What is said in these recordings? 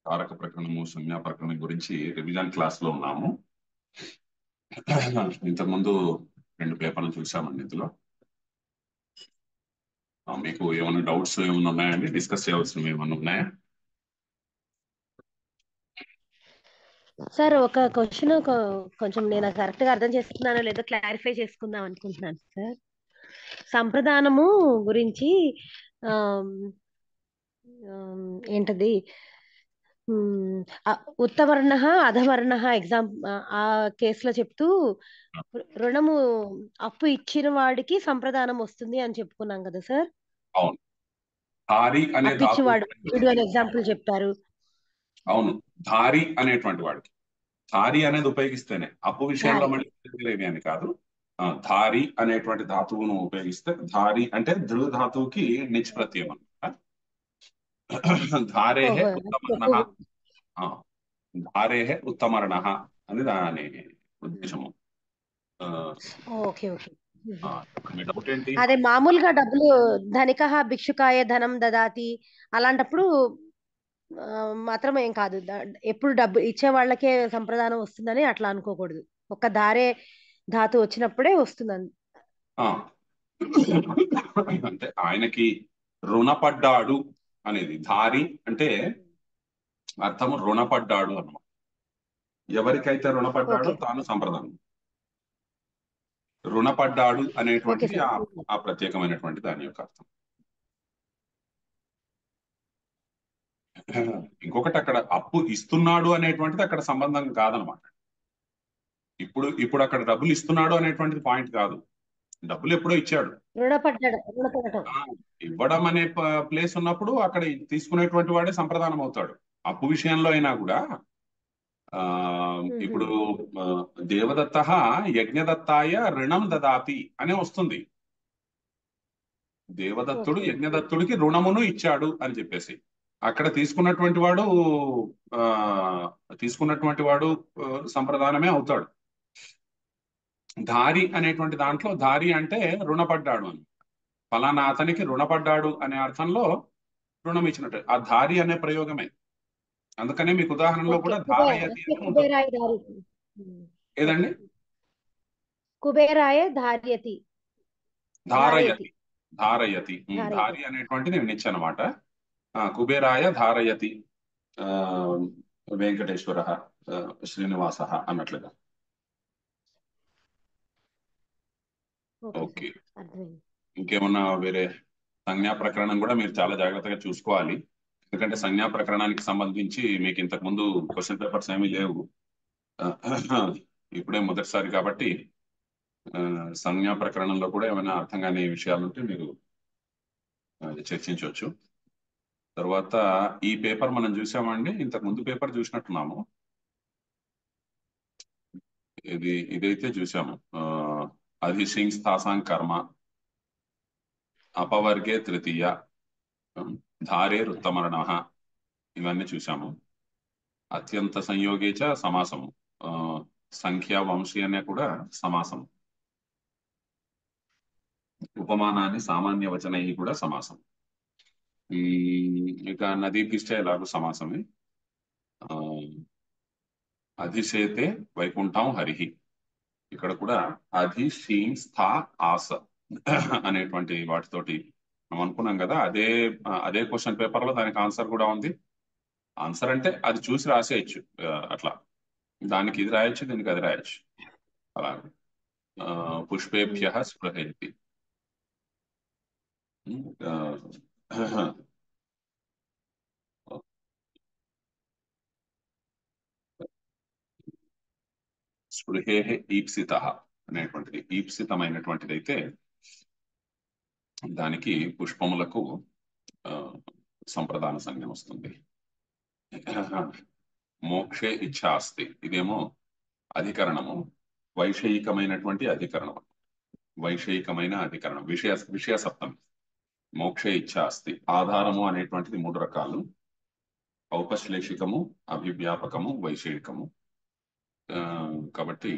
కారక ప్రకరణము సంజ్ఞా ప్రకరణం గురించి రివిజన్ క్లాస్ లో ఉన్నాము ఇంతకుముందు రెండు పేపర్లు చూసామండి ఇందులో ఆ, మీకు ఏమైనా డౌట్స్ ఏమైనా ఉన్నాయండి డిస్కస్ చేయవలసినవి ఏమైనా ఉన్నాయా సార్ ఒక క్వశ్చన్ కొంచెం నేను కరెక్ట్ గా అర్థం చేసుకున్నానో లేదో క్లారిఫై చేసుకుందాం అనుకుంటున్నాను సార్ సంప్రదానము గురించి ఆమ్, ఆమ్, ఏంటది ఉమ్, ఆ, ఉత్తవర్ణ అధవర్ణ ఎగ్జామ్ ఆ కేసులో చెప్తూ రుణము అప్పు ఇచ్చిన వాడికి సంప్రదానం వస్తుంది అని చెప్పుకున్నాం కదా సార్ అవును ధారి అనే అప్పు ధాతు ఇచ్చేవాడు వీడు అని ఎగ్జాంపుల్ చెప్పారు అవును ధారి అనేటువంటి వాడికి ధారి అనేది ఉపయోగిస్తేనే అప్పు విషయంలో ధారి. మళ్ళీ లేవి అని కాదు ఆ, ధారి అనేటువంటి ధాతువును ఉపయోగిస్తే ధారి అంటే దృఢ ధాతువుకి నిచ్ ప్రత్యయం అనమాట ధారే ఓహో, ఉత్తమర్ణ ధారే ఉత్తమర్ణ అని దాని ఉద్దేశము ఆ, ఓకే ఓకే ఆ, మీ డౌట్ ఏంటి అదే మామూలుగా డబ్బులు ధనిక భిక్షుకాయ ధనం దదాతి అలాంటప్పుడు ఆ, మాత్రం ఏం కాదు ద- ఎప్పుడు డబ్బు ఇచ్చే వాళ్ళకే సంప్రదానం వస్తుందని అట్లా అనుకోకూడదు ఒక్క దారే ధాతు వచ్చినప్పుడే వస్తుంది ఆ. అంటే ఆయనకి రుణపడ్డాడు అనేది ధారి అంటే అర్థము రుణపడ్డాడు అన్నమాట ఎవరికైతే రుణపడ్డాడో ఓకే. తాను సంప్రదానం రుణపడ్డాడు అనేటువంటిది ఓకే ఆ సార్. ఆ ప్రత్యేకమైనటువంటి దాని యొక్క అర్థం ఇంకొకటి అక్కడ అప్పు ఇస్తున్నాడు అనేటువంటిది అక్కడ సంబంధం కాదనమాట ఇప్పుడు ఇప్పుడు అక్కడ డబ్బులు ఇస్తున్నాడు అనేటువంటిది పాయింట్ కాదు డబ్బులు ఎప్పుడో ఇచ్చాడు రుణపడ్డాడు రుణపడటం ఆ, ఇవ్వడం అనే ప్లేస్ ఉన్నప్పుడు అక్కడ తీసుకునేటువంటి వాడే సంప్రదానం అవుతాడు అప్పు విషయంలో అయినా కూడా ఆ ఇప్పుడు ఆ, దేవదత్త యజ్ఞదత్తాయ రుణం దదాతి అనే వస్తుంది దేవదత్తుడు ఓకే. యజ్ఞదత్తుడికి రుణమును ఇచ్చాడు అని చెప్పేసి అక్కడ తీసుకున్నటువంటి వాడు ఆ తీసుకున్నటువంటి వాడు ఆ, సంప్రదానమే అవుతాడు ధారి అనేటువంటి దాంట్లో ధారి అంటే రుణపడ్డాడు అని ఫలానా అతనికి రుణపడ్డాడు అనే అర్థంలో రుణం ఇచ్చినట్టు ఆ ధారి అనే ప్రయోగమే అందుకనే మీకు ఉదాహరణలో ఓకే. కూడా కుబే- ధారయతి అంటే అని ఉంటుంది కుబేరాయ దారి ఏదండి కుబేరాయ ధార్యతి ధారయతి ధారయతి ఉమ్, ధారయతి. ధారి అనేటువంటిది నిచ్ అనమాట కుబేరాయ ధారయతి ఆ, వెంకటేశ్వర శ్రీనివాస అన్నట్లుగా ఓకే ఓకే. సార్ అర్థమైంది ఇంకేమన్నా వేరే సంజ్ఞా ప్రకరణం కూడా మీరు చాలా జాగ్రత్తగా చూసుకోవాలి ఎందుకంటే సంజ్ఞా ప్రకరణానికి సంబంధించి మీకు ఇంతకు ముందు క్వశ్చన్ పేపర్స్ ఏమీ లేవు ఆ, ఇప్పుడే మొదటిసారి కాబట్టి ఆ, సంజ్ఞా ప్రకరణంలో కూడా ఏమైనా అర్థం కాని విషయాలు ఉంటే మీరు ఆ, చర్చించవచ్చు తర్వాత ఈ పేపర్ మనం చూసామండి ఇంతకు ముందు పేపర్ చూసినట్టున్నాము ఇది ఇదైతే చూసాము ఆ, అధిశింగ్ స్థాసాం కర్మ అపవర్గే తృతీయ ఉమ్, ధారే రుత్తమరణ ఇవన్నీ చూసాము అత్యంత సంయోగే చ సమాసము ఆ, సంఖ్య వంశీ అనే కూడా సమాసం ఉపమానాన్ని సామాన్య వచనై కూడా సమాసం ఈ ఇక నదీభిష్ట ఎలాగో సమాసమే ఆ, అధిశేతే వైకుంఠం హరిహి ఇక్కడ కూడా అధి శీం స్థా ఆస అనేటువంటి వాటితోటి మనం అనుకున్నాం కదా అదే అదే క్వశ్చన్ పేపర్ లో దానికి ఆన్సర్ కూడా ఉంది ఆన్సర్ అంటే అది చూసి రాసేయచ్చు ఆ, అట్లా దానికి ఇది రాయొచ్చు దీనికి అది రాయొచ్చు అలాగే ఆ, పుష్పేభ్య స్పృహేతి ఆ, స్పృహే ఈప్సిత అనేటువంటిది ఈప్సితమైనటువంటిది అయితే దానికి పుష్పములకు ఆ, సంప్రదాన సంజ్ఞ వస్తుంది మోక్షే ఇచ్ఛ అస్తి ఇదేమో అధికరణము వైషయికమైనటువంటి అధికరణం వైషయికమైన అధికరణం విషయ విషయ సప్తమి మోక్షే ఇచ్ఛ అస్తి ఆధారము అనేటువంటిది మూడు రకాలు ఔపశ్లేషికము అభివ్యాపకము వైషయికము ఆ, కాబట్టి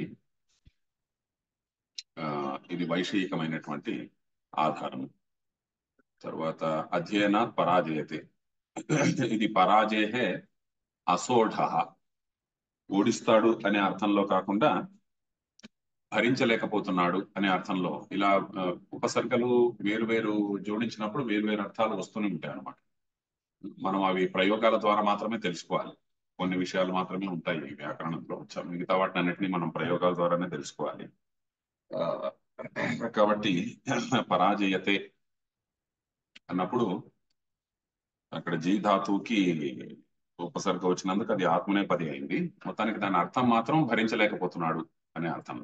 ఆ, ఇది వైషయికమైనటువంటి ఆధారము తర్వాత అధ్యయనాత్ పరాజయతే ఇది పరాజయే అసోఢ ఓడిస్తాడు అనే అర్థంలో కాకుండా భరించలేకపోతున్నాడు అనే అర్థంలో ఇలా ఆ, ఉపసర్గలు వేరు వేరు జోడించినప్పుడు వేరు వేరు అర్థాలు వస్తూనే ఉంటాయి అన్నమాట మనం అవి ప్రయోగాల ద్వారా మాత్రమే తెలుసుకోవాలి కొన్ని విషయాలు మాత్రమే ఉంటాయి ఈ వ్యాకరణంలో చ- మిగతా వాటిని అన్నిటినీ మనం ప్రయోగాల ద్వారానే తెలుసుకోవాలి ఆ, కాబట్టి పరాజయతే అన్నప్పుడు అక్కడ జీ ధాతువుకి ఉపసర్గ వచ్చినందుకు అది ఆత్మనేపది అయింది మొత్తానికి దాని అర్థం మాత్రం భరించలేకపోతున్నాడు అనే అర్థం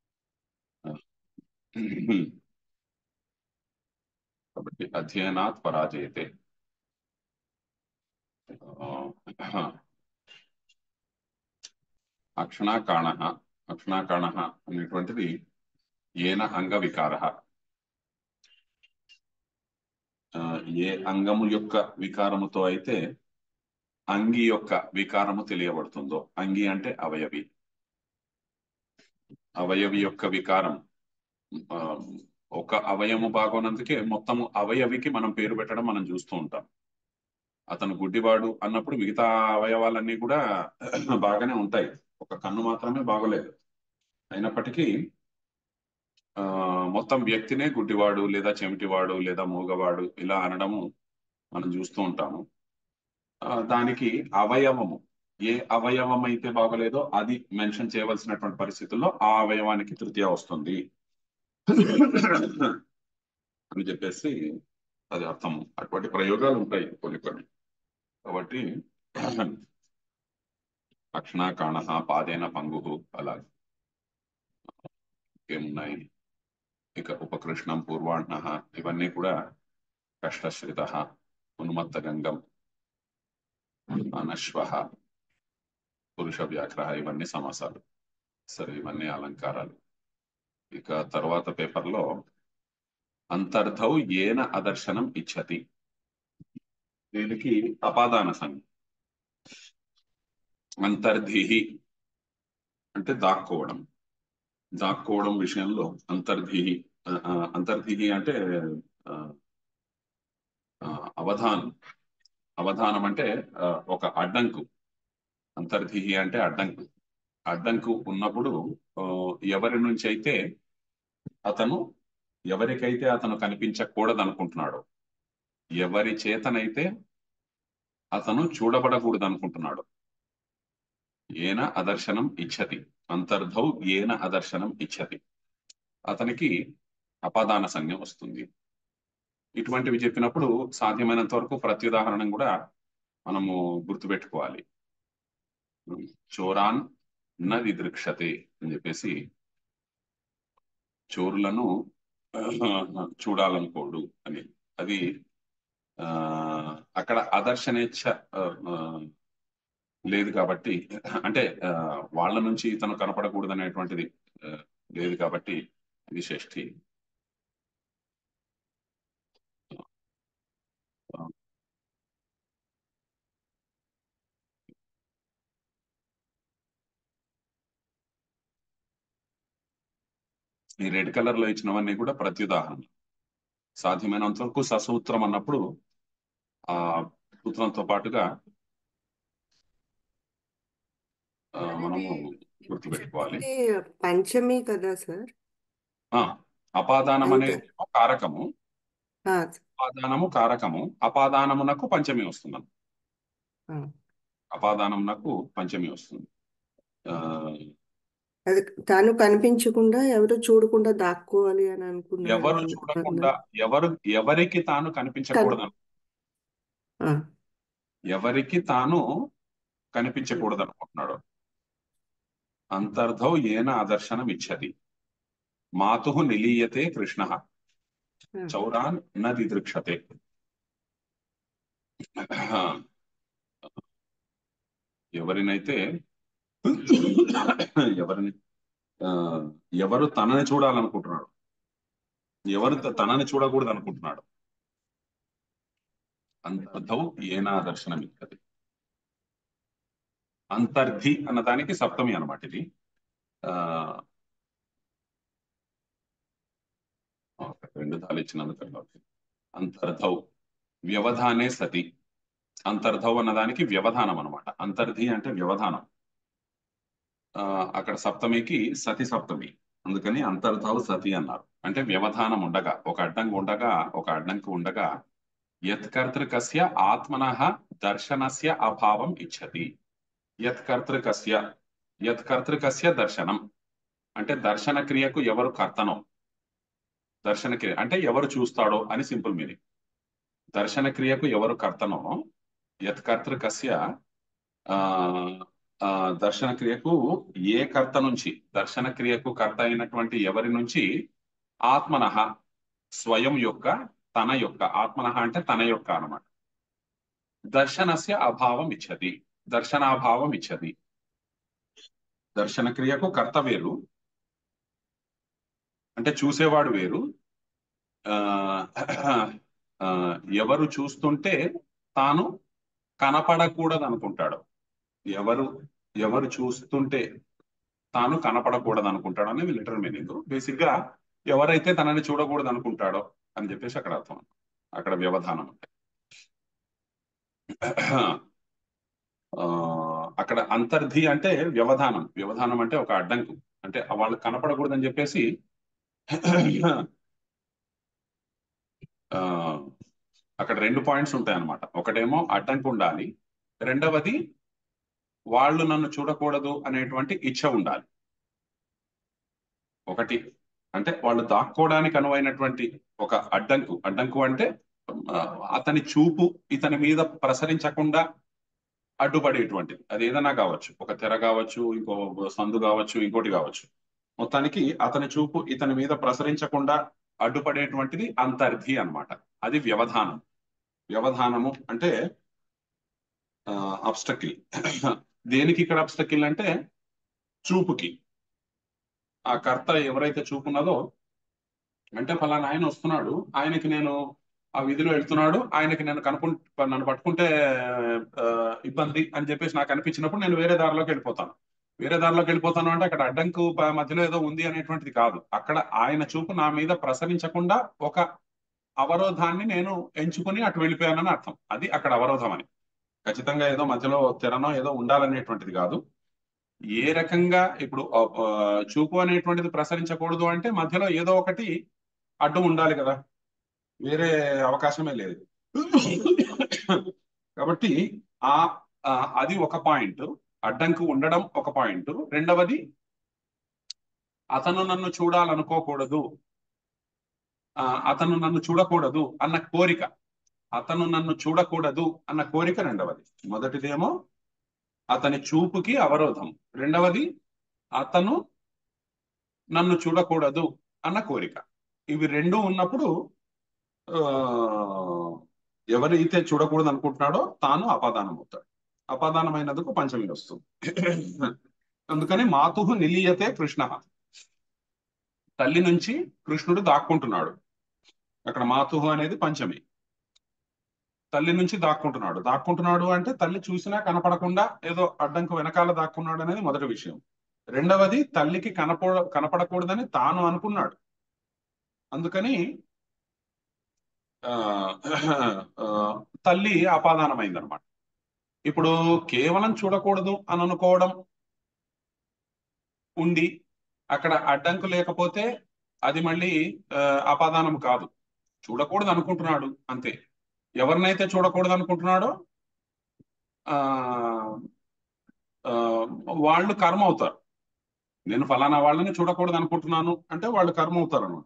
కాబట్టి అధ్యయనాత్ పరాజయతే ఆ, అక్షణాకాణ అక్షణాకాణ అనేటువంటిది ఏన అంగ వికార ఏ అంగము యొక్క వికారముతో అయితే అంగి యొక్క వికారము తెలియబడుతుందో అంగి అంటే అవయవి అవయవి యొక్క వికారం ఆ, ఒక అవయము బాగోనందుకే మొత్తము అవయవికి మనం పేరు పెట్టడం మనం చూస్తూ ఉంటాం అతను గుడ్డివాడు అన్నప్పుడు మిగతా అవయవాలన్నీ కూడా బాగానే ఉంటాయి ఒక కన్ను మాత్రమే బాగోలేదు అయినప్పటికీ ఆ మొత్తం వ్యక్తినే గుడ్డివాడు లేదా చెమిటివాడు లేదా మూగవాడు ఇలా అనడము మనం చూస్తూ ఉంటాము ఆ, దానికి అవయవము ఏ అవయవం అయితే బాగోలేదో అది మెన్షన్ చేయవలసినటువంటి పరిస్థితుల్లో ఆ అవయవానికి తృతీయ వస్తుంది అని చెప్పేసి అది అర్థం అటువంటి ప్రయోగాలు ఉంటాయి కొన్ని కొన్ని కాబట్టి అక్షణాకాణ పాదేన పంగు అలా ఏమున్నాయి ఇక ఉపకృష్ణం పూర్వాహ్న ఇవన్నీ కూడా కష్టశ్రిత ఉన్మత్త గంగం అనశ్వ పురుష వ్యాఘ్ర ఇవన్నీ సమాసాలు సరే ఇవన్నీ అలంకారాలు ఇక తర్వాత పేపర్లో అంతర్ధౌ ఏన అదర్శనం ఇచ్చతి దీనికి అపాదాన సంజ్ఞ అంతర్ధిహి అంటే దాక్కోవడం దాక్కోవడం విషయంలో అంతర్ధిహి ఆ, ఆ, అంతర్ధిహి అంటే ఆ, ఆ, అవధానం అవధానం అంటే ఆ, ఒక అడ్డంకు అంతర్ధిహి అంటే అడ్డంకు అడ్డంకు ఉన్నప్పుడు ఆ, ఎవరి నుంచి అయితే అతను ఎవరికైతే అతను కనిపించకూడదు అనుకుంటున్నాడో ఎవరి చేతనైతే అతను చూడబడకూడదు అనుకుంటున్నాడు ఏన అదర్శనం ఇచ్చతి అంతర్ధౌ ఏన అదర్శనం ఇచ్చతి అతనికి అపాదాన సంజ్ఞ వస్తుంది ఇటువంటివి చెప్పినప్పుడు సాధ్యమైనంత వరకు ప్రత్యుదాహరణం కూడా మనము గుర్తుపెట్టుకోవాలి చోరాన్ న విదృక్షతే అని చెప్పేసి చోరులను చూడాలనుకోడు అని అది ఆ అక్కడ అదర్శనేచ్ఛ ఆ, ఆ, లేదు కాబట్టి అంటే ఆ, వాళ్ళ నుంచి ఇతను కనపడకూడదు అనేటువంటిది ఆ, లేదు కాబట్టి ఇది షష్ఠి ఈ రెడ్ కలర్ లో ఇచ్చినవన్నీ కూడా ప్రత్యుదాహరణ సాధ్యమైనంత వరకు ససూత్రం అన్నప్పుడు ఆ సూత్రంతో పాటుగా ఆ, మనము గుర్తుపెట్టుకోవాలి ఇది పంచమి కదా సార్ ఆ అపాదానం అంటే అనేది కారకము ఆ, అపాదానము కారకము అపాదానమునకు పంచమి వస్తుంది ఆ. అపాదానమునకు పంచమి వస్తుంది ఆ అది తాను కనిపించకుండా ఎవరు చూడకుండా దాక్కోవాలి అని అనుకున్నాడు ఎవరు అని చూడకుండా అన్నారు ఎవరు ఎవరికి తాను కన్ కనిపించకూడదు ఆ, ఎవరికి తాను కనిపించకూడదు అనుకుంటున్నాడు అంతర్ధౌ ఏన అదర్శనం ఇచ్చది మాతు నిలీయతే కృష్ణ ఆ, చౌరాన్ న దిదృక్షతే ఎవరినైతే ఎవరిని ఆ, ఎవరు తనని చూడాలనుకుంటున్నాడు ఎవరు త- తనని చూడకూడదు అనుకుంటున్నాడు అంతర్ధౌ ఏనా దర్శనం ఇక్కది అంతర్ధి అన్నదానికి సప్తమి అన్నమాట ఇది ఆ ఓకే, రెండు ధాలు ఇచ్చినందుకు అంతర్ధౌ వ్యవధానే సతి అంతర్ధౌ అన్నదానికి వ్యవధానం అనమాట అంతర్ధి అంటే వ్యవధానం ఆ, అక్కడ సప్తమికి సతి సప్తమి అందుకని అంతర్ధౌ సతి అన్నారు అంటే వ్యవధానం ఉండగా ఒక అడ్డంకి ఉండగా ఒక అడ్డంకి ఉండగా యత్కర్తృకస్య ఆత్మనః దర్శనస్య అభావం ఇచ్చతి యత్కర్తృకస్య యత్కర్తృకస్య దర్శనం అంటే దర్శన క్రియకు ఎవరు కర్తనో దర్శన క్రియ అంటే ఎవరు చూస్తాడో అని సింపుల్ మీనింగ్ దర్శన క్రియకు ఎవరు కర్తనో యత్కర్తృకస్య ఆ ఆ, దర్శన క్రియకు ఏ కర్త నుంచి దర్శన క్రియకు కర్త అయినటువంటి ఎవరి నుంచి ఆత్మనః స్వయం యొక్క తన యొక్క ఆత్మనః అంటే తన యొక్క అన్నమాట దర్శనస్య అభావం ఇచ్చది దర్శనాభావం ఇచ్చది దర్శన క్రియకు కర్త వేరు అంటే చూసేవాడు వేరు ఆ ఆ, ఎవరు చూస్తుంటే తాను కనపడకూడదు అనుకుంటాడు ఎవరు ఎవరు చూస్తుంటే తాను కనపడకూడదు అనుకుంటాడు అనేది లిటరల్ మీనింగ్ బేసిక్ గా ఎవరైతే తనని చూడకూడదు అనుకుంటాడో అని చెప్పేసి అక్కడ అర్థం అక్కడ వ్యవధానం అంటే ఆ, అక్కడ అంతర్ధి అంటే వ్యవధానం వ్యవధానం అంటే ఒక అడ్డంకు అంటే వాళ్ళు కనపడకూడదని చెప్పేసి ఆ అక్కడ రెండు పాయింట్స్ ఉంటాయి అన్నమాట ఒకటేమో అడ్డంకి ఉండాలి రెండవది వాళ్ళు నన్ను చూడకూడదు అనేటువంటి ఇచ్చ ఉండాలి ఒకటి అంటే వాళ్ళు దాక్కోవడానికి అనువైనటువంటి ఒక అడ్డంకు అడ్డంకు అంటే ఆ, అతని చూపు ఇతని మీద ప్రసరించకుండా అడ్డుపడేటువంటిది అది ఏదైనా కావచ్చు ఒక తెర కావచ్చు ఇంకో సందు కావచ్చు ఇంకోటి కావచ్చు మొత్తానికి అతని చూపు ఇతని మీద ప్రసరించకుండా అడ్డుపడేటువంటిది అంతర్ధి అన్నమాట అది వ్యవధానం వ్యవధానము అంటే అబ్స్టకిల్ దేనికి ఇక్కడ అబ్స్టకిల్ అంటే చూపుకి ఆ కర్త ఎవరైతే చూపున్నదో అంటే ఫలానా ఆయన వస్తున్నాడు ఆయనకి నేను ఆ విధిలో వెళ్తున్నాడు ఆయనకి నేను కనుక్కు నన్ను పట్టుకుంటే ఆ, ఇబ్బంది అని చెప్పేసి నాకు అనిపించినప్పుడు నేను వేరే దారిలోకి వెళ్ళిపోతాను వేరే దారిలోకి వెళ్ళిపోతాను అంటే అక్కడ అడ్డంకు ప- మధ్యలో ఏదో ఉంది అనేటువంటిది కాదు అక్కడ ఆయన చూపు నా మీద ప్రసరించకుండా ఒక అవరోధాన్ని నేను ఎంచుకుని అటు వెళ్ళిపోయానని అర్థం అది అక్కడ అవరోధం అని ఖచ్చితంగా ఏదో మధ్యలో తెరనో ఏదో ఉండాలనేటువంటిది కాదు ఏ రకంగా ఇప్పుడు ఆ, ఆ, చూపు అనేటువంటిది ప్రసరించకూడదు అంటే మధ్యలో ఏదో ఒకటి అడ్డు ఉండాలి కదా వేరే అవకాశమే లేదు కాబట్టి ఆ ఆ, అది ఒక పాయింట్ అడ్డంకు ఉండడం ఒక పాయింట్ రెండవది అతను నన్ను చూడాలనుకోకూడదు ఆ, అతను నన్ను చూడకూడదు అన్న కోరిక అతను నన్ను చూడకూడదు అన్న కోరిక రెండవది మొదటిదేమో అతని చూపుకి అవరోధం రెండవది అతను నన్ను చూడకూడదు అన్న కోరిక ఇవి రెండు ఉన్నప్పుడు ఆ, ఎవరైతే చూడకూడదు అనుకుంటున్నాడో తాను అపాదానం అవుతాడు అపాదానమైనందుకు పంచమి వస్తుంది అందుకని మాతు నిలీయతే కృష్ణ తల్లి నుంచి కృష్ణుడు దాక్కుంటున్నాడు అక్కడ మాతుహు అనేది పంచమి తల్లి నుంచి దాక్కుంటున్నాడు దాక్కుంటున్నాడు అంటే తల్లి చూసినా కనపడకుండా ఏదో అడ్డంకు వెనకాల దాక్కున్నాడు అనేది మొదటి విషయం రెండవది తల్లికి కనపడ కనపడకూడదని తాను అనుకున్నాడు అందుకని ఆ ఆ, తల్లి అపాదానమైందనమాట ఇప్పుడు కేవలం చూడకూడదు అని అనుకోవడం ఉండి అక్కడ అడ్డంకు లేకపోతే అది మళ్ళీ ఆ, అపాదానం కాదు చూడకూడదు అనుకుంటున్నాడు అంతే ఎవరినైతే చూడకూడదు అనుకుంటున్నాడో ఆ ఆ, వాళ్ళు కర్మ అవుతారు నేను ఫలానా వాళ్ళని చూడకూడదు అనుకుంటున్నాను అంటే వాళ్ళు కర్మ అవుతారు అన్నమాట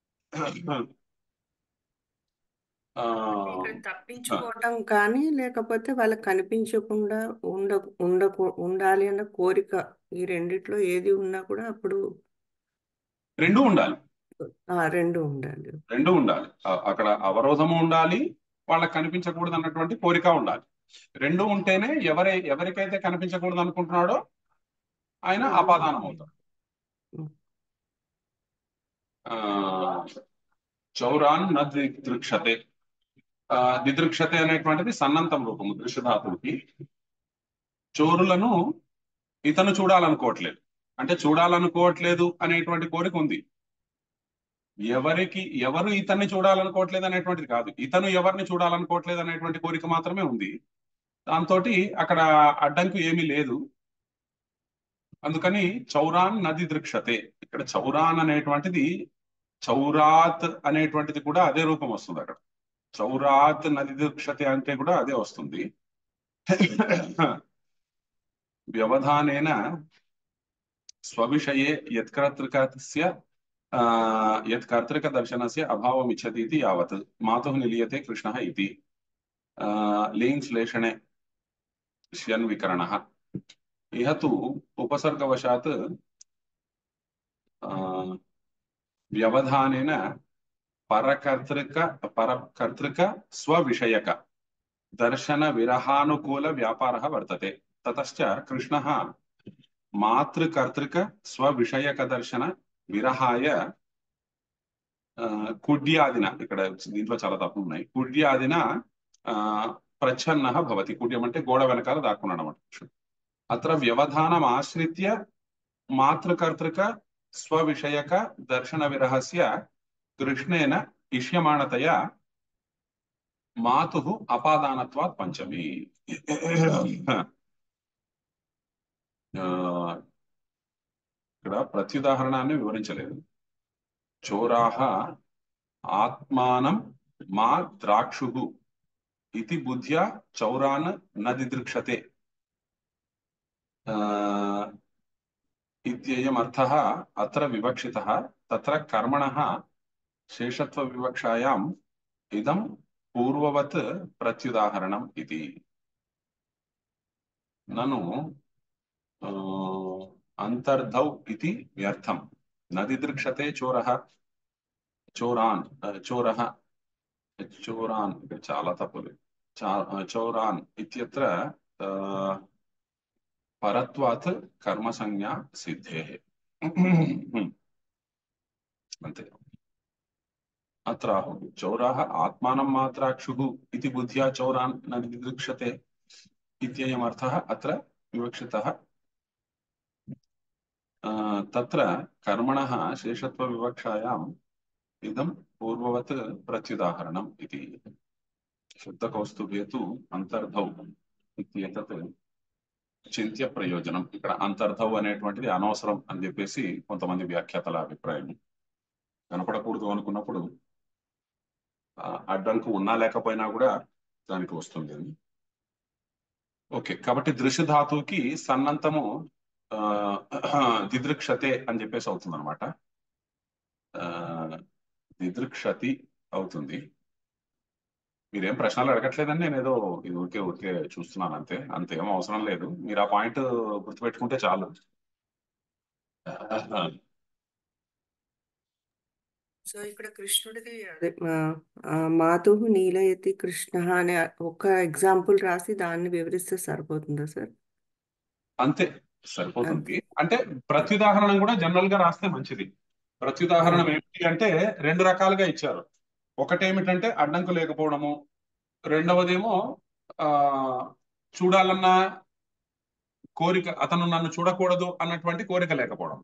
ఆ, ఇక్కడ తప్పించుకోవటం కానీ లేకపోతే వాళ్ళకి కనిపించకుండా ఉండ ఉండకు ఉండాలి అన్న కోరిక ఈ రెండిట్లో ఏది ఉన్నా కూడా అప్పుడు రెండూ ఉండాలి ఆ రెండు ఉండాలి రెండు ఉండాలి అ- అక్కడ అవరోధము ఉండాలి వాళ్ళకి కనిపించకూడదు అన్నటువంటి కోరిక ఉండాలి రెండు ఉంటేనే ఎవరై ఎవరికైతే కనిపించకూడదు అనుకుంటున్నాడో ఆయన అపాదానం అవుతాడు ఆ, చౌరాన్ న దిదృక్షతే ఆ, దిదృక్షతే అనేటువంటిది సన్నంతం రూపము దృశ్యధాతువుకి చోరులను ఇతను చూడాలనుకోవట్లేదు అంటే చూడాలనుకోవట్లేదు అనేటువంటి కోరిక ఉంది ఎవరికి ఎవరు ఇతన్ని చూడాలనుకోవట్లేదు అనేటువంటిది కాదు ఇతను ఎవరిని చూడాలనుకోవట్లేదు అనేటువంటి కోరిక మాత్రమే ఉంది దాంతో అక్కడ అడ్డంకు ఏమీ లేదు అందుకని చౌరాన్ నది దృక్షతే ఇక్కడ చౌరాన్ అనేటువంటిది చౌరాత్ అనేటువంటిది కూడా అదే రూపం వస్తుంది అక్కడ చౌరాత్ నది దృక్షతే అంటే కూడా అదే వస్తుంది వ్యవధానేన స్వవిషయే యత్కర్తృకస్య ఆ, యత్కర్తృక దర్శనస్య అభావం ఇచ్చతి ఇది యావత్ మాతుః నిలీయతే కృష్ణः ఇతి ఆ, లీన్ శ్లేషణే ష్యన్ వికరణः ఇహ తు ఉపసర్గవశాత్ ఆ, వ్యవధానేన పరకర్తృక పరకర్తృక స్వవిషయక దర్శన విరహానుకూల వ్యాపారः వర్తతే తతశ్చ కృష్ణः మాతృకర్తృక స్వవిషయక దర్శన విరహాయ ఆ, కుడ్యాదిన ఇక్కడ దీంట్లో చాలా తప్పులు ఉన్నాయి కుడ్యాదిన ఆ, ప్రచ్ఛన్న భవతి కుడ్యం అంటే గోడ వెనకాల దాక్కున్నాడు అనమాట కృష్ణుడు అత్ర వ్యవధానం ఆశ్రిత్య మాతృకర్తృక స్వవిషయక దర్శన విరహస్య కృష్ణేన ఇష్యమాణతయా మాతు అపాదానత్వాత్ పంచమి ఆ, ఇక్కడ ప్రత్యుదాహరణాన్ని వివరించలేదు చోరాహ ఆత్మానం మా ద్రాక్షు ఇది బుద్ధ్యా చౌరాన్ నదిదృక్షతే ఆ, ఇత్యయం అర్థः అత్ర వివక్షితः తత్ర కర్మణः శేషత్వవివక్షాయాం ఇదం పూర్వవత్ ప్రత్యుదాహరణం ఇది నను ఆ, అంతర్ధౌ ఇది వ్యర్థం నదిదృక్షతే చోరः చోరాన్ ఆ, చోరः చోరాన్ ఇక్కడ చాలా తప్పులు చా- చౌరాన్ ఇత్యత్ర ఆ, పరత్వాత్ కర్మసంజ్ఞా సిద్ధే అంతే అత్ర చౌరాः ఆత్మానం మాత్రాక్షుः इति బుద్ధ్యా చౌరాన్ న విదృక్షతే ఇత్యయం అర్థः అత్ర వివక్షితः ఆ, తత్ర కర్మణः శేషత్వవివక్షాయాम् ఇదం పూర్వవత్ ప్రత్యుదాహరణం ఇది శుద్ధకౌస్తుభే తు అంతర్ధౌ ఇత్యేతత్ చింత్య ప్రయోజనం ఇక్కడ అంతర్ధౌ అనేటువంటిది అనవసరం అని చెప్పేసి కొంతమంది వ్యాఖ్యాతల అభిప్రాయం కనపడకూడదు అనుకున్నప్పుడు ఆ, అడ్డంకు ఉన్నా లేకపోయినా కూడా దానికి వస్తుంది అని ఓకే కాబట్టి దృశ్య ధాతువుకి సన్నంతము ఆ, దిదృక్షతే అని చెప్పేసి అవుతుంది అనమాట దిదృక్షతి అవుతుంది మీరేం ప్రశ్నలు అడగట్లేదని నేను ఏదో ఇది ఊరికే ఊరికే చూస్తున్నాను అంతే అంతేం అవసరం లేదు మీరు ఆ పాయింట్ గుర్తుపెట్టుకుంటే చాలు సో ఇక్కడ కృష్ణుడిది అదే మాతు నీలయతి కృష్ణ అనే ఒక ఎగ్జాంపుల్ రాసి దాన్ని వివరిస్తే సరిపోతుందా సార్ అంతే సరిపోతుంది అంటే ప్రత్యుదాహరణం కూడా జనరల్ గా రాస్తే మంచిది ప్రత్యుదాహరణం ఏమిటి అంటే రెండు రకాలుగా ఇచ్చారు ఒకటేమిటంటే అడ్డంకు లేకపోవడము రెండవదేమో ఆ చూడాలన్న కోరిక అతను నన్ను చూడకూడదు అన్నటువంటి కోరిక లేకపోవడం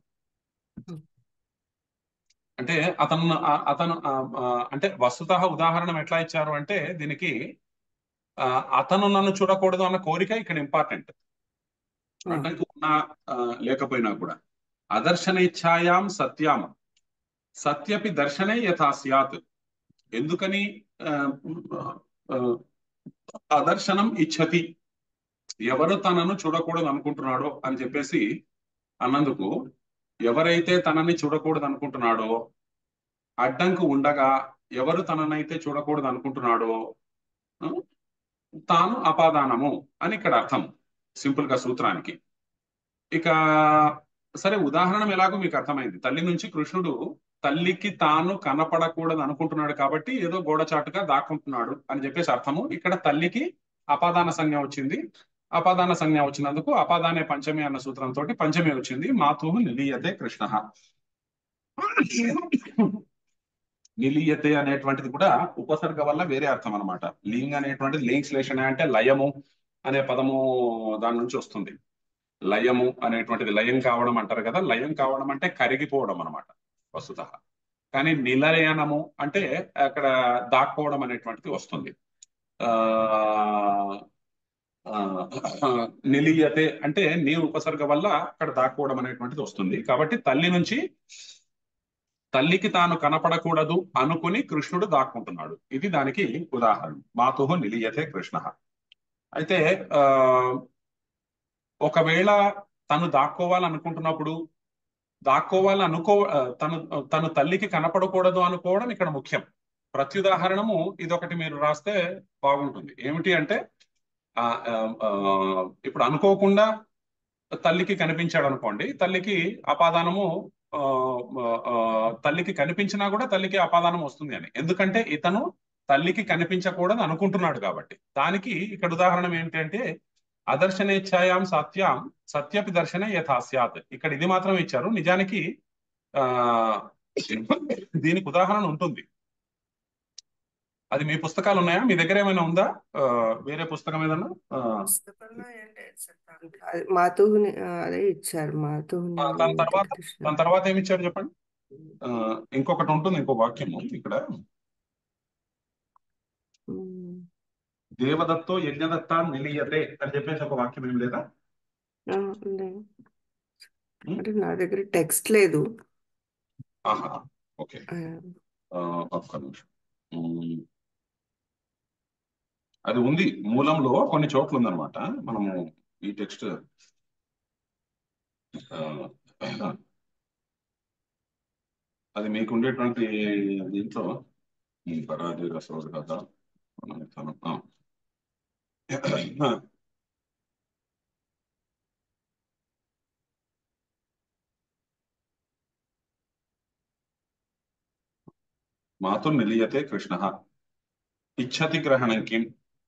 అంటే అతను ఆ- అతను ఆ, ఆ, అంటే వస్తుత ఉదాహరణ ఎట్లా ఇచ్చారు అంటే దీనికి ఆ, అతను నన్ను చూడకూడదు అన్న కోరిక ఇక్కడ ఇంపార్టెంట్ అడ్డంకు ఉన్నా ఆ, లేకపోయినా కూడా అదర్శన ఇచ్ఛాయాం సత్యాం సత్యపి దర్శనే యథా స్యాత్ ఎందుకని ఆ, ఆ, అదర్శనం ఇచ్చతి ఎవరు తనను చూడకూడదు అనుకుంటున్నాడో అని చెప్పేసి అన్నందుకు ఎవరైతే తనని చూడకూడదు అనుకుంటున్నాడో అడ్డంకు ఉండగా ఎవరు తననైతే చూడకూడదు అనుకుంటున్నాడో ఆ, తాను అపాదానము అని ఇక్కడ అర్థం సింపుల్ గా సూత్రానికి ఇక సరే ఉదాహరణ ఎలాగో మీకు అర్థమైంది తల్లి నుంచి కృష్ణుడు తల్లికి తాను కనపడకూడదు అనుకుంటున్నాడు కాబట్టి ఏదో గోడచాటుగా దాక్కుంటున్నాడు అని చెప్పేసి అర్థము ఇక్కడ తల్లికి అపాదాన సంజ్ఞ వచ్చింది అపాదాన సంజ్ఞ వచ్చినందుకు అపాదానే పంచమి అన్న సూత్రంతో పంచమి వచ్చింది మాతు నిలీయతే కృష్ణ నిలీయతే అనేటువంటిది కూడా ఉపసర్గ వల్ల వేరే అర్థం అనమాట లింగ్ అనేటువంటిది లింగ్ శ్లేషణ అంటే లయము అనే పదము దాని నుంచి వస్తుంది లయము అనేటువంటిది లయం కావడం అంటారు కదా లయం కావడం అంటే కరిగిపోవడం అనమాట వస్తుత కానీ నిలయనము అంటే అక్కడ దాక్కోవడం అనేటువంటిది వస్తుంది ఆ ఆ, నిలీయతే అంటే నీ ఉపసర్గ వల్ల అక్కడ దాక్కోవడం అనేటువంటిది వస్తుంది కాబట్టి తల్లి నుంచి తల్లికి తాను కనపడకూడదు అనుకుని కృష్ణుడు దాక్కుంటున్నాడు ఇది దానికి ఉదాహరణ మాతుహు నిలీయతే కృష్ణ అయితే ఆ ఒకవేళ తను దాక్కోవాలనుకుంటున్నప్పుడు దాక్కోవాలి అనుకో ఆ, తను తను తల్లికి కనపడకూడదు అనుకోవడం ఇక్కడ ముఖ్యం ప్రత్యుదాహరణము ఇదొకటి మీరు రాస్తే బాగుంటుంది ఏమిటి అంటే ఆ, ఆ, ఆ, ఇప్పుడు అనుకోకుండా తల్లికి కనిపించాడు అనుకోండి తల్లికి అపాదానము ఆ, ఆ, తల్లికి కనిపించినా కూడా తల్లికి అపాదానం వస్తుంది అని ఎందుకంటే ఇతను తల్లికి కనిపించకూడదు అనుకుంటున్నాడు కాబట్టి దానికి ఇక్కడ ఉదాహరణ ఏంటంటే అదర్శనేచ్ఛాయాం సత్యాం సత్యపి దర్శనే యథా స్యాత్ ఇక్కడ ఇది మాత్రం ఇచ్చారు నిజానికి ఆ దీనికి ఉదాహరణ ఉంటుంది అది మీ పుస్తకాలు ఉన్నాయా మీ దగ్గర ఏమైనా ఉందా ఆ, వేరే పుస్తకం ఏదన్నా ఆ, పుస్తకంలో ఏం లేదు సార్ దాంట్లో అది మాతుని అదే ఇచ్చారు మాతుని ఆ, దాని తర్వాత కృష్ణ దాని తర్వాత ఏమి ఇచ్చారు చెప్పండి ఆ, ఇంకొకటి ఉంటుంది ఇంకో వాక్యము ఇక్కడ ఉమ్. దేవదత్తో యజ్ఞదత్త నిలీయతే అని చెప్పేసి ఒక వాక్యం ఏమి లేదా ఆ, ఉంది. ఉమ్, అంటే నా దగ్గర టెక్స్ట్ లేదు ఆహా ఓకే ఆ, ఆ, ఒక్క నిమిషం ఉమ్, అది ఉంది మూలంలో కొన్ని చోట్ల ఉందన్నమాట మనము ఈ టెక్స్ట్ అది మీకు ఉండేటువంటి దీంట్లో ఈ పరాది రసోడు కదా మాతు నిలీయతే కృష్ణ ఇచ్చతి గ్రహణం కిం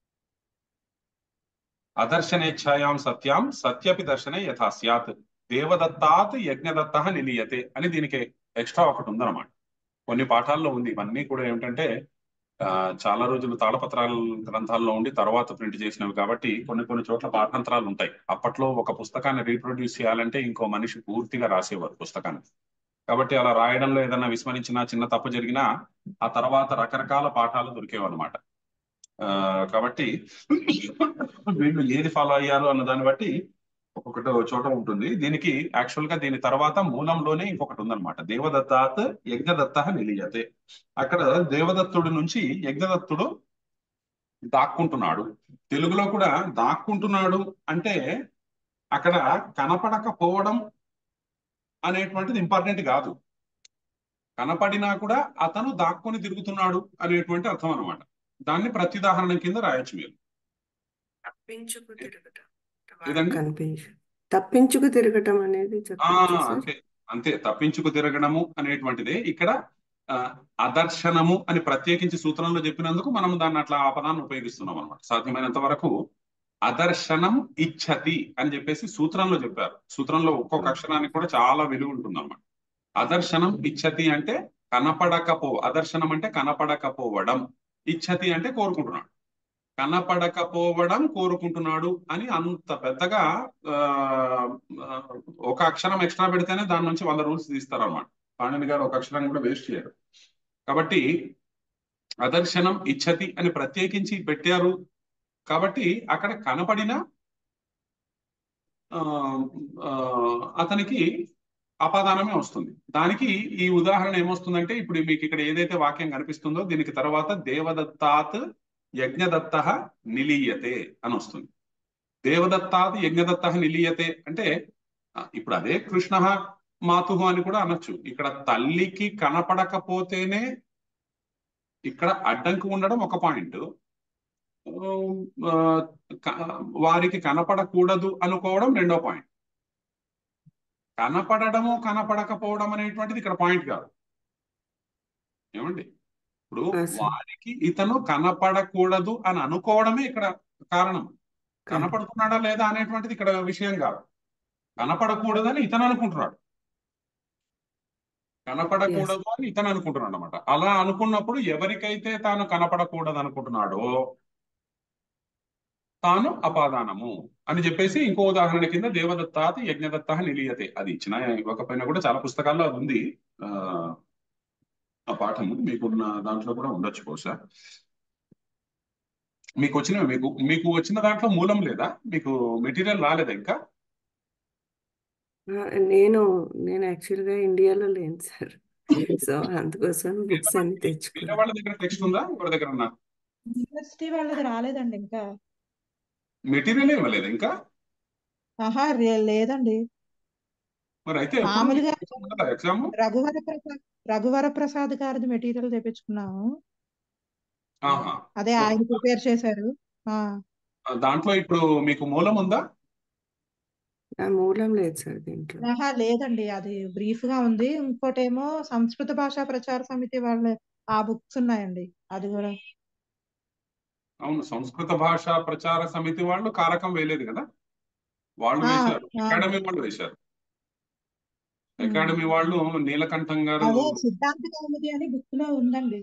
అదర్శనేచ్ఛాయాం సత్యాం సత్యపి దర్శనే యథా స్యాత్ దేవదత్తాత్ యజ్ఞదత్త నిలీయతే అని దీనికి ఎక్స్ట్రా ఒకటి ఉందన్నమాట కొన్ని పాఠాల్లో ఉంది ఇవన్నీ కూడా ఏమిటంటే ఆ, చాలా రోజులు తాళపత్రాల గ్రంథాల్లో ఉండి తర్వాత ప్రింట్ చేసినవి కాబట్టి కొన్ని కొన్ని చోట్ల పాఠాంతరాలు ఉంటాయి అప్పట్లో ఒక పుస్తకాన్ని రీప్రొడ్యూస్ చేయాలంటే ఇంకో మనిషి పూర్తిగా రాసేవారు పుస్తకాన్ని కాబట్టి అలా రాయడంలో ఏదైనా విస్మరించినా చిన్న తప్పు జరిగినా ఆ తర్వాత రకరకాల పాఠాలు దొరికేవన్నమాట ఆ, కాబట్టి వీళ్ళు ఏది ఫాలో అయ్యారు అన్న దాన్ని బట్టి ఒక్కొక్కటి చోట ఉంటుంది దీనికి యాక్చువల్ గా దీని తర్వాత మూలంలోనే ఇంకొకటి ఉందన్నమాట దేవదత్తాత్ యజ్ఞదత్త నిలీయతే అక్కడ దేవదత్తుడి నుంచి యజ్ఞదత్తుడు దాక్కుంటున్నాడు తెలుగులో కూడా దాక్కుంటున్నాడు అంటే అక్కడ కనపడకపోవడం అనేటువంటిది ఇంపార్టెంట్ కాదు కనపడినా కూడా అతను దాక్కుని తిరుగుతున్నాడు అనేటువంటి అర్థం అన్నమాట దాన్ని ప్రత్యుదాహరణ కింద రాయొచ్చు మీరు తప్పించుకు తిరగటం వాడు ఏదండి కనిపించు తప్పించుకు తిరగటం అనేది ఆ చెప్పచ్చు సార్ అంతే అంతే తప్పించుకు తిరగడము అనేటువంటిదే ఇక్కడ ఆ, అదర్శనము అని ప్రత్యేకించి సూత్రంలో చెప్పినందుకు మనం దాన్ని అట్లా ఆ పదాన్ని ఉపయోగిస్తున్నాం అనమాట సాధ్యమైనంత వరకు అదర్శనం ఇచ్చతి అని చెప్పేసి సూత్రంలో చెప్పారు సూత్రంలో ఒక్కొక్క అక్షరానికి కూడా చాలా విలువ ఉంటుంది అనమాట అదర్శనం ఇచ్చతి అంటే కనపడకపో అదర్శనం అంటే కనపడకపోవడం ఇచ్చతి అంటే కోరుకుంటున్నాడు కనపడకపోవడం కోరుకుంటున్నాడు అని అంత పెద్దగా ఆ, ఆ, ఒక అక్షరం ఎక్స్ట్రా పెడితేనే దాని నుంచి వంద రూల్స్ తీస్తారన్నమాట పాండని గారు ఒక అక్షరాన్ని కూడా వేస్ట్ చేయరు కాబట్టి అదర్శనం ఇచ్చతి అని ప్రత్యేకించి పెట్టారు కాబట్టి అక్కడ కనపడిన ఆ, ఆ, అతనికి అపాదానమే వస్తుంది దానికి ఈ ఉదాహరణ ఏమొస్తుందంటే ఇప్పుడు మీకు ఇక్కడ ఏదైతే వాక్యం కనిపిస్తుందో దీనికి తర్వాత దేవదత్తాత్ యజ్ఞదత్త నిలీయతే అని వస్తుంది దేవదత్తాత్ యజ్ఞదత్త నిలీయతే అంటే ఆ, ఇప్పుడు అదే కృష్ణ మాతుహు అని కూడా అనొచ్చు ఇక్కడ తల్లికి కనపడకపోతేనే ఇక్కడ అడ్డంకి ఉండడం ఒక పాయింట్ ఆ, క- వారికి కనపడకూడదు అనుకోవడం రెండో పాయింట్ కనపడడము కనపడకపోవడం అనేటువంటిది ఇక్కడ పాయింట్ కాదు ఏమండి ఇప్పుడు ఆ, సార్ వారికి ఇతను కనపడకూడదు అని అనుకోవడమే ఇక్కడ కారణం కారణం కనపడుతున్నాడా లేదా అనేటువంటిది ఇక్కడ విషయం కాదు కనపడకూడదని ఇతను అనుకుంటున్నాడు ఎస్ కనపడకూడదు అని ఇతను అనుకుంటున్నాడు అనమాట అలా అనుకున్నప్పుడు ఎవరికైతే తాను కనపడకూడదు అనుకుంటున్నాడో తాను అపాదానము అని చెప్పేసి ఇంకో ఉదాహరణ కింద దేవదత్తాతి యజ్ఞదత్త నిలీయతే అది ఇచ్చిన ఇవ్వకపోయినా కూడా చాలా పుస్తకాల్లో అది ఉంది ఆ ఆ పాఠము మీకున్న దాంట్లో కూడా ఉండొచ్చు బహుశా మీకు వచ్చిన మీకు మీకు వచ్చిన దాంట్లో మూలం లేదా మీకు మెటీరియల్ రాలేదా ఇంకా ఆ, నేను నేను యాక్చువల్గా ఇండియాలో లేను సార్ సో అందుకోసం బుక్స్ అన్ని వేరే తెచ్చుకున్నాను వాళ్ళ దగ్గర టెక్స్ట్ ఉందా ఎవరి దగ్గర ఉన్నా యూనివర్సిటీ వాళ్ళది రాలేదండి ఇంకా మెటీరియల్ ఇవ్వలేదు ఇంకా ఆహా రే- లేదండి మరి అయితే ఎప్పుడు మామూలుగా ఉండదా ఎగ్జామ్ రఘువర ప్రసాద్ రఘువర ప్రసాద్ గారిది మెటీరియల్ తెప్పించుకున్నాము ఆహా అదే ఆయన ప్రిపేర్ చేశారు ఆ దాంట్లో ఇప్పుడు మీకు మూలం ఉందా నా మూలం లేదు సార్ దీంట్లో ఆహా లేదండి అది బ్రీఫ్ గా ఉంది ఇంకోటేమో సంస్కృత భాషా ప్రచార సమితి వాళ్ళ ఆ బుక్స్ ఉన్నాయండి అది కూడా అవును సంస్కృత భాష ప్రచార సమితి వాళ్ళు కారకం వేయలేదు కదా వాళ్ళు ఆ వేశారు ఆ అకాడమీ వాళ్ళు వేశారు ఉమ్. అకాడమీ వాళ్ళు నీలకంఠం గారు అదే సిద్ధాంత కౌముది అని బుక్ లో ఉందండి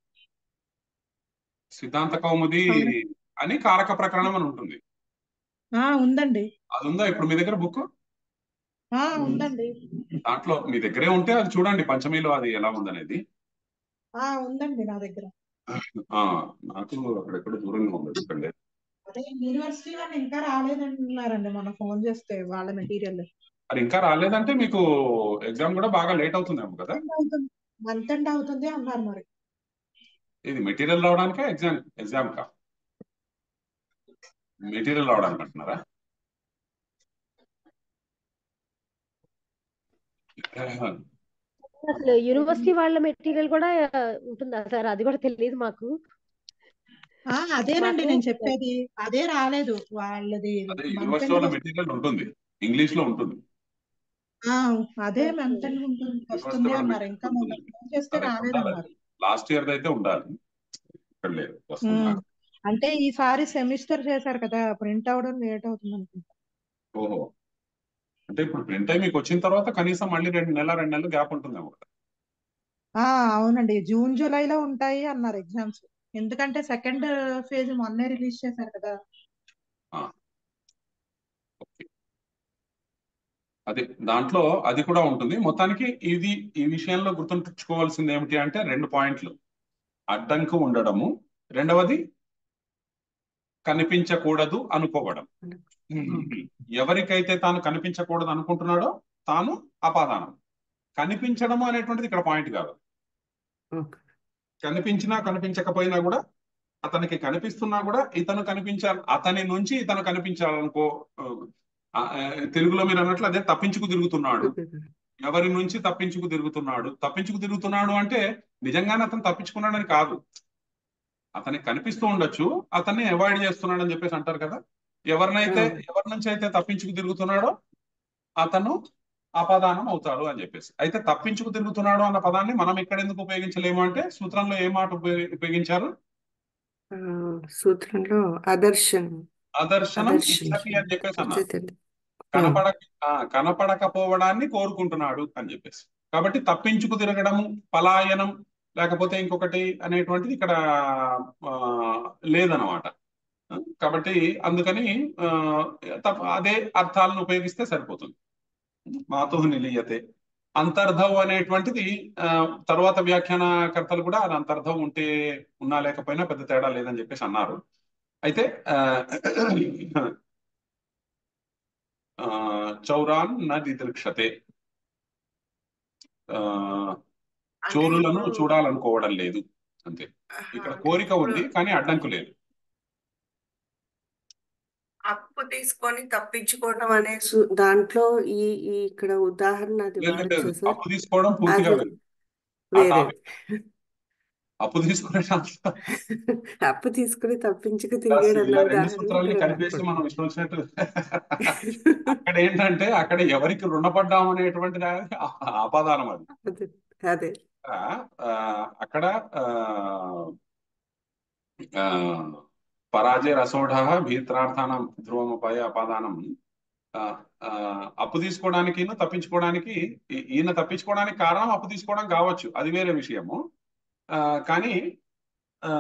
సిద్ధాంత కౌముది అవును. అని కారక ప్రకరణం అని ఉంటుంది ఆ ఉందండి అది ఉందా ఇప్పుడు మీ దగ్గర బుక్ ఆ ఉందండి దాంట్లో మీ దగ్గరే ఉంటే అది చూడండి పంచమిలో అది ఎలా ఉందనేది ఆ ఉందండి నా దగ్గర ఆ నాకు అక్కడెక్కడ దూరంగా ఉంది ఎందుకంటే అదే యూనివర్సిటీ వాళ్ళు ఇంకా రాలేదంటున్నారండి మొన్న ఫోన్ చేస్తే వాళ్ళ మెటీరియల్ మరి ఇంకా రాలేదంటే మీకు ఎగ్జామ్ కూడా బాగా లేట్ అవుతుందేమో కదా అవుతుంది మంత్ ఎండ్ అవుతుంది అన్నారు మరి ఇది మెటీరియల్ రావడానికా ఎగ్జామ్ ఎగ్జామ్ కా మెటీరియల్ రావడానికి అంటున్నారా అసలు యూనివర్సిటీ వాళ్ళ మెటీరియల్ కూడా ఉంటుందా సార్ అది కూడా తెలియదు మాకు ఆ అదేనండి మాకు నేను చెప్పేది అదే రాలేదు వాళ్ళది అదే మంత్ యూనివర్సిటీ ఎండ్ వాళ్ళ మెటీరియల్ ఉంటుంది ఇంగ్లీష్ లో ఉంటుంది ఆ అదే ఓకే మంత్ ఎండ్ ఉంటుంది యూనివర్సిటీ వస్తుంది వాళ్ళ అన్నారు మెటీరియల్ ఇంకా మొన్న ఉంటుంది ఫోన్ చేస్తే అదే ఉండాలి రాలేదన్నారు లాస్ట్ ఇయర్ అయితే ఉండాలి ఇక్కడ లేదు వస్తుందా ఉమ్. అంటే ఈసారి సెమిస్టర్ చేశారు కదా ప్రింట్ అవడం లేట్ అవుతుంది అనుకుంటా ఓహో అంటే ఇప్పుడు ప్రింట్ అయి మీకు వచ్చిన తర్వాత కనీసం మళ్ళీ రెండు నెలల రెండు నెలలు గ్యాప్ ఉంటుందేమో కదా ఆ అవునండి జూన్ జూలైలో ఉంటాయి అన్నారు ఎగ్జామ్స్ ఎందుకంటే సెకండ్ ఫేజ్ మొన్నే రిలీజ్ చేశారు కదా ఆ, ఓకే అదే దాంట్లో అది కూడా ఉంటుంది మొత్తానికి ఇది ఈ విషయంలో గుర్తుంచుకోవాల్సింది ఏమిటి అంటే రెండు పాయింట్లు అడ్డంకు ఉండడము రెండవది కనిపించకూడదు అనుకోవడం ఓకే ఎవరికైతే తాను కనిపించకూడదు అనుకుంటున్నాడో తాను అపాదానం కనిపించడము అనేటువంటిది ఇక్కడ పాయింట్ కాదు ఓకే కనిపించినా కనిపించకపోయినా కూడా అతనికి కనిపిస్తున్నా కూడా ఇతను కనిపించాలి అతని నుంచి ఇతను కనిపించాలనుకో ఆ, ఆ, తెలుగులో మీరు అన్నట్లు అదే తప్పించుకు తిరుగుతున్నాడు ఎవరి నుంచి తప్పించుకు తిరుగుతున్నాడు తప్పించుకు తిరుగుతున్నాడు అంటే నిజంగానే అతను తప్పించుకున్నాడని కాదు అతనికి కనిపిస్తూ ఉండొచ్చు అతన్ని అవాయిడ్ చేస్తున్నాడు అని చెప్పేసి అంటారు కదా ఎవరినైతే ఆ. ఎవరి నుంచి అయితే తప్పించుకు తిరుగుతున్నాడో అతను అపదానం అవుతాడు అని చెప్పేసి అయితే తప్పించుకు తిరుగుతున్నాడు అన్న పదాన్ని మనం ఇక్కడ ఎందుకు ఉపయోగించలేము అంటే సూత్రంలో ఏ మాట ఉపయోగి- ఉపయోగించారు ఆ, సూత్రంలో అదర్శనం అదర్శనం అదర్శనం ఇచ్చతి అని చెప్పేసి అన్నారు ఇచ్చతి. ఆ, కనపడ ఆ, కనపడకపోవడాన్ని కోరుకుంటున్నాడు అని చెప్పేసి కాబట్టి తప్పించుకు తిరగడము పలాయనం లేకపోతే ఇంకొకటి అనేటువంటిది ఇక్కడ ఆ, లేదన్నమాట కాబట్టి అందుకని ఆ, తప్ప- అదే అర్థాలను ఉపయోగిస్తే సరిపోతుంది మాతో నిలీయతే అంతర్ధం అనేటువంటిది ఆ, తర్వాత వ్యాఖ్యానకర్తలు కూడా అది అంతర్ధం ఉంటే ఉన్నా లేకపోయినా పెద్ద తేడా లేదని చెప్పేసి అన్నారు అయితే ఆ, ఆ, చౌరాన్ న దిదృక్షతే ఆ, అంటే చోరులను ఇప్పుడు చూడాలనుకోవడం లేదు అంతే ఆహా, ఇక్కడ అంటే కోరిక ఇప్పుడు ఉంది కానీ అడ్డంకు లేదు అప్పు తీసుకొని తప్పించుకోవడం అనే సు- దాంట్లో ఈ ఈ ఇక్కడ ఉదాహరణ అది లేదు లేదు వాడచ్చా సార్ అప్పు తీసుకోవడం పూర్తిగా అది వేరు ఆ వేరేది టాపిక్ అప్పు తీసుకునే దాంట్లో అప్పు తీసుకుని తప్పించుకు ఇలా తిరిగాడు అన్న ఇలా రెండు ఉదాహరణ సూత్రాలని ఇక్కడ కలిపేసి రాకూడదు మనం ఇష్టం వచ్చినట్టు అక్కడ ఏంటంటే అక్కడ ఎవరికి రుణపడ్డాం అనేటువంటిది అనేది ఆ- ఆపాదానం అది అదే అదే ఆ, ఆ, అక్కడ ఆ, ఆ, పరాజయ రసోఢ భీత్రార్థానం ధ్రువముపాయ అపాదానం ఆ, ఆ, అప్పు తీసుకోవడానికి తప్పించుకోవడానికి ఈ- ఈయన తప్పించుకోవడానికి కారణం అప్పు తీసుకోవడం కావచ్చు అది వేరే విషయము ఆ, కానీ ఆ,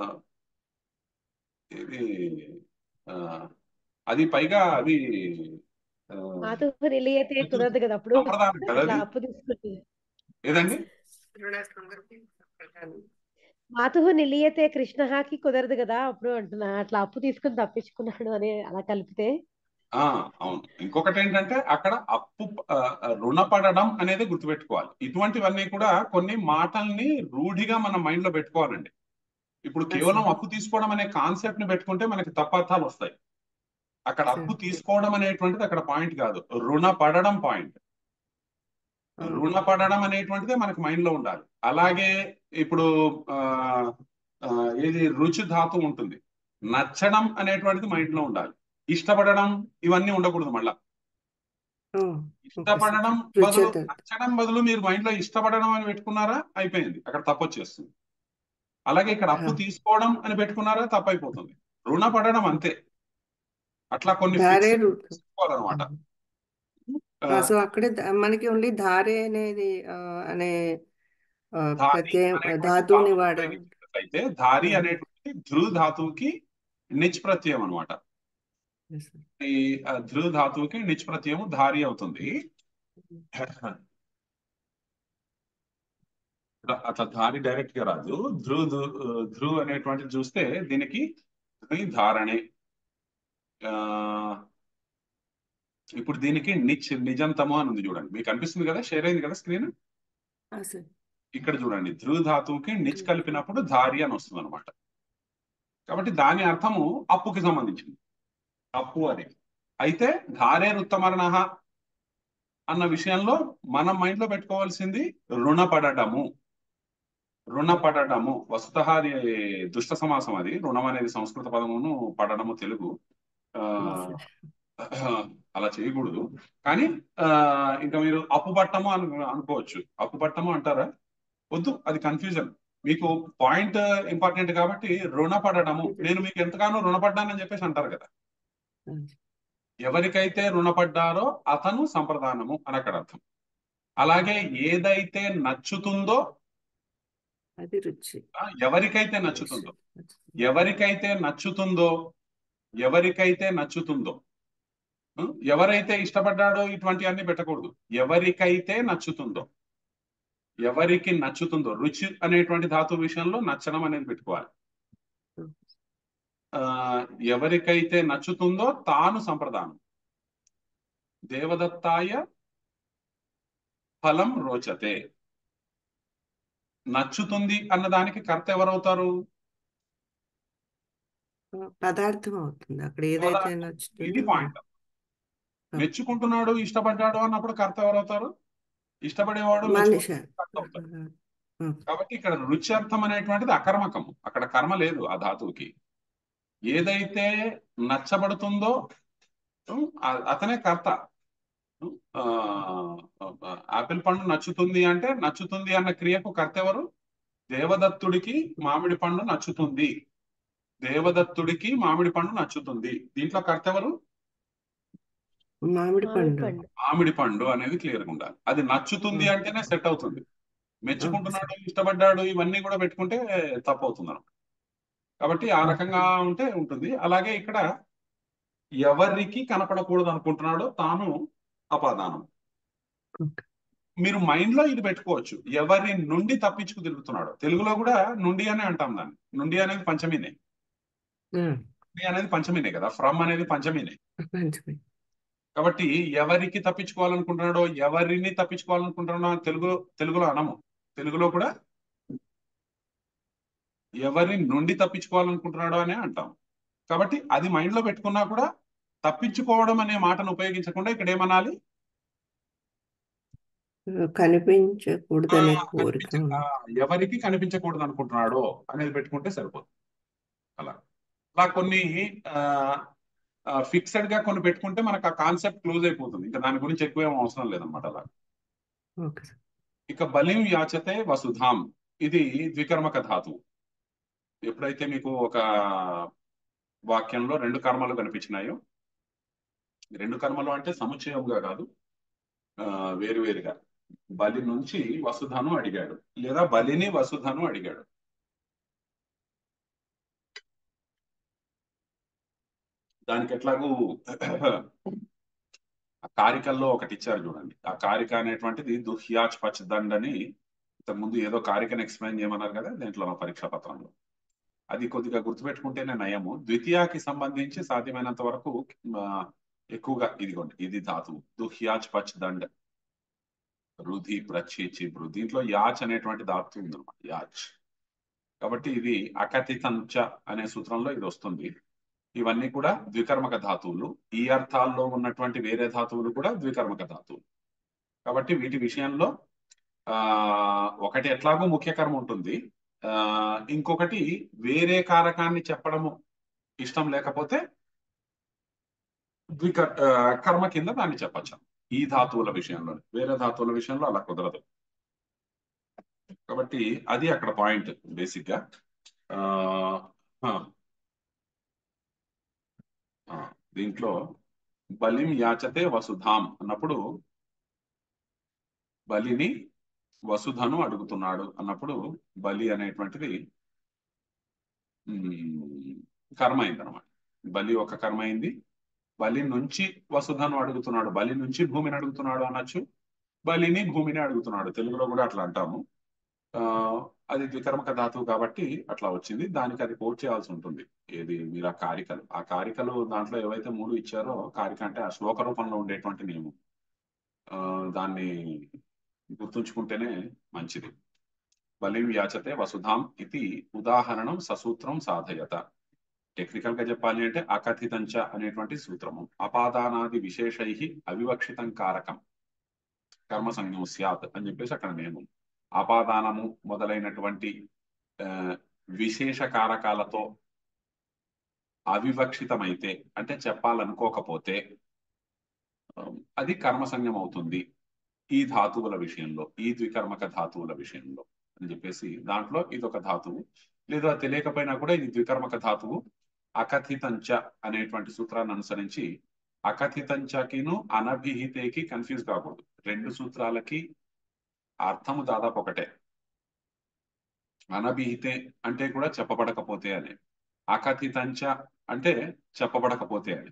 ఇది ఆ, అది పైగా అది ఆ, మాతో నిలియతే కొంచెం కుదరదు కదా అప్పుడు సంప్రదాయం కదా అట్లా అది అప్పు తీసుకుంటే ఏదండి మాతుహు నిలీయతే కృష్ణహాకి కుదరదు కదా అప్పుడు అంటున్నా అట్లా అప్పు తీసుకుని తప్పించుకున్నాడు అని అలా కలిపితే ఆ అవును ఇంకొకటి ఏంటంటే అక్కడ అప్పు ఆ, రుణపడడం అనేది గుర్తుపెట్టుకోవాలి ఇటువంటివన్నీ కూడా కొన్ని మాటల్ని రూఢిగా మన మైండ్ లో పెట్టుకోవాలండి ఇప్పుడు కేవలం అసలు. అప్పు తీసుకోవడం అనే కాన్సెప్ట్ ని పెట్టుకుంటే మనకి తప్పర్థాలు వస్తాయి అక్కడ సరే. అప్పు తీసుకోవడం అనేటువంటిది అక్కడ పాయింట్ కాదు రుణపడడం పాయింట్ ఆ, రుణపడడం అనేటువంటిదే మనకి మైండ్ లో ఉండాలి అలాగే ఇప్పుడు ఆ ఆ, ఏది రుచి ధాతు ఉంటుంది నచ్చడం అనేటువంటిది మైండ్ లో ఉండాలి ఇష్టపడడం ఇవన్నీ ఉండకూడదు మళ్ళా ఆ, ఓకే సార్ ఇష్టపడడం రుచి బదులు ధాతు. నచ్చడం బదులు మీరు మైండ్ లో ఇష్టపడడం అని పెట్టుకున్నారా అయిపోయింది అక్కడ తప్పు వచ్చేస్తుంది అలాగే ఇక్కడ అప్పు ఆ. తీసుకోవడం అని పెట్టుకున్నారా తప్పు అయిపోతుంది రుణపడడం అంతే అట్లా కొన్ని ధారే ఫిక్స్ రూట్ చేసుకోవాలన్నమాట ఆ, సో అక్కడే ద- మనకి ఓన్లీ ధారే అనేది ఆ, అనే ఆ, ధారి ప్రత్యయం అనేటువంటి ధాతువుని ధాతువు వాడాం ఉపయోగించినట్లయితే ధారి ఆ. అనేటువంటి ధృ ధాతువుకి నిచ్ ప్రత్యయం అనమాట Yes, sir. ఈ ఆ, ధృ ధాతువుకి నిచ్ ప్రత్యయము ధారి అవుతుంది అట్లా ధారి డైరెక్ట్ గా రాదు ధృ ధృ అనేటువంటిది చూస్తే దీనికి ధృ ధారణే ఆ, ఇప్పుడు దీనికి నిచ్ నిజంతము అని ఉంది చూడండి మీకు అనిపిస్తుంది కదా షేర్ అయింది కదా స్క్రీన్ ఆ, సార్ ఇక్కడ చూడండి ధృ ధాతువుకి నిచ్ కలిపినప్పుడు ధారి అని వస్తుంది అనమాట కాబట్టి దాని అర్థము అప్పుకి సంబంధించింది అప్పు అని అయితే ధారే రుత్తమరణ అన్న విషయంలో మనం మైండ్ లో పెట్టుకోవాల్సింది రుణపడటము రుణపడటము వస్తుత అది దుష్ట సమాసం అది రుణం అనేది సంస్కృత పదమును పడడము తెలుగు ఆ, Yes, sir. అలా చేయకూడదు కానీ ఆ ఇంకా మీరు అప్పు పట్టము అను అనుకోవచ్చు అప్పు పట్టము అంటారా వద్దు అది కన్ఫ్యూజన్ మీకు పాయింట్ ఇంపార్టెంట్ కాబట్టి రుణపడడము నేను మీకు ఎంతగానో రుణపడ్డానని చెప్పేసి అంటారు కదా ఎవరికైతే రుణపడ్డారో అతను సంప్రదానము అని అక్కడ అర్థం అలాగే ఏదైతే నచ్చుతుందో అది రుచి ఆ, ఎవరికైతే నచ్చుతుందో ఎవరికైతే నచ్చుతుందో ఎవరికైతే నచ్చుతుందో ఉం? ఎవరైతే ఇష్టపడ్డాడో ఇటువంటి అన్ని పెట్టకూడదు ఎవరికైతే నచ్చుతుందో ఎవరికి నచ్చుతుందో రుచి అనేటువంటి ధాతు విషయంలో నచ్చడం అనేది పెట్టుకోవాలి ఆ ఎవరికైతే నచ్చుతుందో తాను సంప్రదానం దేవదత్తాయ ఫలం రోచతే నచ్చుతుంది అన్నదానికి కర్త ఎవరవుతారు పదార్థం అవుతుంది అక్కడ ఏదైతే పదార్థం. ఇది నచ్చుతుందో పాయింట్ మెచ్చుకుంటున్నాడు ఇష్టపడ్డాడు అన్నప్పుడు కర్త ఎవరవుతారు ఇష్టపడేవాడు మనిషి మెచ్చుకునేవాడు కర్త అవుతాడు ఉం. కాబట్టి ఇక్కడ రుచి అర్థం అనేటువంటిది అకర్మకం అక్కడ కర్మ లేదు ఆ ధాతువుకి ఏదైతే నచ్చబడుతుందో ఉం, ఆ- అతనే కర్త ఉం, ఆ, ఆ, ఆపిల్ పండు నచ్చుతుంది అంటే నచ్చుతుంది అన్న క్రియకు కర్త ఎవరు దేవదత్తుడికి మామిడి పండు నచ్చుతుంది దేవదత్తుడికి మామిడి పండు నచ్చుతుంది దీంట్లో కర్త ఎవరు మామిడి మామిడి పండు పండు మామిడి పండు అనేది క్లియర్ గా ఉండాలి అది నచ్చుతుంది అంటేనే సెట్ అవుతుంది మెచ్చుకుంటున్నాడు ఇష్టపడ్డాడు ఇవన్నీ కూడా పెట్టుకుంటే తప్పు అవుతుంది అన్నమాట కాబట్టి ఆ రకంగా ఉంటే ఉంటుంది అలాగే ఇక్కడ ఎవరికి కనపడకూడదు అనుకుంటున్నాడో తాను అపాదానం Okay. మీరు మైండ్ లో ఇది పెట్టుకోవచ్చు ఎవరి నుండి తప్పించుకు తిరుగుతున్నాడు తెలుగులో కూడా నుండి అనే అంటాం దాన్ని నుండి అనేది పంచమీనే ఉం. నుండి అనేది పంచమీనే కదా ఫ్రమ్ అనేది పంచమీనే మంచిది కాబట్టి ఎవరికి తప్పించుకోవాలనుకుంటున్నాడో ఎవరిని తప్పించుకోవాలనుకుంటున్నాడో అని తెలుగు తెలుగులో అనము తెలుగులో కూడా ఎవరి నుండి తప్పించుకోవాలనుకుంటున్నాడో అనే అంటాం కాబట్టి అది మైండ్ లో పెట్టుకున్నా కూడా తప్పించుకోవడం అనే మాటను ఉపయోగించకుండా ఇక్కడ ఏమనాలి కనిపించకూడదనే కోరిక కనిపించ- ఆ, ఎవరికి కనిపించకూడదు అనుకుంటున్నాడో అనేది పెట్టుకుంటే సరిపోతుంది అలా అలా కొన్ని ఫిక్స్డ్ గా కొన్ని పెట్టుకుంటే మనకు ఆ కాన్సెప్ట్ క్లోజ్ అయిపోతుంది ఇంకా దాని గురించి ఎక్కువ ఏం అవసరం లేదన్నమాట అలా ఓకే సార్ ఇక బలిం యాచతే వసుధాం ఇది ద్వికర్మక ధాతువు ఎప్పుడైతే మీకు ఒక వాక్యంలో రెండు కర్మలు కనిపించినాయో రెండు కర్మలు అంటే సముచ్చయంగా కాదు ఆ, వేరువేరుగా బలి నుంచి వసుధను అడిగాడు లేదా బలిని వసుధను అడిగాడు దానికి ఎట్లాగూ ఆ కారికల్లో ఒకటి ఇచ్చారు చూడండి ఆ కారిక అనేటువంటిది దుహ్యాచ్ పచ్ దండ్ అని ముందు ఏదో కారికను ఎక్స్ప్లెయిన్ చేయమన్నారు కదా దీంట్లో నా పరీక్షా పత్రంలో అది కొద్దిగా గుర్తుపెట్టుకుంటేనే నయము ద్వితీయాకి సంబంధించి సాధ్యమైనంత వరకు ఆ, ఎక్కువగా ఇదిగోండి ఇది ధాతువు దుహ్యాచ్ పచ్ దండ్ రుధి ప్రచ్చి భృ దీంట్లో యాచ్ అనేటువంటి ధాతు ఉందన్నమాట యాచ్ కాబట్టి ఇది అకథితంచ అనే సూత్రంలో ఇది వస్తుంది ఇవన్నీ కూడా ద్వికర్మక ధాతువులు ఈ అర్థాల్లో ఉన్నటువంటి వేరే ధాతువులు కూడా ద్వికర్మక ధాతువులు కాబట్టి వీటి విషయంలో ఆ ఒకటి ఎట్లాగో ముఖ్య కర్మ ఉంటుంది ఆ ఇంకొకటి వేరే కారకాన్ని చెప్పడము ఇష్టం లేకపోతే ద్విక ఆ, కర్మ కింద దాన్ని చెప్పచ్చు ఈ ధాతువుల విషయంలో వేరే ధాతువుల విషయంలో అలా కుదరదు కాబట్టి అది అక్కడ పాయింట్ బేసిక్ గా ఆ, ఆ, ఆ, దీంట్లో బలిం యాచతే వసుధాం అన్నప్పుడు బలిని వసుధను అడుగుతున్నాడు అన్నప్పుడు బలి అనేటువంటిది ఉమ్, కర్మ అయింది అనమాట బలి ఒక కర్మ అయింది బలి నుంచి వసుధను అడుగుతున్నాడు బలి నుంచి భూమిని అడుగుతున్నాడు అనొచ్చు బలిని భూమిని అడుగుతున్నాడు తెలుగులో కూడా అట్లా అంటాము ఆ అది ద్వికర్మక ధాతువు కాబట్టి అట్లా వచ్చింది దానికి అది కోట్ చేయాల్సి ఉంటుంది ఏది మీరు ఆ కారికలు ఆ కారికలు దాంట్లో ఏవైతే మూడు ఇచ్చారో కారిక అంటే ఆ శ్లోక రూపంలో ఉండేటువంటి నియమం ఆ దాన్ని గుర్తుంచుకుంటేనే మంచిది బలిం యాచతే వసుధాం ఇది ఉదాహరణం ససూత్రం సాధయత టెక్నికల్ గా చెప్పాలి అంటే అకథితంచ అనేటువంటి సూత్రము అపాదానాది విశేషై అవివక్షితం కారకం కర్మ సంజ్ఞం స్యాత్ అని చెప్పేసి అక్కడ నియమం అపాదానము మొదలైనటువంటి ఆ, విశేష కారకాలతో అవివక్షితమైతే అంటే చెప్పాలనుకోకపోతే ఆ, అది కర్మ సంజ్ఞం అవుతుంది ఈ ధాతువుల విషయంలో ఈ ద్వికర్మక ధాతువుల విషయంలో అని చెప్పేసి దాంట్లో ఇదొక ధాతువు లేదా తెలియకపోయినా కూడా ఇది ద్వికర్మక ధాతువు అకథితంచ అనేటువంటి సూత్రాన్ని అనుసరించి అకథితంచకిను అనభిహితేకి కన్ఫ్యూజ్ కాకూడదు రెండు సూత్రాలకి అర్థము దాదాపు ఒకటే అనభిహితే అంటే కూడా చెప్పబడకపోతే అని అకథితంచ అంటే చెప్పబడకపోతే అని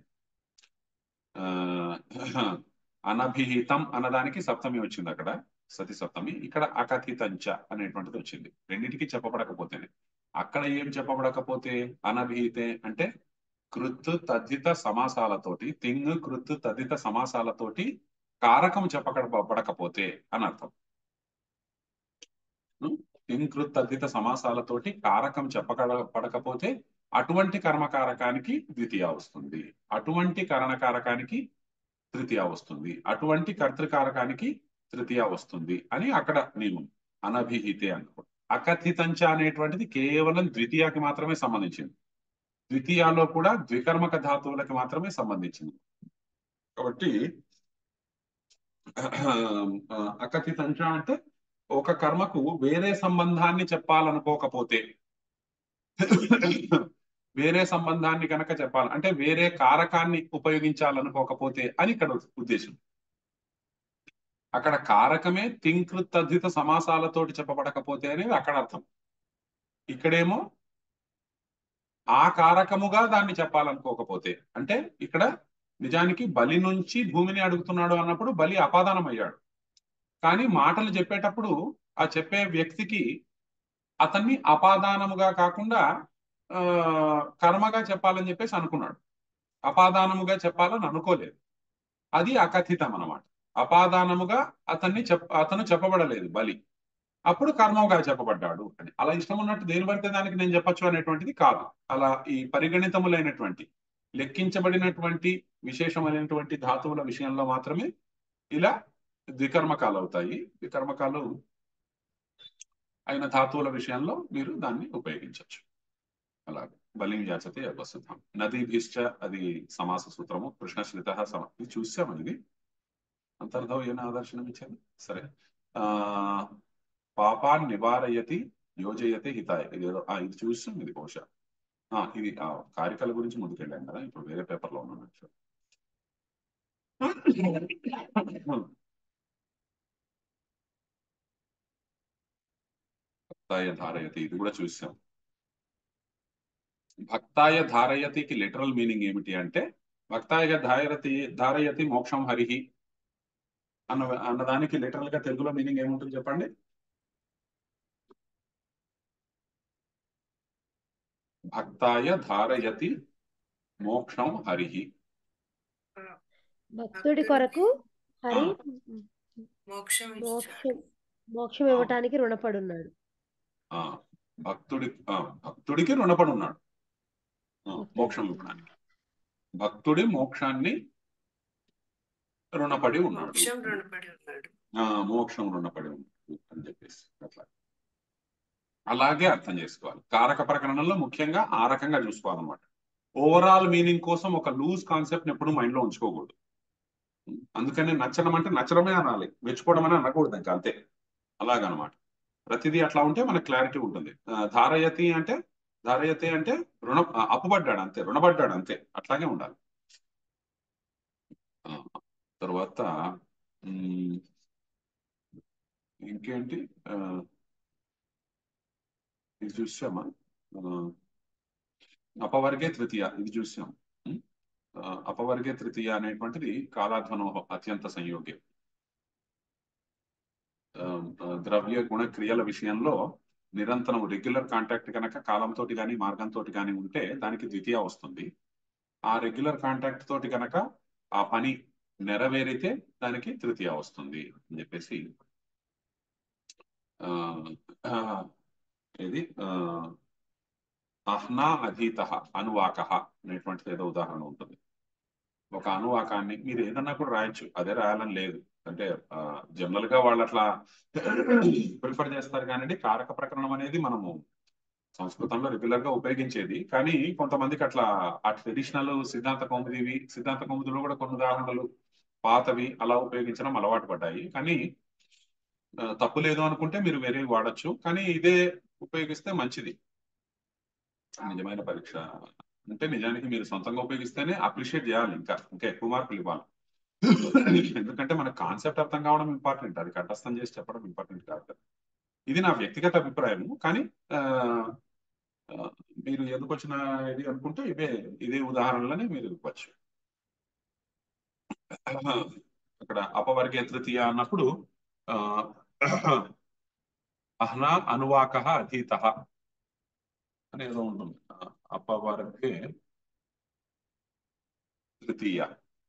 ఆ, అనభిహితం అన్నదానికి సప్తమి వచ్చింది అక్కడ సతి సప్తమి ఇక్కడ అకథితంచ అనేటువంటిది వచ్చింది రెండింటికి చెప్పబడకపోతేనే అక్కడ ఏం చెప్పబడకపోతే అనభిహితే అంటే కృత్ తద్దిత సమాసాలతోటి తింగ్ కృత్ తద్దిత సమాసాలతోటి కారకం చెప్పబడకపోతే అని అర్థం తింగ్ కృత్ తద్దిత సమాసాలతోటి కారకం చెప్పబడకపోతే అటువంటి కర్మకారకానికి ద్వితీయ వస్తుంది అటువంటి కరణకారకానికి తృతీయ వస్తుంది అటువంటి కర్తృకారకానికి తృతీయ వస్తుంది అని అక్కడ నియమం అనభిహితే అనుకో అకథితంచ అనేటువంటిది కేవలం ద్వితీయకి మాత్రమే సంబంధించింది ద్వితీయాలో కూడా ద్వికర్మక ధాతువులకి మాత్రమే సంబంధించింది కాబట్టి ఆ, అకథితంచ అంటే ఒక కర్మకు వేరే సంబంధాన్ని చెప్పాలనుకోకపోతే వేరే సంబంధాన్ని కనుక చెప్పాలి అంటే వేరే కారకాన్ని ఉపయోగించాలనుకోకపోతే అని ఇక్కడ ఉద్దేశం అక్కడ కారకమే తింకృత్ తద్ధిత సమాసాలతోటి చెప్పబడకపోతే అనేది అక్కడ అర్థం ఇక్కడేమో ఆ కారకముగా దాన్ని చెప్పాలనుకోకపోతే అంటే ఇక్కడ నిజానికి బలి నుంచి భూమిని అడుగుతున్నాడు అన్నప్పుడు బలి అపాదానం అయ్యాడు కానీ మాటలు చెప్పేటప్పుడు ఆ చెప్పే వ్యక్తికి అతన్ని అపాదానముగా కాకుండా ఆ కర్మగా చెప్పాలని చెప్పేసి అనుకున్నాడు అపాదానముగా చెప్పాలని అనుకోలేదు అది అకథితం అన్నమాట అపాదానముగా అతన్ని చెప్ అతను చెప్పబడలేదు బలి అప్పుడు కర్మగా చెప్పబడ్డాడు అని అలా ఇష్టం ఉన్నట్టు దేని పడితే దానికి నేను చెప్పొచ్చు అనేటువంటిది కాదు అలా ఈ పరిగణితములైనటువంటి లెక్కించబడినటువంటి విశేషమైనటువంటి ధాతువుల విషయంలో మాత్రమే ఇలా ద్వికర్మకాలు అవుతాయి ద్వికర్మకాలు అయిన ధాతువుల విషయంలో మీరు దాన్ని ఉపయోగించవచ్చు అలాగే బలిం యాచతే వసుధాం నదీభిశ్చ అది సమాస సూత్రము కృష్ణశ్రిత సమ ఇది చూసాము ఇది అంతర్ధం ఏమైనా ఆదర్శనం ఇచ్చారు సరే ఆ పాపాన్ నివారయతి యోజయతే హితాయ ఇది ఏదో ఆ, ఇది చూసాం ఇది బహుశా ఆ, ఇది ఆ కారికల గురించి ముందుకెళ్ళాం కదా ఇప్పుడు వేరే పేపర్ లో ఉన్నాను భక్తాయ ధారయతి ఇది కూడా చూసాం భక్తాయ ధారయతికి లిటరల్ మీనింగ్ ఏమిటి అంటే భక్తాయ ధారయతి ధారయతి మోక్షం హరిహి అన్న అన్నదానికి లిటరల్ గా తెలుగులో మీనింగ్ ఏముంటుంది చెప్పండి భక్తాయ ధారయతి మోక్షం హరిహి భక్తుడి కొరకు హరి మోక్షం మోక్షం ఇచ్చాడు మోక్షం ఇవ్వటానికి రుణపడి ఉన్నాడు ఆ భక్తుడి ఆ, భక్తుడికి రుణపడి ఉన్నాడు ఆ, మోక్షం ఇవ్వడానికి భక్తుడి మోక్షాన్ని రుణపడి ఉన్నాడు మోక్షం రుణపడి ఉన్నాడు ఆ మోక్షం రుణపడి ఉన్నాడు అని చెప్పేసి అట్లా అలాగే అర్థం చేసుకోవాలి కారక ప్రకరణంలో ముఖ్యంగా ఆ రకంగా చూసుకోవాలన్నమాట ఓవరాల్ మీనింగ్ కోసం ఒక లూజ్ కాన్సెప్ట్ ఎప్పుడు మైండ్ లో ఉంచుకోకూడదు అందుకని నచ్చడం అంటే నచ్చడమే అనాలి మెచ్చుకోవడం అని అనకూడదు ఇంకా అంతే అలాగనమాట ప్రతిదీ అట్లా ఉంటే మనకు క్లారిటీ ఉంటుంది ఆ, ధారయతి అంటే ధారయతి అంటే రుణ ఆ, అప్పుపడ్డాడు అంతే రుణపడ్డాడు అంతే అట్లాగే ఉండాలి ఆ, తర్వాత ఉమ్, ఇంకేంటి ఆ, ఇది చూసామా ఆ, అపవర్గే తృతీయ ఇది చూసాం ఉమ్, ఆ, అపవర్గే తృతీయ అనేటువంటిది కాలాధ్వనో అత్యంత సంయోగ్యం ఆ, ఆ, ద్రవ్య గుణ క్రియల విషయంలో నిరంతరం రెగ్యులర్ కాంటాక్ట్ కనుక కాలంతో కానీ మార్గంతో కానీ ఉంటే దానికి ద్వితీయ వస్తుంది ఆ రెగ్యులర్ కాంటాక్ట్ తోటి కనుక ఆ పని నెరవేరితే దానికి తృతీయ వస్తుంది అని చెప్పేసి ఆ, ఆ, ఇది ఆ, అహ్నా అధీత అనువాక అనేటువంటిది ఏదో ఉదాహరణ ఉంటుంది ఒక అనువాకాన్ని మీరు ఏదన్నా కూడా రాయొచ్చు అదే రాయాలని లేదు అంటే జనరల్ గా వాళ్ళు అట్లా ప్రిఫర్ చేస్తారు కానీ కారక ప్రకరణం అనేది మనము సంస్కృతంలో రెగ్యులర్ గా ఉపయోగించేది కానీ కొంతమందికి అట్లా ఆ ట్రెడిషనల్ సిద్ధాంత కౌముదివి సిద్ధాంత కౌముదిలో కూడా కొన్ని ఉదాహరణలు పాతవి అలా ఉపయోగించడం అలవాటు పడ్డాయి కానీ ఆ, తప్పు లేదు అనుకుంటే మీరు వేరే వాడచ్చు కానీ ఇదే ఉపయోగిస్తే మంచిది నిజమైన పరీక్ష అంటే నిజానికి మీరు సొంతంగా ఉపయోగిస్తేనే అప్రిషియేట్ చేయాలి ఇంకా ఇంకా ఎక్కువ మార్కులు ఇవ్వాలి ఎందుకంటే మన కాన్సెప్ట్ అర్థం కావడం ఇంపార్టెంట్ అది కంఠస్థం చేసి చెప్పడం ఇంపార్టెంట్ కాదు కదా. ఇది నా వ్యక్తిగత అభిప్రాయం కానీ ఆ, ఆ, మీరు ఎందుకు వచ్చిన ఇది అనుకుంటే ఇవే ఇదే ఉదాహరణలని మీరు ఇవ్వచ్చు అక్కడ అపవర్గే తృతీయ అన్నప్పుడు ఆ, అహ్నా అనువాక అధీత అనేదో ఉంటుంది ఆ, అపవర్గే తృతీయ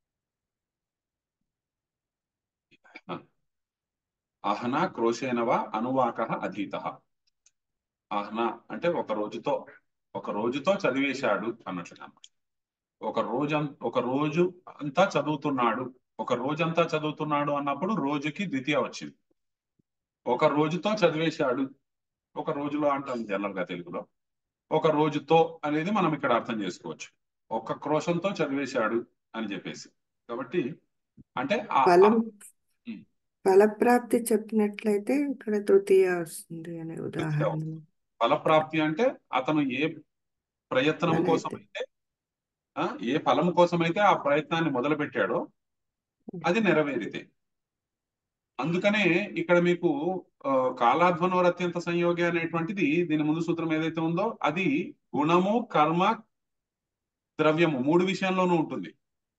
అహ్నా క్రోశేనవ అనువాక అధీత అహ్నా అంటే ఒక రోజుతో ఒక రోజుతో చదివేశాడు అన్నట్లుగా అన్నమాట. ఒక రోజు ఒక రోజు అంతా చదువుతున్నాడు ఒక రోజంతా చదువుతున్నాడు అన్నప్పుడు రోజుకి ద్వితీయ వచ్చింది ఒక రోజుతో చదివేశాడు ఒక రోజులో అంటాం జనరల్ గా తెలుగులో ఒక రోజుతో అనేది మనం ఇక్కడ అర్థం చేసుకోవచ్చు ఒక క్రోశంతో చదివేశాడు అని చెప్పేసి కాబట్టి అంటే ఆ- ఫలం ఉమ్. ఫలప్రాప్తి చెప్పినట్లయితే ఇక్కడ తృతీయ వస్తుంది అనే ఉదాహరణ ఫలప్రాప్తి అంటే అతను ఏ ప్రయత్నం ఫలైతే. కోసం అయితే ఆ, ఏ ఫలం కోసం అయితే ఆ ప్రయత్నాన్ని మొదలు పెట్టాడో అది నెరవేరితే అందుకనే ఇక్కడ మీకు ఆ, కాలాధ్వనోర్ అత్యంత సంయోగి అనేటువంటిది దీని ముందు సూత్రం ఏదైతే ఉందో అది గుణము కర్మ ద్రవ్యము మూడు విషయంలోనూ ఉంటుంది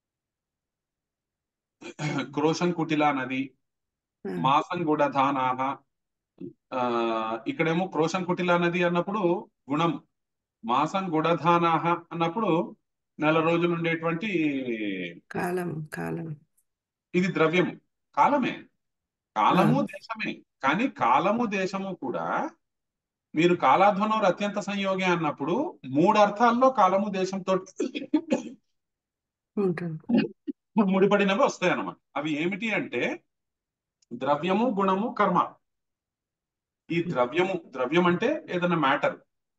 క్రోశం కుటిలా నది మాసం గుడధానాహ ఆ ఇక్కడేమో క్రోశం కుటిలా నది అన్నప్పుడు గుణం మాసం గుడధానాహ అన్నప్పుడు నెల రోజులు ఉండేటువంటి కాలం కాలం ఇది ద్రవ్యము కాలమే కాలము ఆ. దేశమే కానీ కాలము దేశము కూడా మీరు కాలాధ్వనోర్ అత్యంత సంయోగి అన్నప్పుడు మూడు అర్థాల్లో కాలము దేశంతో ఉంటుంది ముడిపడినవి వస్తాయి అన్నమాట అవి ఏమిటి అంటే ద్రవ్యము గుణము కర్మ ఈ ద్రవ్యము ద్రవ్యం అంటే ఏదైనా మ్యాటర్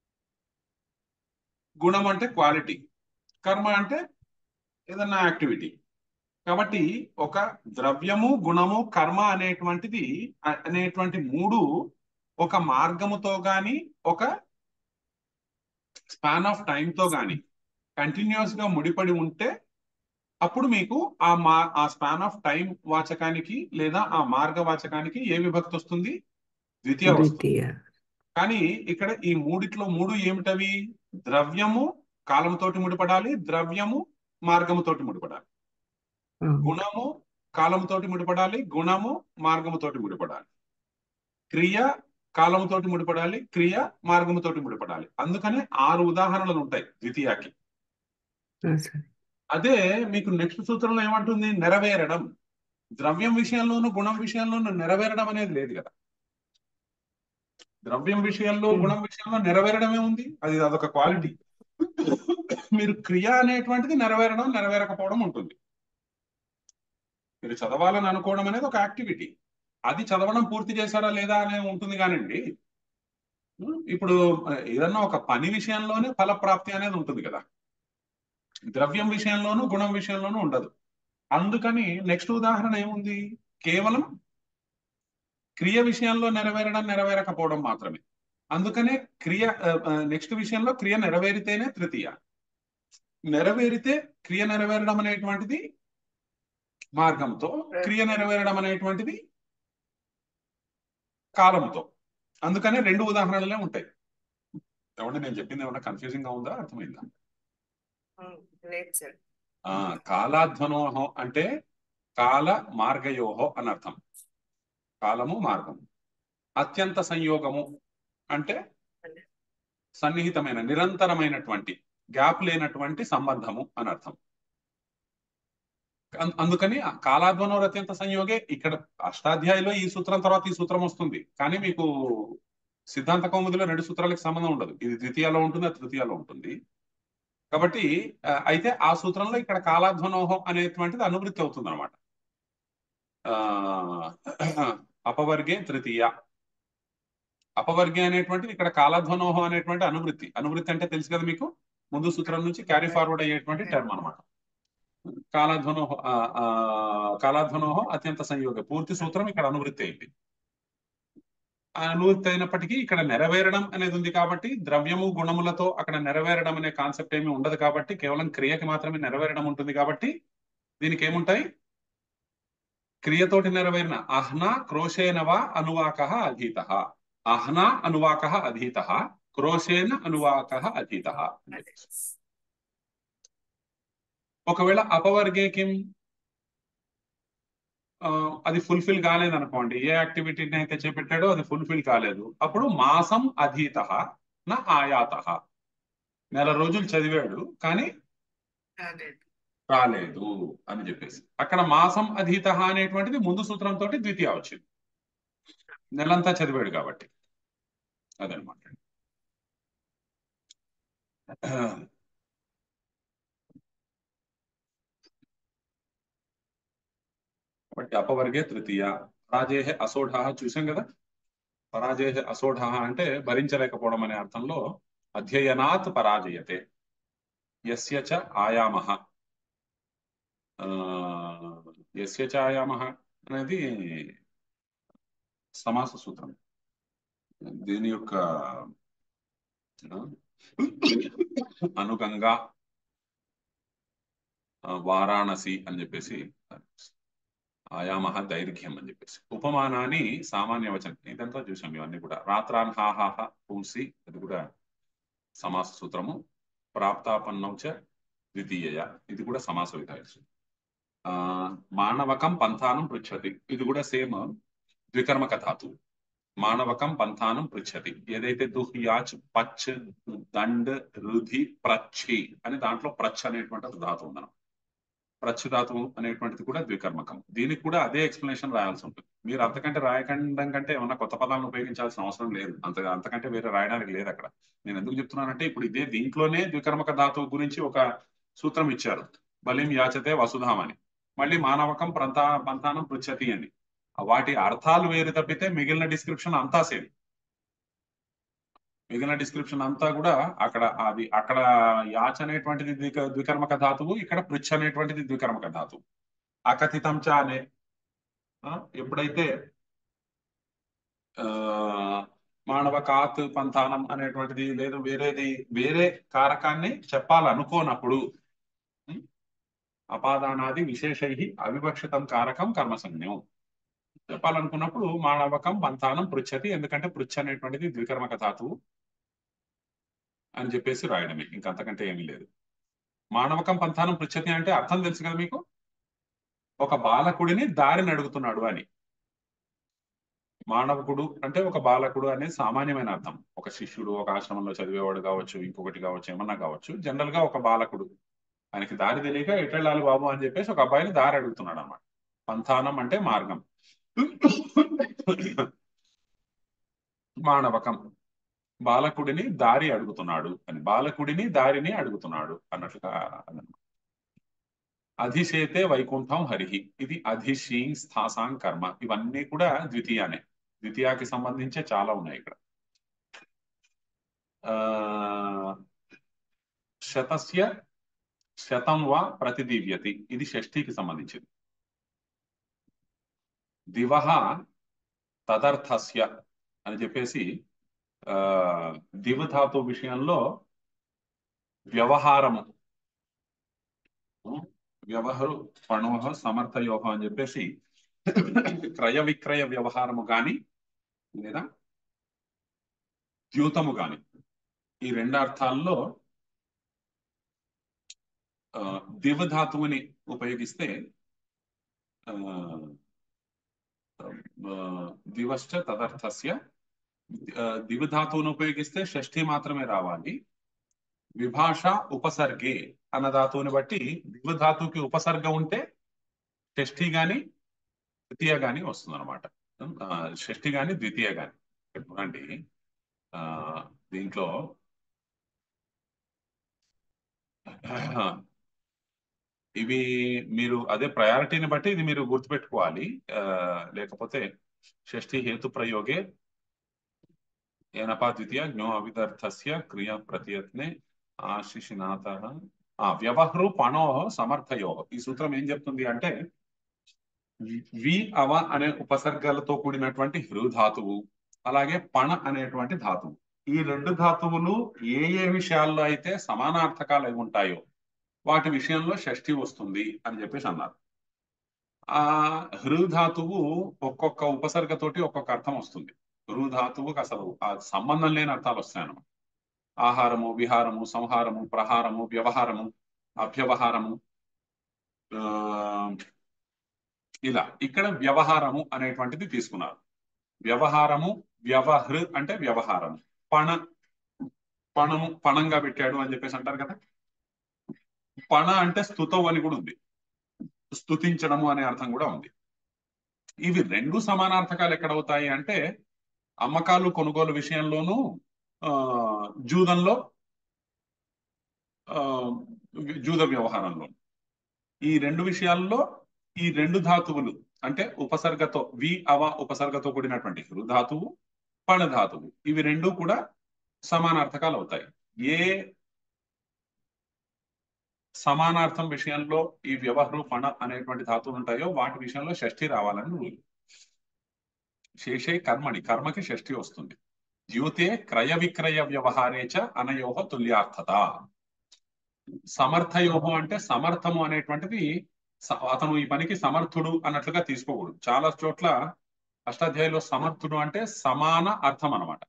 గుణం అంటే క్వాలిటీ కర్మ అంటే ఏదన్నా యాక్టివిటీ కాబట్టి ఒక ద్రవ్యము గుణము కర్మ అనేటువంటిది అ- అనేటువంటి మూడు ఒక మార్గముతో గాని ఒక స్పాన్ ఆఫ్ తో గాని కంటిన్యూస్ గా ముడిపడి ఉంటే అప్పుడు మీకు ఆ మా ఆ స్పాన్ ఆఫ్ టైం వాచకానికి లేదా ఆ మార్గ వాచకానికి ఏ విభక్తి వస్తుంది ద్వితీయ వస్తుంది ద్వితీయ కానీ ఇక్కడ ఈ మూడిట్లో మూడు ఏమిటవి ద్రవ్యము కాలంతోటి ముడిపడాలి ద్రవ్యము మార్గముతోటి ముడిపడాలి ఆ. గుణము కాలంతోటి ముడిపడాలి గుణము మార్గముతోటి ముడిపడాలి క్రియ కాలముతోటి ముడిపడాలి క్రియ మార్గముతోటి ముడిపడాలి అందుకనే ఆరు ఉదాహరణలు ఉంటాయి ద్వితీయాకి ఆ, సరే అదే మీకు నెక్స్ట్ సూత్రంలో ఏమంటుంది నెరవేరడం ద్రవ్యం విషయంలోనూ గుణం విషయంలోనూ నెరవేరడం అనేది లేదు కదా ద్రవ్యం విషయంలో ఉమ్. గుణం విషయంలో నెరవేరడమే ఉంది అది అదొక క్వాలిటీ మీరు క్రియ అనేటువంటిది నెరవేరడం నెరవేరకపోవడం ఉంటుంది మీరు చదవాలని అనుకోవడం అనేది ఒక యాక్టివిటీ అది చదవడం పూర్తి చేశారా లేదా అనే ఉంటుంది కానివ్వండి ఇప్పుడు ఆ, ఏదన్నా ఒక పని విషయంలోనే ఫలప్రాప్తి అనేది ఉంటుంది కదా ద్రవ్యం విషయంలోనూ గుణం విషయంలోనూ ఉండదు అందుకని నెక్స్ట్ ఉదాహరణ ఏముంది కేవలం క్రియ విషయంలో నెరవేరడం నెరవేరకపోవడం మాత్రమే అందుకనే క్రియ నెక్స్ట్ విషయంలో క్రియ నెరవేరితేనే తృతీయ నెరవేరితే క్రియ నెరవేరడం అనేటువంటిది మార్గంతో క్రియ నెరవేరడం అనేటువంటిది కాలంతో అందుకనే రెండు ఉదాహరణలే ఉంటాయి ఏమంటే నేను చెప్పింది ఏమన్నా కన్ఫ్యూజింగ్ గా ఉందా అర్థమైందా ఉమ్, లేదు సార్ ఆ కాలాధ్వనోహో అంటే కాల మార్గయోహో అని అర్థం కాలము మార్గము అత్యంత సంయోగము అంటే సన్నిహితమైన నిరంతరమైనటువంటి గ్యాప్ లేనటువంటి సంబంధము అని అర్థం అం- అందుకని కాలాధ్వనోర్ అత్యంత సంయోగే ఇక్కడ అష్టాధ్యాయులో ఈ సూత్రం తర్వాత ఈ సూత్రం వస్తుంది కానీ మీకు సిద్ధాంత కౌముదిలో రెండు సూత్రాలకు సంబంధం ఉండదు ఇది ద్వితీయాలో ఉంటుంది అది తృతీయాలో ఉంటుంది కాబట్టి ఆ, అయితే ఆ సూత్రంలో ఇక్కడ కాలాధ్వనోహం అనేటువంటిది అనువృత్తి అవుతుంది అనమాట అపవర్గే తృతీయ అపవర్గే అనేటువంటిది ఇక్కడ కాలాధ్వనోహం అనేటువంటి అనువృత్తి అనువృత్తి అంటే తెలుసు కదా మీకు ముందు సూత్రం నుంచి క్యారీ ఫార్వర్డ్ అయ్యేటువంటి టర్మ్ అనమాట కాలాధ్వనోహ ఆ, ఆ, కాలాధ్వనోహం అత్యంత సంయోగ పూర్తి సూత్రం ఇక్కడ అనువృత్తి అయింది ఆ అనువృత్తి అయినప్పటికీ ఇక్కడ నెరవేరడం అనేది ఉంది కాబట్టి ద్రవ్యము గుణములతో అక్కడ నెరవేరడం అనే కాన్సెప్ట్ ఏమీ ఉండదు కాబట్టి కేవలం క్రియకి మాత్రమే నెరవేరడం ఉంటుంది కాబట్టి దీనికి ఏముంటాయి క్రియతోటి నెరవేరిన అహ్న క్రోశేనవా అనువాక అధీత అహ్న అనువాక అధీత క్రోశేన అనువాక అధీత అదే ఒకవేళ అపవర్గే కిం ఆ, అది ఫుల్ఫిల్ కాలేదు అనుకోండి ఏ యాక్టివిటీని అయితే చేపట్టాడో అది ఫుల్ఫిల్ కాలేదు అప్పుడు మాసం అధీత నా ఆయాత నెల రోజులు చదివాడు కానీ కాలేదు రాలేదు అని చెప్పేసి అక్కడ మాసం అధీత అనేటువంటిది ముందు సూత్రంతో ద్వితీయ వచ్చింది నెలంతా చదివాడు కాబట్టి అదనమాట కాబట్టి అపవర్గే తృతీయ పరాజయ అసోఢ చూసాం కదా పరాజయ అసోఢ అంటే భరించలేకపోవడం అనే అర్థంలో అధ్యయనాత్ పరాజయతే యస్య చ ఆయామః ఆ, యస్య చ ఆయామః అనేది సమాస సూత్రం దీని యొక్క ఆ, అనుగంగా ఆ, వారాణసి అని చెప్పేసి ఆయామహ దైర్ఘ్యం అని చెప్పేసి ఉపమానాన్ని సామాన్య వచనం ఇదంతా చూసాం ఇవన్నీ కూడా రాత్రాన్ హాహాహ పూసి అది కూడా సమాస సూత్రము ప్రాప్తాపన్నం చ ద్వితీయ ఇది కూడా సమాస విధానం ఆ మానవకం పంథానం పృచ్చతి ఇది కూడా సేమ్ ద్వికర్మక ధాతు మానవకం పంథానం పృచ్చతి ఏదైతే దుహ్ యాచ్ పచ్ దండ్ రుధి ప్రచ్చి అని దాంట్లో ప్రచ్ అనేటువంటి ఒక ధాతు ఉందన్నమాట ప్రచ్ ధాతువు అనేటువంటిది కూడా ద్వికర్మకం దీనికి కూడా అదే ఎక్స్ప్లెనేషన్ రాయాల్సి ఉంటుంది మీరు అంతకంటే రాయకండం కంటే ఏమన్నా కొత్త పదాలను ఉపయోగించాల్సిన అవసరం లేదు అంత అంతకంటే వేరే రాయడానికి లేదు అక్కడ నేను ఎందుకు చెప్తున్నానంటే ఇప్పుడు ఇదే దీంట్లోనే ద్వికర్మక ధాతువు గురించి ఒక సూత్రం ఇచ్చారు బలిం యాచతే వసుధాం అని మళ్ళీ మానవకం ప్రంతా పంతానం పృచ్చతి అని వాటి అర్థాలు వేరు తప్పితే మిగిలిన డిస్క్రిప్షన్ అంతా సేమ్ మిగిలిన డిస్క్రిప్షన్ అంతా కూడా అక్కడ అది అక్కడ యాచ అనేటువంటిది ద్విక ద్వికర్మక ధాతువు ఇక్కడ పృచ్ఛ అనేటువంటిది ద్వికర్మక ధాతువు అకథితం చ అనే ఆ, ఎప్పుడైతే ఆ మానవకాత్ పంథానం అనేటువంటిది లేదు వేరేది వేరే కారకాన్ని చెప్పాలనుకోనప్పుడు ఉం? అపాదానాది విశేషై అవివక్షితం కారకం కర్మసంజ్ఞం చెప్పాలనుకున్నప్పుడు మానవకం పంథానం పృచ్చతి ఎందుకంటే పృచ్ఛ అనేటువంటిది ద్వికర్మక ధాతువు అని చెప్పేసి రాయడమే ఇంకంతకంటే ఏమీ లేదు మానవకం పంథానం పృచ్చతి అంటే అర్థం తెలుసు కదా మీకు ఒక బాలకుడిని దారిని అడుగుతున్నాడు అని మానవకుడు అంటే ఒక బాలకుడు అనేది సామాన్యమైన అర్థం ఒక శిష్యుడు ఒక ఆశ్రమంలో చదివేవాడు కావచ్చు ఇంకొకటి కావచ్చు ఏమన్నా కావచ్చు జనరల్ గా ఒక బాలకుడు ఆయనకి దారి తెలియక ఎటెళ్ళాలి బాబు అని చెప్పేసి ఒక అబ్బాయిని దారి అడుగుతున్నాడు అన్నమాట పంథానం అంటే మార్గం మానవకం బాలకుడిని దారి అడుగుతున్నాడు అని బాలకుడిని దారిని అడుగుతున్నాడు అన్నట్లుగా అదన్నమాట అధిశేతే వైకుంఠం హరిహి ఇది అధిశీ స్థాసాం కర్మ ఇవన్నీ కూడా ద్వితీయానే ద్వితీయాకి సంబంధించే చాలా ఉన్నాయి ఇక్కడ ఆ శతస్య శతం వా ప్రతిదివ్యతి ఇది షష్ఠికి సంబంధించింది దివహ తదర్థస్య అని చెప్పేసి ఆ దివధాతు విషయంలో వ్యవహారము వ్యవహరు పణోహ సమర్థయోహ అని చెప్పేసి క్రయ విక్రయ వ్యవహారము గాని లేదా ద్యూతము గాని ఈ రెండు అర్థాల్లో ఆ, దివధాతువుని ఉపయోగిస్తే ఆ, ఆ, దివశ్చ తదర్థస్య ఆ, దివధాతువును ఉపయోగిస్తే షష్ఠి మాత్రమే రావాలి విభాష ఉపసర్గే అన్న ధాతువుని బట్టి దివధాతువుకి ఉపసర్గ ఉంటే షష్ఠి గాని ద్వితీయ గాని వస్తుంది అనమాట షష్ఠి గాని ద్వితీయ గాని చూడండి ఆ దీంట్లో ఇవి మీరు అదే ప్రయారిటీని బట్టి ఇది మీరు గుర్తుపెట్టుకోవాలి ఆ, లేకపోతే షష్ఠి హేతు ప్రయోగే ఏనపా ద్వితీయ జ్ఞో అవిదర్థస్య క్రియ ప్రతియత్నే ఆశిషినాథ ఆ వ్యవహృ పణో సమర్థయో ఈ సూత్రం ఏం చెప్తుంది అంటే వి అవ అనే ఉపసర్గాలతో కూడినటువంటి హృ ధాతువు అలాగే పణ అనేటువంటి ధాతువు ఈ రెండు ధాతువులు ఏ ఏ విషయాల్లో అయితే సమానార్థకాలు అయి ఉంటాయో వాటి విషయంలో షష్ఠి వస్తుంది అని చెప్పేసి అన్నారు ఆ హృ ధాతువు ఒక్కొక్క ఉపసర్గతోటి ఒక్కొక్క అర్థం వస్తుంది హృ ధాతువుకి అసలు ఆ సంబంధం లేని అర్థాలు వస్తాయన్నమాట ఆహారము విహారము సంహారము ప్రహారము వ్యవహారము అభ్యవహారము ఆ, ఇలా ఇక్కడ వ్యవహారము అనేటువంటిది తీసుకున్నారు వ్యవహారము వ్యవహృ అంటే వ్యవహారము పణ పణము పణంగా పెట్టాడు అని చెప్పేసి అంటారు కదా పణ అంటే స్థుతం అని కూడా ఉంది స్థుతించడము అనే అర్థం కూడా ఉంది ఇవి రెండు సమానార్థకాలు ఎక్కడ అవుతాయి అంటే అమ్మకాలు కొనుగోలు విషయంలోనూ ఆ జూదంలో ఆ జూద వ్యవహారంలో ఈ రెండు విషయాల్లో ఈ రెండు ధాతువులు అంటే ఉపసర్గతో వి అవ ఉపసర్గతో కూడినటువంటి హృ ధాతువు పణ ధాతువు ఇవి రెండు కూడా సమానార్థకాలు అవుతాయి ఏ సమానార్థం విషయంలో ఈ వ్యవహృ పణ అనేటువంటి ధాతువులు ఉంటాయో వాటి విషయంలో షష్ఠి రావాలని రూల్ శేషే కర్మణి కర్మకి షష్ఠి వస్తుంది ద్యూతే క్రయ విక్రయ వ్యవహారే చ అనయోహ తుల్యార్థత సమర్థయోహం అంటే సమర్థము అనేటువంటిది స- అతను ఈ పనికి సమర్థుడు అన్నట్లుగా తీసుకోకూడదు చాలా చోట్ల అష్టాధ్యాయులో సమర్థుడు అంటే సమాన అర్థం అన్నమాట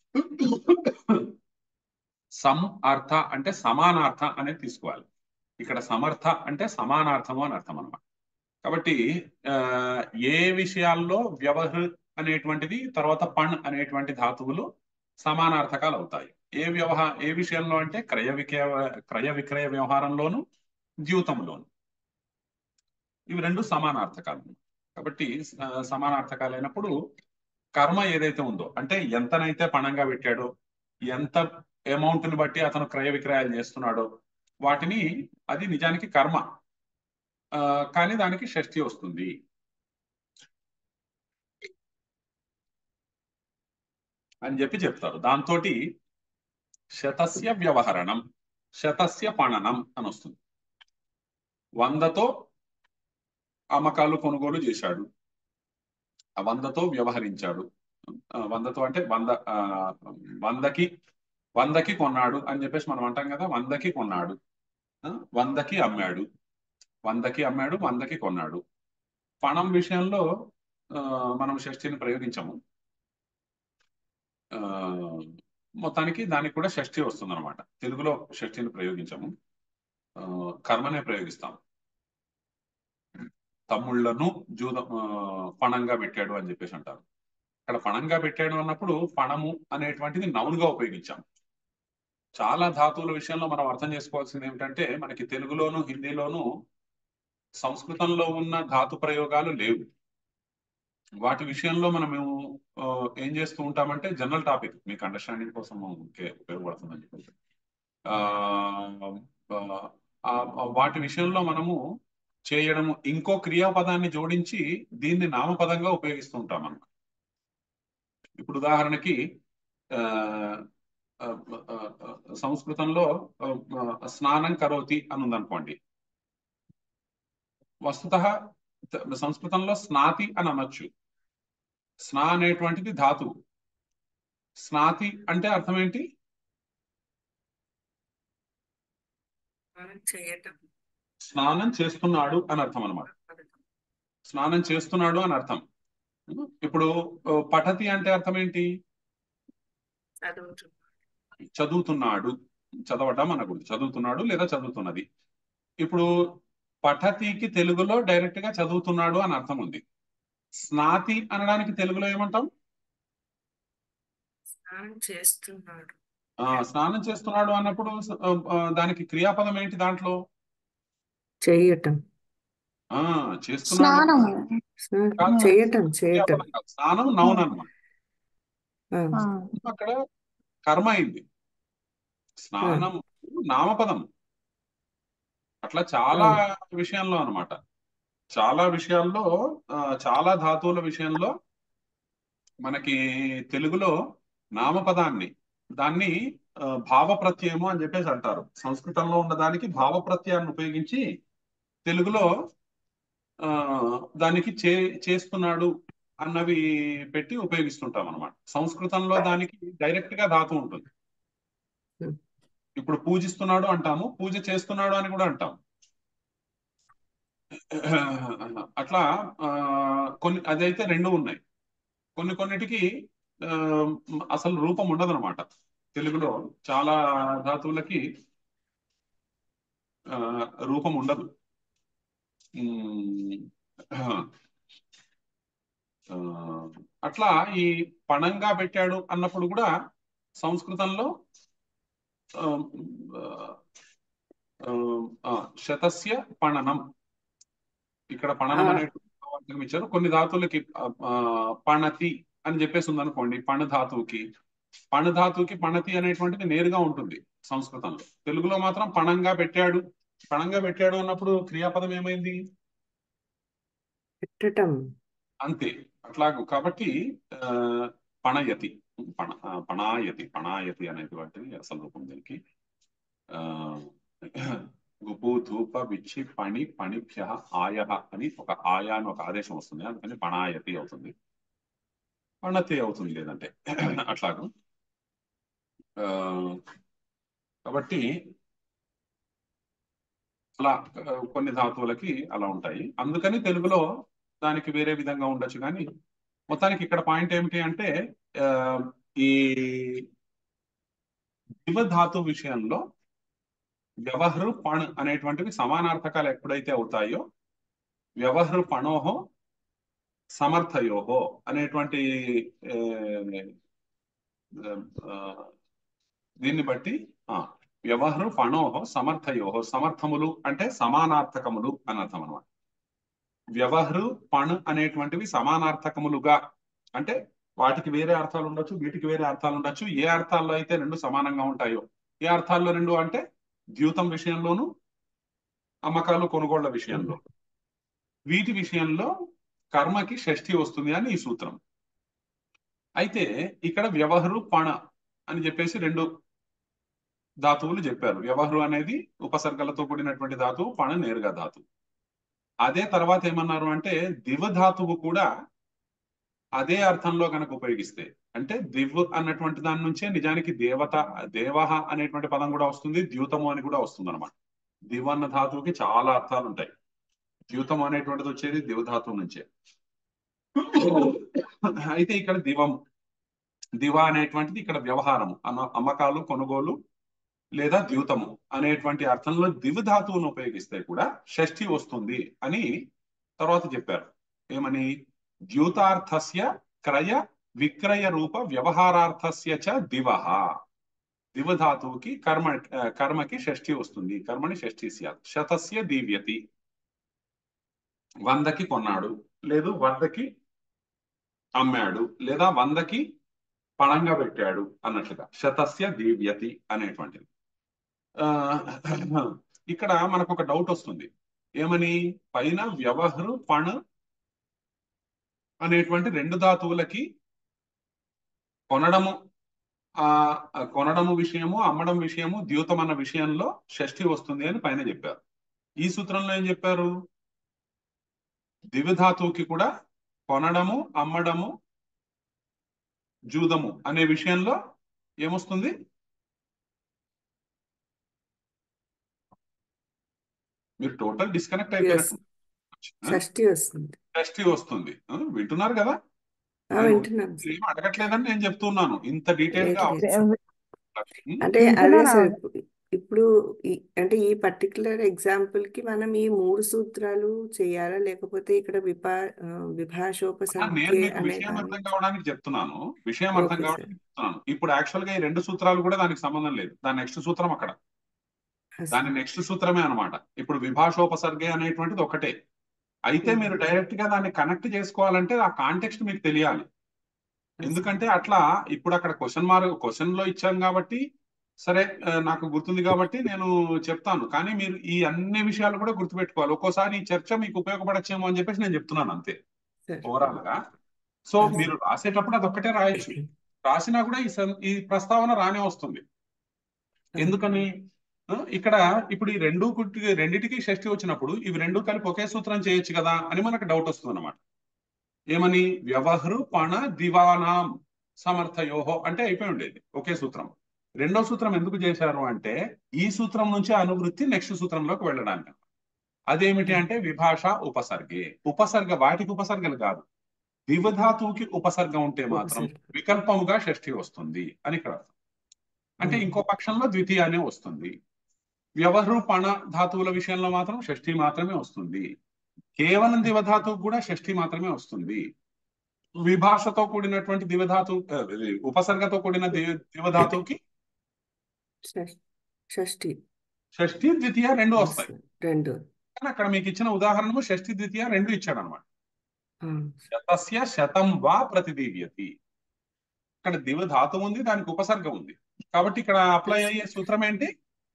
సం అర్థ అంటే సమానార్థ అనేది తీసుకోవాలి ఇక్కడ సమర్థ అంటే సమానార్థము అని అర్థం అన్నమాట కాబట్టి ఆ, ఏ విషయాల్లో వ్యవహృ అనేటువంటిది తర్వాత పణ్ అనేటువంటి ధాతువులు సమానార్థకాలు అవుతాయి ఏ వ్యవహ ఏ విషయంలో అంటే క్రయ విక్రయ క్రయ విక్రయ వ్యవహారంలోను ద్యూతంలోను ఇవి రెండు సమానార్థకాలు కాబట్టి ఆ, సమానార్థకాలైనప్పుడు కర్మ ఏదైతే ఉందో అంటే ఎంతనైతే పణంగా పెట్టాడో ఎంత అమౌంట్ ని బట్టి అతను క్రయ విక్రయాలు చేస్తున్నాడో వాటిని అది నిజానికి కర్మ ఆ, కానీ దానికి షష్ఠి వస్తుంది అని చెప్పి చెప్తారు దాంతో శతస్య వ్యవహరణం శతస్య పణనం అని వస్తుంది వందతో అమ్మకాలు కొనుగోలు చేశాడు ఆ వందతో వ్యవహరించాడు ఆ, వందతో అంటే వంద ఆ, వందకి వందకి కొన్నాడు అని చెప్పేసి మనం అంటాం కదా వందకి కొన్నాడు ఆ, వందకి అమ్మాడు వందకి అమ్మాడు వందకి కొన్నాడు పణం విషయంలో ఆ, మనం షష్ఠిని ప్రయోగించము ఆ, మొత్తానికి దానికి కూడా షష్ఠి వస్తుంది అనమాట తెలుగులో షష్ఠిని ప్రయోగించము ఆ, కర్మనే ప్రయోగిస్తాం తమ్ముళ్లను జూద ఆ, పణంగా పెట్టాడు అని చెప్పేసి అంటారు ఇక్కడ పణంగా పెట్టాడు అన్నప్పుడు పణము అనేటువంటిది నౌన్ గా ఉపయోగించాం చాలా ధాతువుల విషయంలో మనం అర్థం చేసుకోవాల్సింది ఏమిటంటే మనకి తెలుగులోను హిందీలోను సంస్కృతంలో ఉన్న ధాతు ప్రయోగాలు లేవు వాటి విషయంలో మనం ఆ, ఏం చేస్తూ ఉంటామంటే జనరల్ టాపిక్ మీకు అండర్స్టాండింగ్ కోసం ఉకే- ఉపయోగపడుతుందని చెప్పి ఆ, ఆ, ఆ, వాటి విషయంలో మనము చేయడము ఇంకో క్రియాపదాన్ని జోడించి దీన్ని నామపదంగా ఉపయోగిస్తూ ఉంటాం మనం ఇప్పుడు ఉదాహరణకి ఆ, ఆ, ఆ, ఆ, సంస్కృతంలో ఆ, ఆ, స్నానం కరోతి అని ఉందనుకోండి వస్తుత సంస్కృతంలో స్నాతి అని అనొచ్చు స్నా అనేటువంటిది ధాతువు స్నాతి అంటే అర్థం ఏంటి మనం చేయటం స్నానం చేస్తున్నాడు అని అర్థం అనమాట స్నానం చేస్తున్నాడు అని అర్థం ఇప్పుడు ఆ, పఠతి అంటే అర్థం ఏంటి చదువుతుంది చదువుతున్నాడు చదవడం అనకూడదు చదువుతున్నాడు లేదా చదువుతున్నది ఇప్పుడు పఠతికి తెలుగులో డైరెక్ట్ గా చదువుతున్నాడు అని అర్థం ఉంది స్నాతి అనడానికి తెలుగులో ఏమంటాం స్నానం చేస్తున్నాడు ఆ, స్నానం చేస్తున్నాడు అన్నప్పుడు ఆ, ఆ, దానికి క్రియాపదం ఏంటి దాంట్లో చేయటం ఆ చేస్తున్నాడు స్నానము స్నా- కాదు, చేయటం చేయటం క్రియాపదం కాదు. స్నానం నౌన్ అన్నమాట ఆ, ఆ, అక్కడ కర్మ అయింది స్నానం నామపదం అట్లా చాలా విషయాల్లో అన్నమాట చాలా విషయాల్లో ఆ, చాలా ధాతువుల విషయంలో మనకి తెలుగులో నామపదాన్ని దాన్ని ఆ, భావ ప్రత్యయము అని చెప్పేసి అంటారు సంస్కృతంలో ఉన్న దానికి భావ ప్రత్యయాన్ని ఉపయోగించి తెలుగులో ఆ దానికి చే చేస్తున్నాడు అన్నవి పెట్టి ఉపయోగిస్తుంటాం అనమాట సంస్కృతంలో దానికి డైరెక్ట్ గా ధాతు ఉంటుంది Hmm. ఇప్పుడు పూజిస్తున్నాడు అంటాము పూజ చేస్తున్నాడు అని కూడా అంటాం అట్లా ఆ, కొన్ని అదైతే రెండు ఉన్నాయి కొన్ని కొన్నిటికి ఆ, అసలు రూపం ఉండదు అనమాట తెలుగులో చాలా ధాతువులకి ఆ, రూపం ఉండదు ఉమ్, ఆ, అట్లా ఈ పణంగా పెట్టాడు అన్నప్పుడు కూడా సంస్కృతంలో ఆ, ఆ, ఆ, శతస్య పణనం ఇక్కడ పణనం ఆ. అనే వాక్యం ఇచ్చారు కొన్ని ధాతువులకి ఆ, ఆ, పణతి అని చెప్పేసి ఉందనుకోండి పణ ధాతువుకి పణ ధాతువుకి పణతి అనేటువంటిది నేరుగా ఉంటుంది సంస్కృతంలో తెలుగులో మాత్రం పణంగా పెట్టాడు పణంగా పెట్టాడు అన్నప్పుడు క్రియాపదం ఏమైంది పెట్టటం అంతే అట్లాగూ కాబట్టి ఆ, పణయతి పణ ఆ, పణాయతి పణాయతి అనేటువంటిది అసలు రూపం దీనికి ఆ, గుపు ధూప విచ్చి పణి పణిభ్య ఆయ అని ఒక ఆయ అని ఒక ఆదేశం వస్తుంది అందుకని పణాయతి అవుతుంది పణతి అవుతుంది లేదంటే అట్లాగూ ఆ, కాబట్టి అలా ఆ, కొన్ని ధాతువులకి అలా ఉంటాయి అందుకని తెలుగులో దానికి వేరే విధంగా ఉండొచ్చు కానీ మొత్తానికి ఇక్కడ పాయింట్ ఏమిటి అంటే ఆ, ఈ దివ ధాతు విషయంలో వ్యవహృ పణ్ అనేటువంటివి సమానార్థకాలు ఎప్పుడైతే అవుతాయో వ్యవహృ పణోహో సమర్థయోహో అనేటువంటి ఏ, ఆ, దీన్ని బట్టి ఆ, వ్యవహృ పణోహో సమర్థయోహో సమర్థములు అంటే సమానార్థకములు అని అర్థం అనమాట వ్యవహృ పణ్ అనేటువంటివి సమానార్థకములుగా అంటే వాటికి వేరే అర్థాలు ఉండొచ్చు వీటికి వేరే అర్థాలు ఉండొచ్చు ఏ అర్థాల్లో అయితే రెండు సమానంగా ఉంటాయో ఏ అర్థాల్లో రెండు అంటే ద్యూతం విషయంలోను అమ్మకాలు కొనుగోళ్ల విషయంలో వీటి విషయంలో కర్మకి షష్ఠి వస్తుంది అని ఈ సూత్రం అయితే ఇక్కడ వ్యవహరు పణ అని చెప్పేసి రెండు ధాతువులు చెప్పారు వ్యవహరు అనేది ఉపసర్గలతో కూడినటువంటి ధాతువు పణ నేరుగా ధాతువు అదే తర్వాత ఏమన్నారు అంటే దివ ధాతువు కూడా అదే అర్థంలో కనుక ఉపయోగిస్తే అంటే దివ్ అన్నటువంటి దాని నుంచే నిజానికి దేవత దేవహ అనేటువంటి పదం కూడా వస్తుంది ద్యూతము అని కూడా వస్తుంది అనమాట దివ్ అన్న ధాతువుకి చాలా అర్థాలు ఉంటాయి ద్యూతం అనేటువంటిది వచ్చేది దివ ధాతువు నుంచే అయితే ఇక్కడ దివం దివ అనేటువంటిది ఇక్కడ వ్యవహారము అన్న అమ్మకాలు కొనుగోలు లేదా ద్యూతము అనేటువంటి అర్థంలో దివ్ ధాతువును ఉపయోగిస్తే కూడా షష్ఠి వస్తుంది అని తర్వాత చెప్పారు ఏమని ద్యూతార్థస్య క్రయ విక్రయ రూప వ్యవహారార్థస్య చ దివహ దివధాతువుకి కర్మ ఆ, కర్మకి షష్ఠి వస్తుంది కర్మని షష్ఠి స్యాత్ శతస్య దీవ్యతి వందకి కొన్నాడు లేదు వందకి అమ్మాడు లేదా వందకి పణంగా పెట్టాడు అన్నట్లుగా శతస్య దీవ్యతి అనేటువంటిది ఆ, ఇక్కడ మనకు ఒక డౌట్ వస్తుంది ఏమని పైన వ్యవహృ పణ అనేటువంటి రెండు ధాతువులకి కొనడము ఆ ఆ కొనడము విషయము అమ్మడం విషయము ద్యూతం అన్న విషయంలో షష్ఠి వస్తుంది అని పైన చెప్పారు ఈ సూత్రంలో ఏం చెప్పారు దివ్యధాతువుకి కూడా కొనడము అమ్మడము జూదము అనే విషయంలో ఏమొస్తుంది మీరు టోటల్ డిస్కనెక్ట్ అయిపోయినట్టు షష్ఠి వస్తుంది షష్ఠి వస్తుంది ఆ, వింటున్నారు కదా ఆ, వింటున్నాం మీరు ఏం అడగట్లేదని నేను చెప్తున్నాను ఇంత డీటెయిల్ గా లేదు, లేదు. ఉం? అంటే అదే వింటున్నాను. సార్ ఇప్పుడు- ఇప్పుడు ఈ- అంటే ఈ పర్టికులర్ ఎగ్జాంపుల్ కి మనం ఈ మూడు సూత్రాలు చేయాలా లేకపోతే ఇక్కడ విభా ఆ, ఆ, నేను విభాషోపసర్గే మీకు అనే విషయం దాన్ని అర్థం కావడానికి చెప్తున్నాను విషయం అర్థం ఓకే కావడానికి చెప్తున్నాను ఇప్పుడు యాక్చువల్ గా ఈ రెండు సూత్రాలు కూడా దానికి సంబంధం లేదు దాని నెక్స్ట్ సూత్రం అక్కడ సార్ దాని నెక్స్ట్ సూత్రమే అన్నమాట ఇప్పుడు విభాషోపసర్గే అనేటువంటిది ఒకటే అయితే ఉమ్. మీరు డైరెక్ట్ గా దాన్ని కనెక్ట్ చేసుకోవాలంటే ఆ కాంటెక్స్ట్ మీకు తెలియాలి ఎందుకంటే అట్లా ఇప్పుడు అక్కడ క్వశ్చన్ మార్క్ క్వశ్చన్ లో ఇచ్చాం కాబట్టి సరే ఆ, నాకు గుర్తుంది కాబట్టి నేను చెప్తాను కానీ మీరు ఈ అన్ని విషయాలు కూడా గుర్తుపెట్టుకోవాలి ఒక్కోసారి ఈ చర్చ మీకు ఉపయోగపడచ్చేమో అని చెప్పేసి నేను చెప్తున్నాను అంతే సార్ ఓవరాల్ గా సో Yes. మీరు రాసేటప్పుడు అది ఒక్కటే రాయొచ్చు రాసినా కూడా ఈ సం- ఈ ప్రస్తావన రానే వస్తుంది ఎందుకని ఆ, ఇక్కడ ఇప్పుడు ఈ రెండు కుట్టి రెండిటికి షష్ఠి వచ్చినప్పుడు ఇవి రెండు కలిపి ఒకే సూత్రం చేయొచ్చు కదా అని మనకు డౌట్ వస్తుంది అనమాట ఏమని వ్యవహృ పణ దివానాం సమర్థయోహో అంటే అయిపోయి ఉండేది ఒకే సూత్రం రెండో సూత్రం ఎందుకు చేశారు అంటే ఈ సూత్రం నుంచి అనువృత్తి నెక్స్ట్ సూత్రంలోకి వెళ్ళడానికి అదేమిటి అంటే విభాష ఉపసర్గే ఉపసర్గ వాటికి ఉపసర్గలు కాదు దివధాతువుకి ఉపసర్గ ఉంటే మాత్రం ఉపసర్గ. వికల్పముగా షష్ఠి వస్తుంది అని ఇక్కడ అర్థం అంటే ఉమ్. ఇంకో పక్షంలో ద్వితీయానే వస్తుంది వ్యవహృ పణ ధాతువుల విషయంలో మాత్రం షష్ఠి మాత్రమే వస్తుంది కేవలం దివధాతువు కూడా షష్ఠి మాత్రమే వస్తుంది విభాషతో కూడినటువంటి దివధాతు ఆ, ఇది ఉపసర్గతో కూడిన దివ- దివధాతువుకి షష్- షష్ఠి షష్ఠి ద్వితీయ రెండు వస్తాయి రెండు కానీ అక్కడ మీకు ఇచ్చిన ఉదాహరణము షష్ఠి ద్వితీయ రెండు ఇచ్చాడు అనమాట ఆ, శతస్య శతం వా ప్రతిదీవ్యతి ఇక్కడ దివ ధాతు ఉంది దానికి ఉపసర్గ ఉంది కాబట్టి ఇక్కడ అప్లై అయ్యే సూత్రం ఏంటి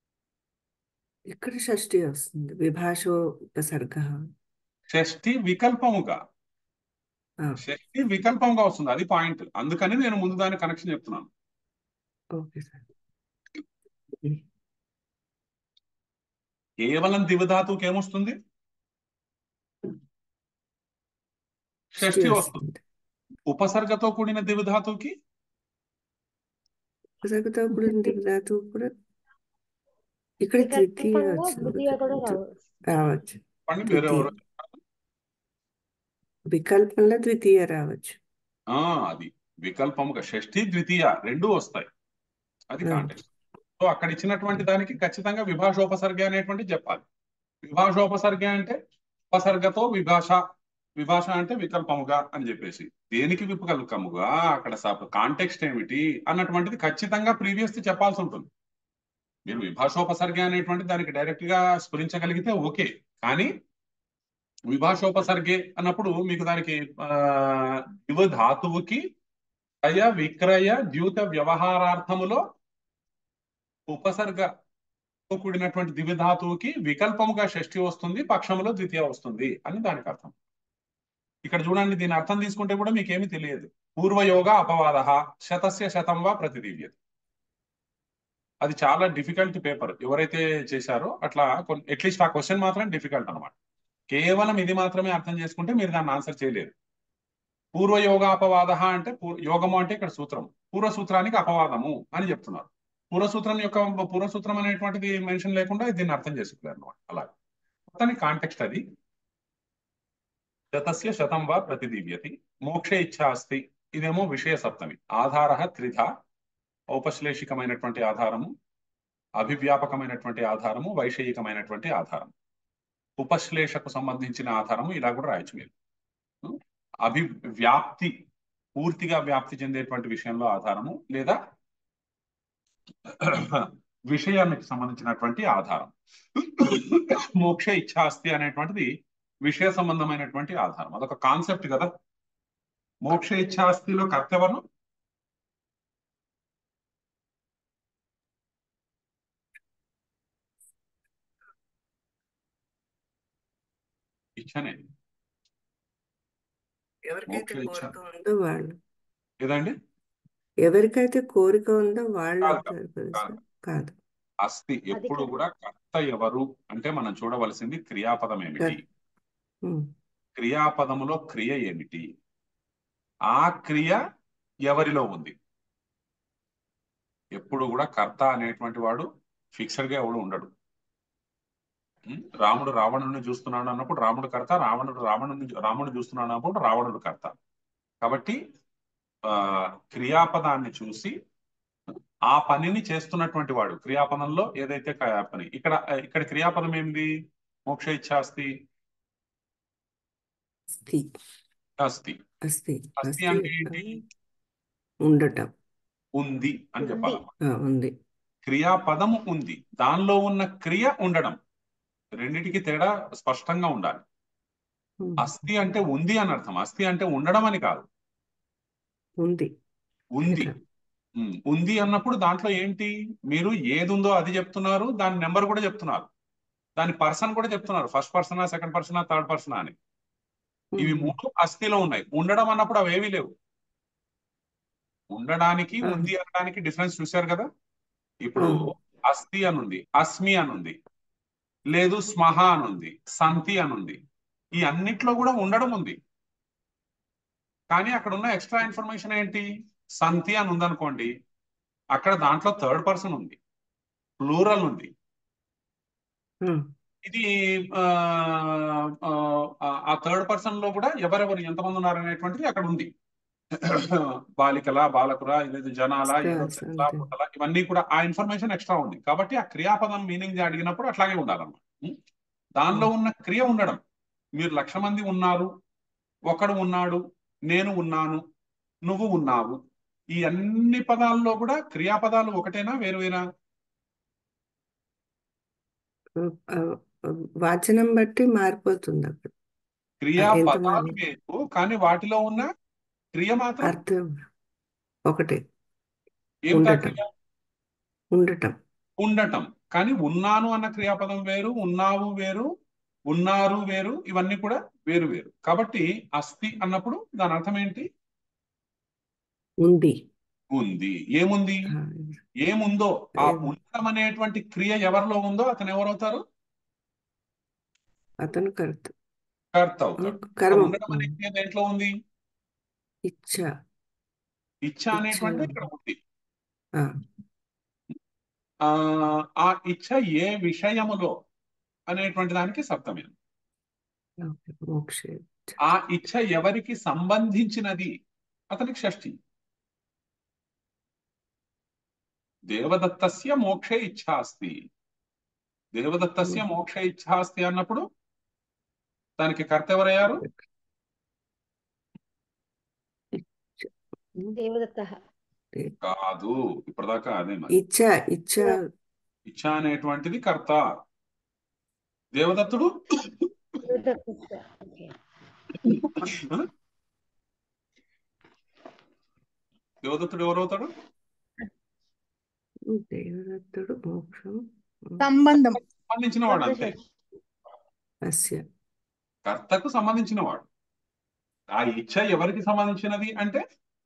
ఇక్కడ షష్ఠి వస్తుంది విభాషోపసర్గ షష్ఠి వికల్పముగా ఆ, షష్ఠి వికల్పంగా వస్తుంది అది పాయింట్ అందుకని నేను ముందు దాని కనెక్షన్ చెప్తున్నాను ఓకే సార్ కేవలం దివధాతువుకి ఏమొస్తుంది షష్ఠి వస్తుంది ఉపసర్గతో కూడిన దివధాతువుకి ఉపసర్గతో కూడిన ధాతువు కూడా ఇక్కడ ద్వితీయ వికల్పంగా వచ్చింది ద్వితీయ కూడా రావచ్చు రావచ్చు చెప్పండి వేరే ద్వితీయ. ఎవరు వికల్పంలో ద్వితీయ రావచ్చు ఆ అది వికల్పముగా షష్ఠి ద్వితీయ రెండు వస్తాయి అది ఆ. కాంటెక్స్ట్ సో అక్కడ ఇచ్చినటువంటి దానికి ఖచ్చితంగా విభాషోపసర్గ అనేటువంటి చెప్పాలి విభాషోపసర్గ అంటే ఉపసర్గతో విభాష విభాష అంటే వికల్పముగా అని చెప్పేసి దేనికి వికల్పముగా అక్కడ కాంటెక్స్ట్ ఏమిటి అన్నటువంటిది ఖచ్చితంగా ప్రీవియస్ చెప్పాల్సి ఉంటుంది మీరు విభాషోపసర్గ అనేటువంటి దానికి డైరెక్ట్ గా స్ఫురించగలిగితే ఓకే కానీ విభాషోపసర్గే అన్నప్పుడు మీకు దానికి ఆ దివ ధాతువుకి క్రయ విక్రయ ద్యూత వ్యవహారార్థములో ఉపసర్గతో కూడినటువంటి దివ్య ధాతువుకి వికల్పముగా షష్ఠి వస్తుంది పక్షములో ద్వితీయ వస్తుంది అని దానికి అర్థం ఇక్కడ చూడండి దీని అర్థం తీసుకుంటే కూడా మీకేమీ తెలియదు పూర్వయోగ అపవాద శతస్య శతం వా ప్రతిదివ్యత అది చాలా డిఫికల్ట్ పేపర్ ఎవరైతే చేశారో అట్లా అట్లీస్ట్ ఆ క్వశ్చన్ మాత్రం డిఫికల్ట్ అన్నమాట కేవలం ఇది మాత్రమే అర్థం చేసుకుంటే మీరు దాన్ని ఆన్సర్ చేయలేరు పూర్వయోగ అపవాద అంటే పూర్- యోగము అంటే ఇక్కడ సూత్రం పూర్వ సూత్రానికి అపవాదము అని చెప్తున్నారు పూర్వసూత్రం యొక్క పూర్వసూత్రం అనేటువంటిది మెన్షన్ లేకుండా దీన్ని అర్థం చేసుకోలేరు అనమాట అలా మొత్తానికి కాంటెక్స్ట్ అది శతస్య శతం వా ప్రతిదివ్యతి మోక్ష ఇచ్ఛా అస్తి ఇదేమో విషయ సప్తమి ఆధార త్రిధ ఔపశ్లేషికమైనటువంటి ఆధారము అభివ్యాపకమైనటువంటి ఆధారము వైషయికమైనటువంటి ఆధారం ఉపశ్లేషకు సంబంధించిన ఆధారము ఇలా కూడా రాయొచ్చు మీరు అభివ్యాప్తి పూర్తిగా వ్యాప్తి చెందేటువంటి విషయంలో ఆధారము లేదా విషయానికి సంబంధించినటువంటి ఆధారం మోక్ష ఇచ్ఛాస్తి అనేటువంటిది విషయ సంబంధమైనటువంటి ఆధారం అదొక కాన్సెప్ట్ కదా మోక్ష ఇచ్ఛాస్తిలో కర్త ఎవరు ఇచ్చనే ఎవరికైతే మోక్ష ఇచ్ఛ. కోరిక ఉందో వాళ్ళు ఏదండి ఎవరికైతే కోరిక ఉందో వాళ్ళు కాదు, అవుతారు కదా కాదు. సార్ కాదు అస్తి ఎప్పుడు కాదు. కూడా కర్త ఎవరు అంటే మనం చూడవలసింది క్రియాపదం ఏమిటి ఉమ్. క్రియాపదములో క్రియ ఏమిటి ఆ క్రియ ఎవరిలో ఉంది ఎప్పుడు కూడా కర్త అనేటువంటి వాడు ఫిక్స్డ్ గా ఎవడు ఉండడు ఉం? రాముడు రావణుని చూస్తున్నాడు అన్నప్పుడు రాముడు కర్త రావణుడు రావణుని రాముడు చూస్తున్నాడు అన్నప్పుడు రావణుడు కర్త కాబట్టి ఆ క్రియాపదాన్ని చూసి ఆ పనిని చేస్తున్నటువంటి వాడు క్రియాపదంలో ఏదైతే క- పని ఇక్కడ ఇక్కడ క్రియాపదం ఏంది మోక్ష ఇచ్ఛాస్తి అస్థి అస్తి అస్థి అస్తి అస్థి అంటే ఏంటి ఉండటం ఉంది అని ఉంది. చెప్పాలి ఆ, ఉంది క్రియాపదము ఉంది దానిలో ఉన్న క్రియ ఉండడం రెండిటికి తేడా స్పష్టంగా ఉండాలి ఉమ్. అస్థి అంటే ఉంది అని అర్థం అస్థి అంటే ఉండడం అని కాదు ఉంది ఉంది ఉమ్, ఉంది అన్నప్పుడు దాంట్లో ఏంటి మీరు ఏది ఉందో అది చెప్తున్నారు దాని నెంబర్ కూడా చెప్తున్నారు దాని పర్సన్ కూడా చెప్తున్నారు ఫస్ట్ పర్సనా సెకండ్ పర్సనా థర్డ్ పర్సనా అని ఇవి ఉమ్. మూడు అస్థిలో ఉన్నాయి ఉండడం అన్నప్పుడు అవేవి లేవు ఉండడానికి ఆ. ఉంది అనడానికి డిఫరెన్స్ చూశారు కదా ఇప్పుడు అవును. అస్థి అనుంది అస్మి అనుంది లేదు స్మహ అనుంది సంతి అనుంది ఈ అన్నిట్లో కూడా ఉండడం ఉంది కానీ అక్కడ ఉన్న ఎక్స్ట్రా ఇన్ఫర్మేషన్ ఏంటి సంతి అని ఉందనుకోండి అక్కడ దాంట్లో థర్డ్ పర్సన్ ఉంది ప్లూరల్ ఉంది ఉమ్. ఇది ఆ, ఆ, ఆ థర్డ్ పర్సన్ లో కూడా ఎవరెవరు ఎంతమంది ఉన్నారు అనేటువంటిది అక్కడ ఉంది బాలికల బాలకుల లేదు జనాల ఏదో Stars, చెట్ల అంతే. పుట్టల ఇవన్నీ కూడా ఆ ఇన్ఫర్మేషన్ ఎక్స్ట్రా ఉంది కాబట్టి ఆ క్రియాపదం మీనింగ్ అడిగినప్పుడు అట్లాగే ఉండాలన్నమాట ఉం? దానిలో ఉన్న క్రియ ఉండడం మీరు లక్ష మంది ఉన్నారు ఒకడు ఉన్నాడు నేను ఉన్నాను నువ్వు ఉన్నావు ఈ అన్ని పదాల్లో కూడా క్రియాపదాలు ఒకటేనా వేరువేరా ఆ, వాచనం బట్టి మారిపోతుంది అక్కడ క్రియాపదాలు ఎంతమంది? వేరు కానీ వాటిలో ఉన్న క్రియ మాత్రం అర్థం ఒకటే ఏమిటా ఉండటం. క్రియ ఉండటం ఉండటం కానీ ఉన్నాను అన్న క్రియాపదం వేరు ఉన్నావు వేరు ఉన్నారు వేరు ఇవన్నీ కూడా వేరు వేరు కాబట్టి అస్థి అన్నప్పుడు దాని అర్థం ఏంటి ఉంది ఉంది ఏముంది ఆ, ఏముందో ఆ ఏం- ఉండడం అనేటువంటి క్రియ ఎవరిలో ఉందో అతను ఎవరవుతారు అతను కర్త కర్త అవుతాడు కర్మ ఉండడం అనే క్రియ దేంట్లో ఉంది ఇచ్చ ఇచ్ఛ అనేటువంటి ఇక్కడ ఉంది ఆ, ఆ ఆ ఇచ్ఛ ఏ విషయములో అనేటువంటి దానికి సప్తమే ఓకే, మోక్ష ఆ ఇచ్ఛ ఎవరికి సంబంధించినది అతనికి షష్ఠి దేవదత్తస్య మోక్ష ఇచ్ఛా అస్తి దేవదత్తస్య మోక్ష ఇచ్ఛా అస్తి అన్నప్పుడు దానికి కర్త ఎవరయ్యారు దేవదత్త కాదు ఇప్పటిదాకా అదే మరి ఇచ్చ ఇచ్చ ఇచ్ఛ అనేటువంటిది కర్త దేవదత్తుడు దేవదత్త ఓకే దేవదత్తుడు ఎవరవుతాడు దేవదత్తుడు మోక్షం సంబంధం సంబంధించిన వాడు అంతే అస్య కర్తకు సంబంధించిన వాడు ఆ ఇచ్ఛ ఎవరికి సంబంధించినది అంటే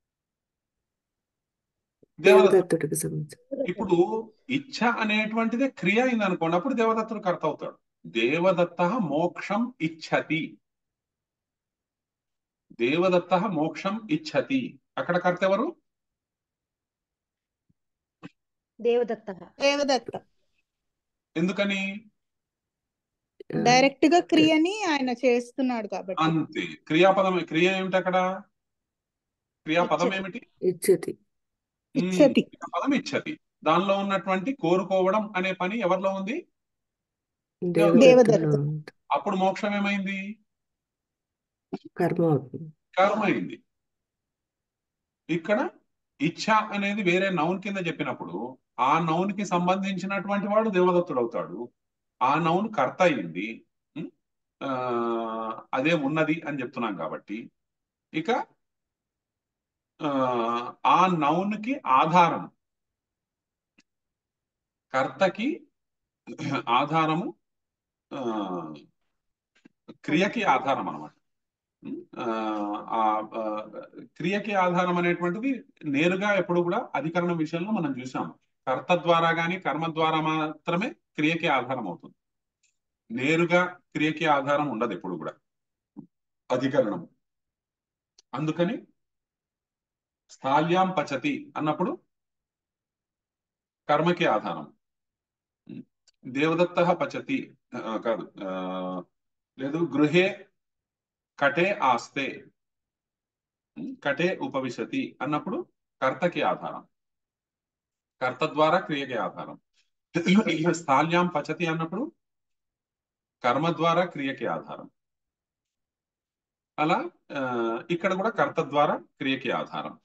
దేవదత్తుడు దేవదత్తుడికి సంబంధించి ఇప్పుడు ఇచ్ఛ అనేటువంటిదే క్రియ అయింది అనుకోండి అప్పుడు దేవదత్తుడు కర్త అవుతాడు దేవదత్త మోక్షం ఇచ్చతి దేవదత్త మోక్షం ఇచ్చతి అక్కడ కర్త ఎవరు దేవదత్త దేవదత్త ఎందుకని ఆ, డైరెక్ట్ గా క్రియని ఆయన చేస్తున్నాడు కాబట్టి అంతే క్రియాపదం క్రియ ఏమిటి అక్కడ క్రియాపదం ఇచ్చతి. ఏమిటి ఇచ్చతి ఉమ్, ఇచ్చతి. క్రియాపదం ఇచ్చతి దానిలో ఉన్నటువంటి కోరుకోవడం అనే పని ఎవరిలో ఉంది దేవదత్తులో ఉంది. అప్పుడు మోక్షం ఏమైంది కర్మ అవుతుంది కర్మ అయింది ఇక్కడ ఇచ్ఛ అనేది వేరే నౌన్ కింద చెప్పినప్పుడు ఆ నౌన్ కి సంబంధించినటువంటి వాడు దేవదత్తుడు అవుతాడు ఆ నౌన్ కర్త అయింది ఉం? ఆ, అదే ఉన్నది అని చెప్తున్నాం కాబట్టి ఇక ఆ, ఆ నౌన్ కి ఆధారం కర్తకి ఆధారము ఆ, క్రియకి ఆధారం అనమాట ఆ ఆ, క్రియకి ఆధారం అనేటువంటిది నేరుగా ఎప్పుడు కూడా అధికరణం విషయంలో మనం చూసాం కర్త ద్వారా గాని కర్మ ద్వారా మాత్రమే క్రియకి ఆధారం అవుతుంది నేరుగా క్రియకి ఆధారం ఉండదు ఎప్పుడు కూడా అధికరణం అందుకని స్థాల్యాం పచతి అన్నప్పుడు కర్మకి ఆధారం దేవదత్త పచతి ఆ, కాదు ఆ, లేదు గృహే కటే ఆస్తే కటే ఉపవిశతి అన్నప్పుడు కర్తకి ఆధారం కర్త ద్వారా క్రియకి ఆధారం స్థాల్యాం పచతి అన్నప్పుడు కర్మ ద్వారా క్రియకి ఆధారం అలా ఆ, ఇక్కడ కూడా కర్త ద్వారా క్రియకి ఆధారం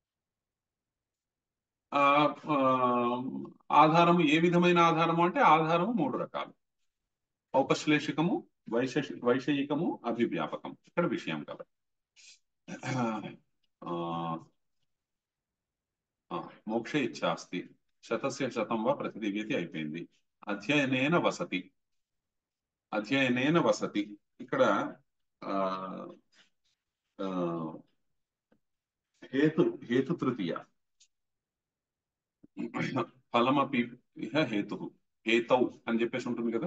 ఆ, ఆ, ఆధారము ఏ విధమైన ఆధారము అంటే ఆధారము మూడు రకాలు ఔపశ్లేషికము వైశ వైషయికము అభివ్యాపకం ఇక్కడ విషయం కాబట్టి ఆ, ఆ, మోక్ష ఇచ్చా అస్తి శతస్య శతం వా ప్రతిదివ్యతి అయిపోయింది అధ్యయనేన వసతి అధ్యయనేన వసతి ఇక్కడ ఆ, ఆ, హేతు హేతు తృతీయ ఫలమపి ఇహ హేతు హేతౌ అని చెప్పేసి ఉంటుంది కదా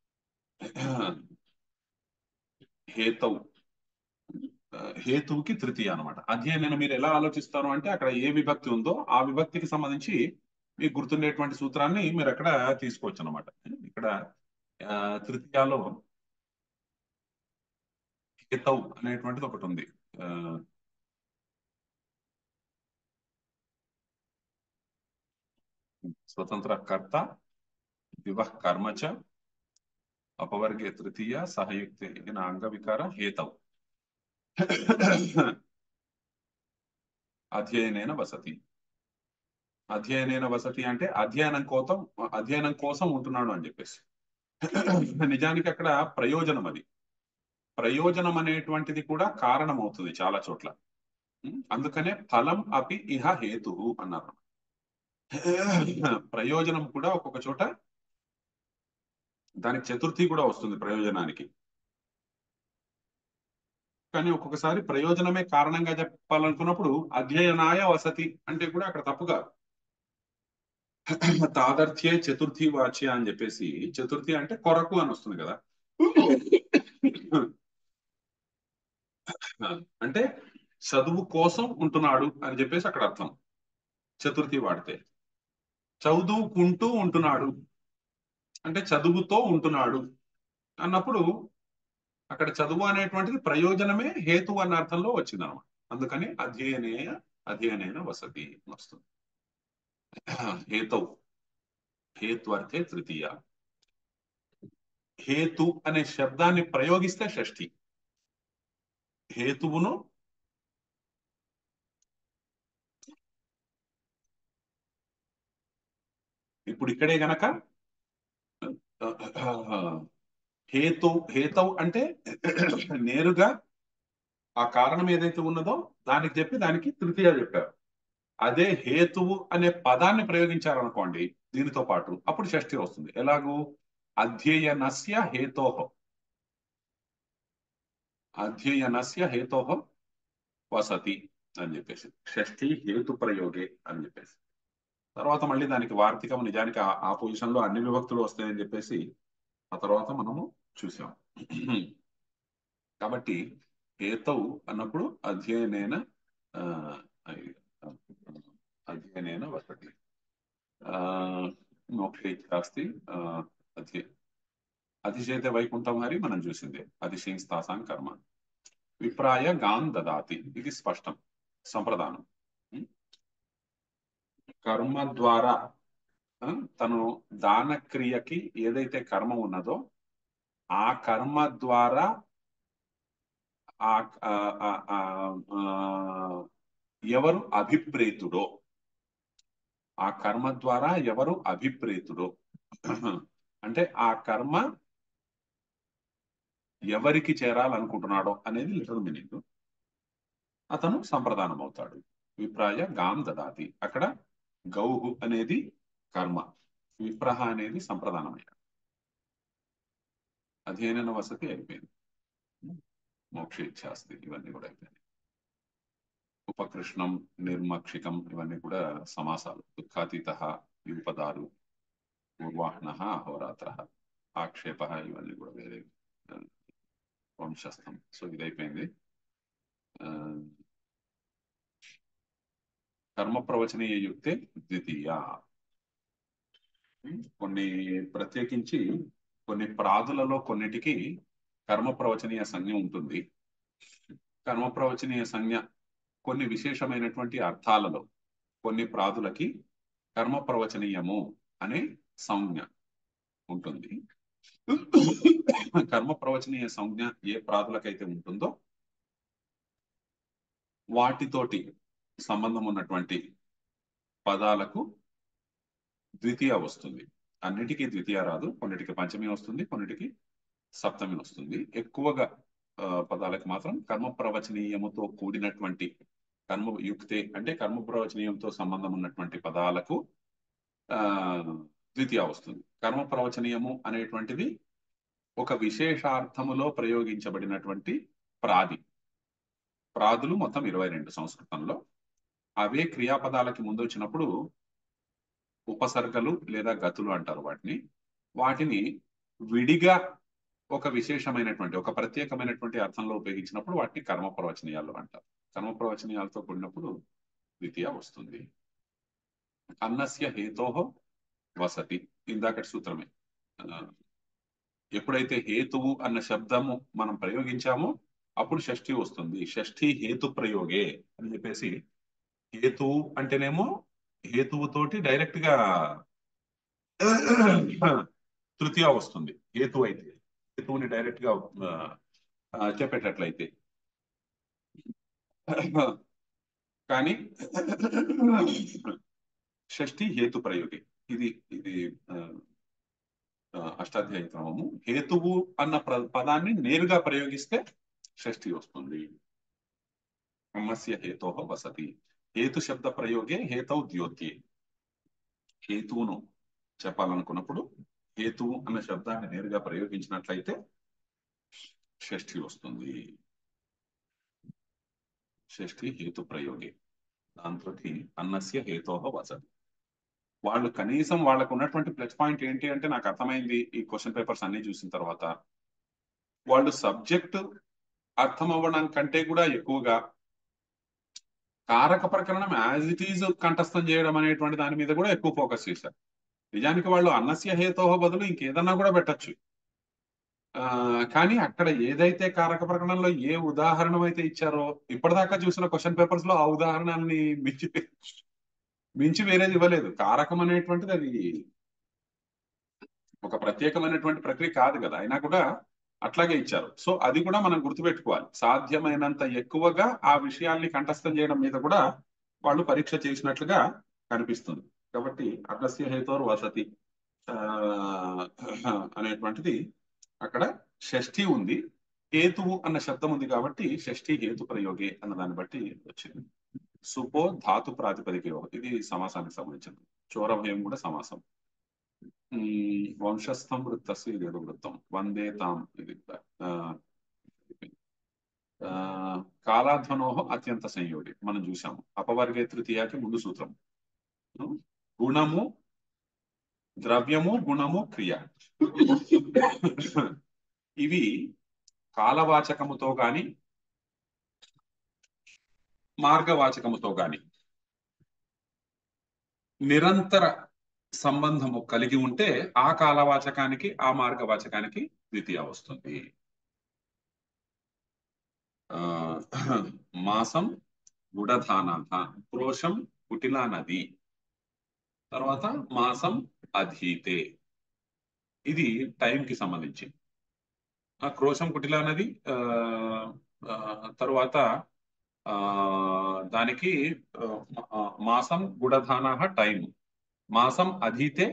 హేతౌ ఆ, హేతువుకి తృతీయ అనమాట అధ్యయనం మీరు ఎలా ఆలోచిస్తారు అంటే అక్కడ ఏ విభక్తి ఉందో ఆ విభక్తికి సంబంధించి మీకు గుర్తుండేటువంటి సూత్రాన్ని మీరు అక్కడ తీసుకోవచ్చు అనమాట ఇక్కడ ఆ, తృతీయాలో హేతౌ అనేటువంటిది ఒకటి ఉంది ఆ, స్వతంత్ర కర్త వివహ కర్మ చ అపవర్గే తృతీయ సహయుక్త అంగవికార హేతౌ అధ్యయనేన వసతి అధ్యయనేన వసతి అంటే అధ్యయనం కోసం అధ్యయనం కోసం ఉంటున్నాడు అని చెప్పేసి నిజానికి అక్కడ ప్రయోజనం అది ప్రయోజనం అనేటువంటిది కూడా కారణం అవుతుంది చాలా చోట్ల ఉం? అందుకనే ఫలం అపి ఇహ హేతు అన్నారు ప్రయోజనం కూడా ఒక్కొక్క చోట దానికి చతుర్థి కూడా వస్తుంది ప్రయోజనానికి కానీ ఒక్కొక్కసారి ప్రయోజనమే కారణంగా చెప్పాలనుకున్నప్పుడు అధ్యయనాయ వసతి అంటే కూడా అక్కడ తప్పుగా తాదర్థ్యే చతుర్థి వాచ్య అని చెప్పేసి చతుర్థి అంటే కొరకు అని వస్తుంది కదా అంటే చదువు కోసం ఉంటున్నాడు అని చెప్పేసి అక్కడ అర్థం చతుర్థి వాడితే చదువుకుంటూ ఉంటున్నాడు అంటే చదువుతో ఉంటున్నాడు అన్నప్పుడు అక్కడ చదువు అనేటువంటిది ప్రయోజనమే హేతు అన్న అర్థంలో వచ్చింది అనమాట అందుకని అధ్యయనేయ అధ్యయనైన వసతి అని వస్తుంది హేతౌ హేత్వర్థే తృతీయ హేతు అనే శబ్దాన్ని ప్రయోగిస్తే షష్ఠి హేతువును ఇప్పుడు ఇక్కడే గనక హేతు హేతవు అంటే నేరుగా ఆ కారణం ఏదైతే ఉన్నదో దానికి చెప్పి దానికి తృతీయ చెప్పారు అదే హేతువు అనే పదాన్ని ప్రయోగించారనుకోండి దీనితో పాటు అప్పుడు షష్ఠి వస్తుంది ఎలాగూ అధ్యయనస్య హేతోహ అధ్యయనస్య హేతోహ వసతి అని చెప్పేసి షష్ఠి హేతు ప్రయోగే అని చెప్పేసి తర్వాత మళ్ళీ దానికి వార్తికం నిజానికి ఆ- ఆ పొజిషన్ లో అన్ని విభక్తులు వస్తాయని చెప్పేసి ఆ తర్వాత మనము చూసాం కాబట్టి హేతవు అన్నప్పుడు అధ్యయనేన ఆ, అధ్యయనేన వసతి ఆ, మోక్షే అస్తి ఆ, అధ్య అతిశేత వైకుంఠం హరి మనం చూసిందే అతిశీస్తాసాం కర్మ విప్రాయ గాన్ దదాతి ఇది స్పష్టం సంప్రదానం ఉం? కర్మ ద్వారా ఆ, తను దాన క్రియకి ఏదైతే కర్మ ఉన్నదో ఆ కర్మ ద్వారా ఆ ఆ- ఆ- ఆ- ఆ, ఎవరు అభిప్రేతుడో ఆ కర్మ ద్వారా ఎవరు అభిప్రేతుడో అంటే ఆ కర్మ ఎవరికి చేరాలనుకుంటున్నాడో అనేది లిటరల్ మీనింగ్ అతను సంప్రదానం అవుతాడు విప్రాయ గాం దదాతి అక్కడ గౌహు అనేది కర్మ విప్రహ అనేది సంప్రదానమైన అధ్యయన వసతి అయిపోయింది మోక్ష ఇచ్ఛాస్తి ఇవన్నీ కూడా అయిపోయినాయి ఉపకృష్ణం నిర్మక్షికం ఇవన్నీ కూడా సమాసాలు దుఃఖాతీత యుపదాలు పూర్వాహ్న అహోరాత్ర ఆక్షేప ఇవన్నీ కూడా వేరే ఆ, వంశస్థం సో ఇది అయిపోయింది ఆ, కర్మ ప్రవచనీయ యుక్తే ద్వితీయ కొన్ని ప్రత్యేకించి కొన్ని ప్రాదులలో కొన్నిటికి కర్మ ప్రవచనీయ సంజ్ఞ ఉంటుంది కర్మ ప్రవచనీయ సంజ్ఞ కొన్ని విశేషమైనటువంటి అర్థాలలో కొన్ని ప్రాదులకి కర్మ ప్రవచనీయము అనే సంజ్ఞ ఉంటుంది కర్మ ప్రవచనీయ సంజ్ఞ ఏ ప్రాదులకైతే ఉంటుందో వాటితోటి సంబంధం ఉన్నటువంటి పదాలకు ద్వితీయ వస్తుంది అన్నిటికీ ద్వితీయ రాదు కొన్నిటికి పంచమి వస్తుంది కొన్నిటికి సప్తమి వస్తుంది ఎక్కువగా ఆ, పదాలకు మాత్రం కర్మ ప్రవచనీయముతో కూడినటువంటి కర్మ యుక్తే అంటే కర్మ ప్రవచనీయంతో సంబంధం ఉన్నటువంటి పదాలకు ఆ ద్వితీయ వస్తుంది కర్మ ప్రవచనీయము అనేటువంటిది ఒక విశేషార్థములో ప్రయోగించబడినటువంటి ప్రాది ప్రాదులు మొత్తం ఇరవై రెండు సంస్కృతంలో అవే క్రియాపదాలకి ముందు వచ్చినప్పుడు ఉపసర్గలు లేదా గతులు అంటారు వాటిని వాటిని విడిగా ఒక విశేషమైనటువంటి ఒక ప్రత్యేకమైనటువంటి అర్థంలో ఉపయోగించినప్పుడు వాటిని కర్మ ప్రవచనీయాలు అంటారు కర్మ ప్రవచనీయాలతో కూడినప్పుడు ద్వితీయ వస్తుంది అన్నస్య హేతోహో వసతి ఇందాకటి సూత్రమే ఆ, ఎప్పుడైతే హేతువు అన్న శబ్దము మనం ప్రయోగించామో అప్పుడు షష్ఠి వస్తుంది షష్ఠి హేతు ప్రయోగే అని చెప్పేసి హేతువు అంటేనేమో హేతువుతోటి డైరెక్ట్ గా తృతీయ వస్తుంది హేతు అయితే హేతువుని డైరెక్ట్ గా ఆ, ఆ, చెప్పేటట్లయితే కానీ షష్ఠి హేతు ప్రయోగి ఇది ఇది ఆ, ఆ, అష్టాధ్యాయ క్రమము హేతువు అన్న ప్ర- పదాన్ని నేరుగా ప్రయోగిస్తే షష్ఠి వస్తుంది అమ్మస్య హేతో వసతి హేతు శబ్ద ప్రయోగే హేతౌ ద్యోత్యే హేతువును చెప్పాలనుకున్నప్పుడు హేతువు అన్న శబ్దాన్ని నేరుగా ప్రయోగించినట్లయితే షష్ఠి వస్తుంది షష్ఠి హేతు ప్రయోగే దాంతో అన్నస్య హేతో వసతి వాళ్ళు కనీసం వాళ్ళకు ఉన్నటువంటి ప్లస్ పాయింట్ ఏంటి అంటే నాకు అర్థమైంది ఈ క్వశ్చన్ పేపర్స్ అన్ని చూసిన తర్వాత వాళ్ళు సబ్జెక్ట్ అర్థం అవ్వడం కంటే కూడా ఎక్కువగా కారక ప్రకరణం యాజ్ ఇట్ ఈజ్ కంఠస్థం చేయడం అనేటువంటి దాని మీద కూడా ఎక్కువ ఫోకస్ చేశారు నిజానికి వాళ్ళు అన్నస్య హేతోహ బదులు ఇంకేదన్నా కూడా పెట్టచ్చు ఆ కానీ అక్కడ ఏదైతే కారక ప్రకరణంలో ఏ ఉదాహరణ అయితే ఇచ్చారో ఇప్పటిదాకా చూసిన క్వశ్చన్ పేపర్స్ లో ఆ ఉదాహరణని మించి మించి వేరేది ఇవ్వలేదు కారకం అనేటువంటిది అది ఒక ప్రత్యేకమైనటువంటి ప్రక్రియ కాదు కదా అయినా కూడా అట్లాగే ఇచ్చారు సో అది కూడా మనం గుర్తుపెట్టుకోవాలి సాధ్యమైనంత ఎక్కువగా ఆ విషయాల్ని కంఠస్థం చేయడం మీద కూడా వాళ్ళు పరీక్ష చేసినట్లుగా కనిపిస్తుంది కాబట్టి అగస్య హేతోర్ వసతి ఆ, అనేటువంటిది అక్కడ షష్ఠి ఉంది హేతువు అన్న శబ్దం ఉంది కాబట్టి షష్ఠి హేతు ప్రయోగే అన్న దాన్ని బట్టి వచ్చింది సుపో ధాతు ప్రాతిపదికయో ఇది సమాసానికి సంబంధించింది చోరభయం కూడా సమాసం ఉమ్, వంశస్థం వృత్తస్సు ఇది ఏదో వృత్తం వందే తాం ఇది కూడా. ఆ, ఆ, కాలాధ్వనోహ అత్యంత సంయోగి మనం చూసాము అపవర్గే తృతీయాకి ముందు సూత్రం ఉమ్, గుణము ద్రవ్యము గుణము క్రియ ఇవి కాలవాచకముతో గాని మార్గవాచకముతో గాని నిరంతర సంబంధము కలిగి ఉంటే ఆ కాలవాచకానికి ఆ మార్గవాచకానికి ద్వితీయ వస్తుంది ఆ మాసం గుడధానాథ క్రోశం కుటిలా నది తర్వాత మాసం అధీతే ఇది టైం కి సంబంధించి ఆ క్రోశం కుటిలా నది ఆ, ఆ, తర్వాత ఆ దానికి ఆ, ఆ, మాసం గుడధాన టైం మాసం అధీతే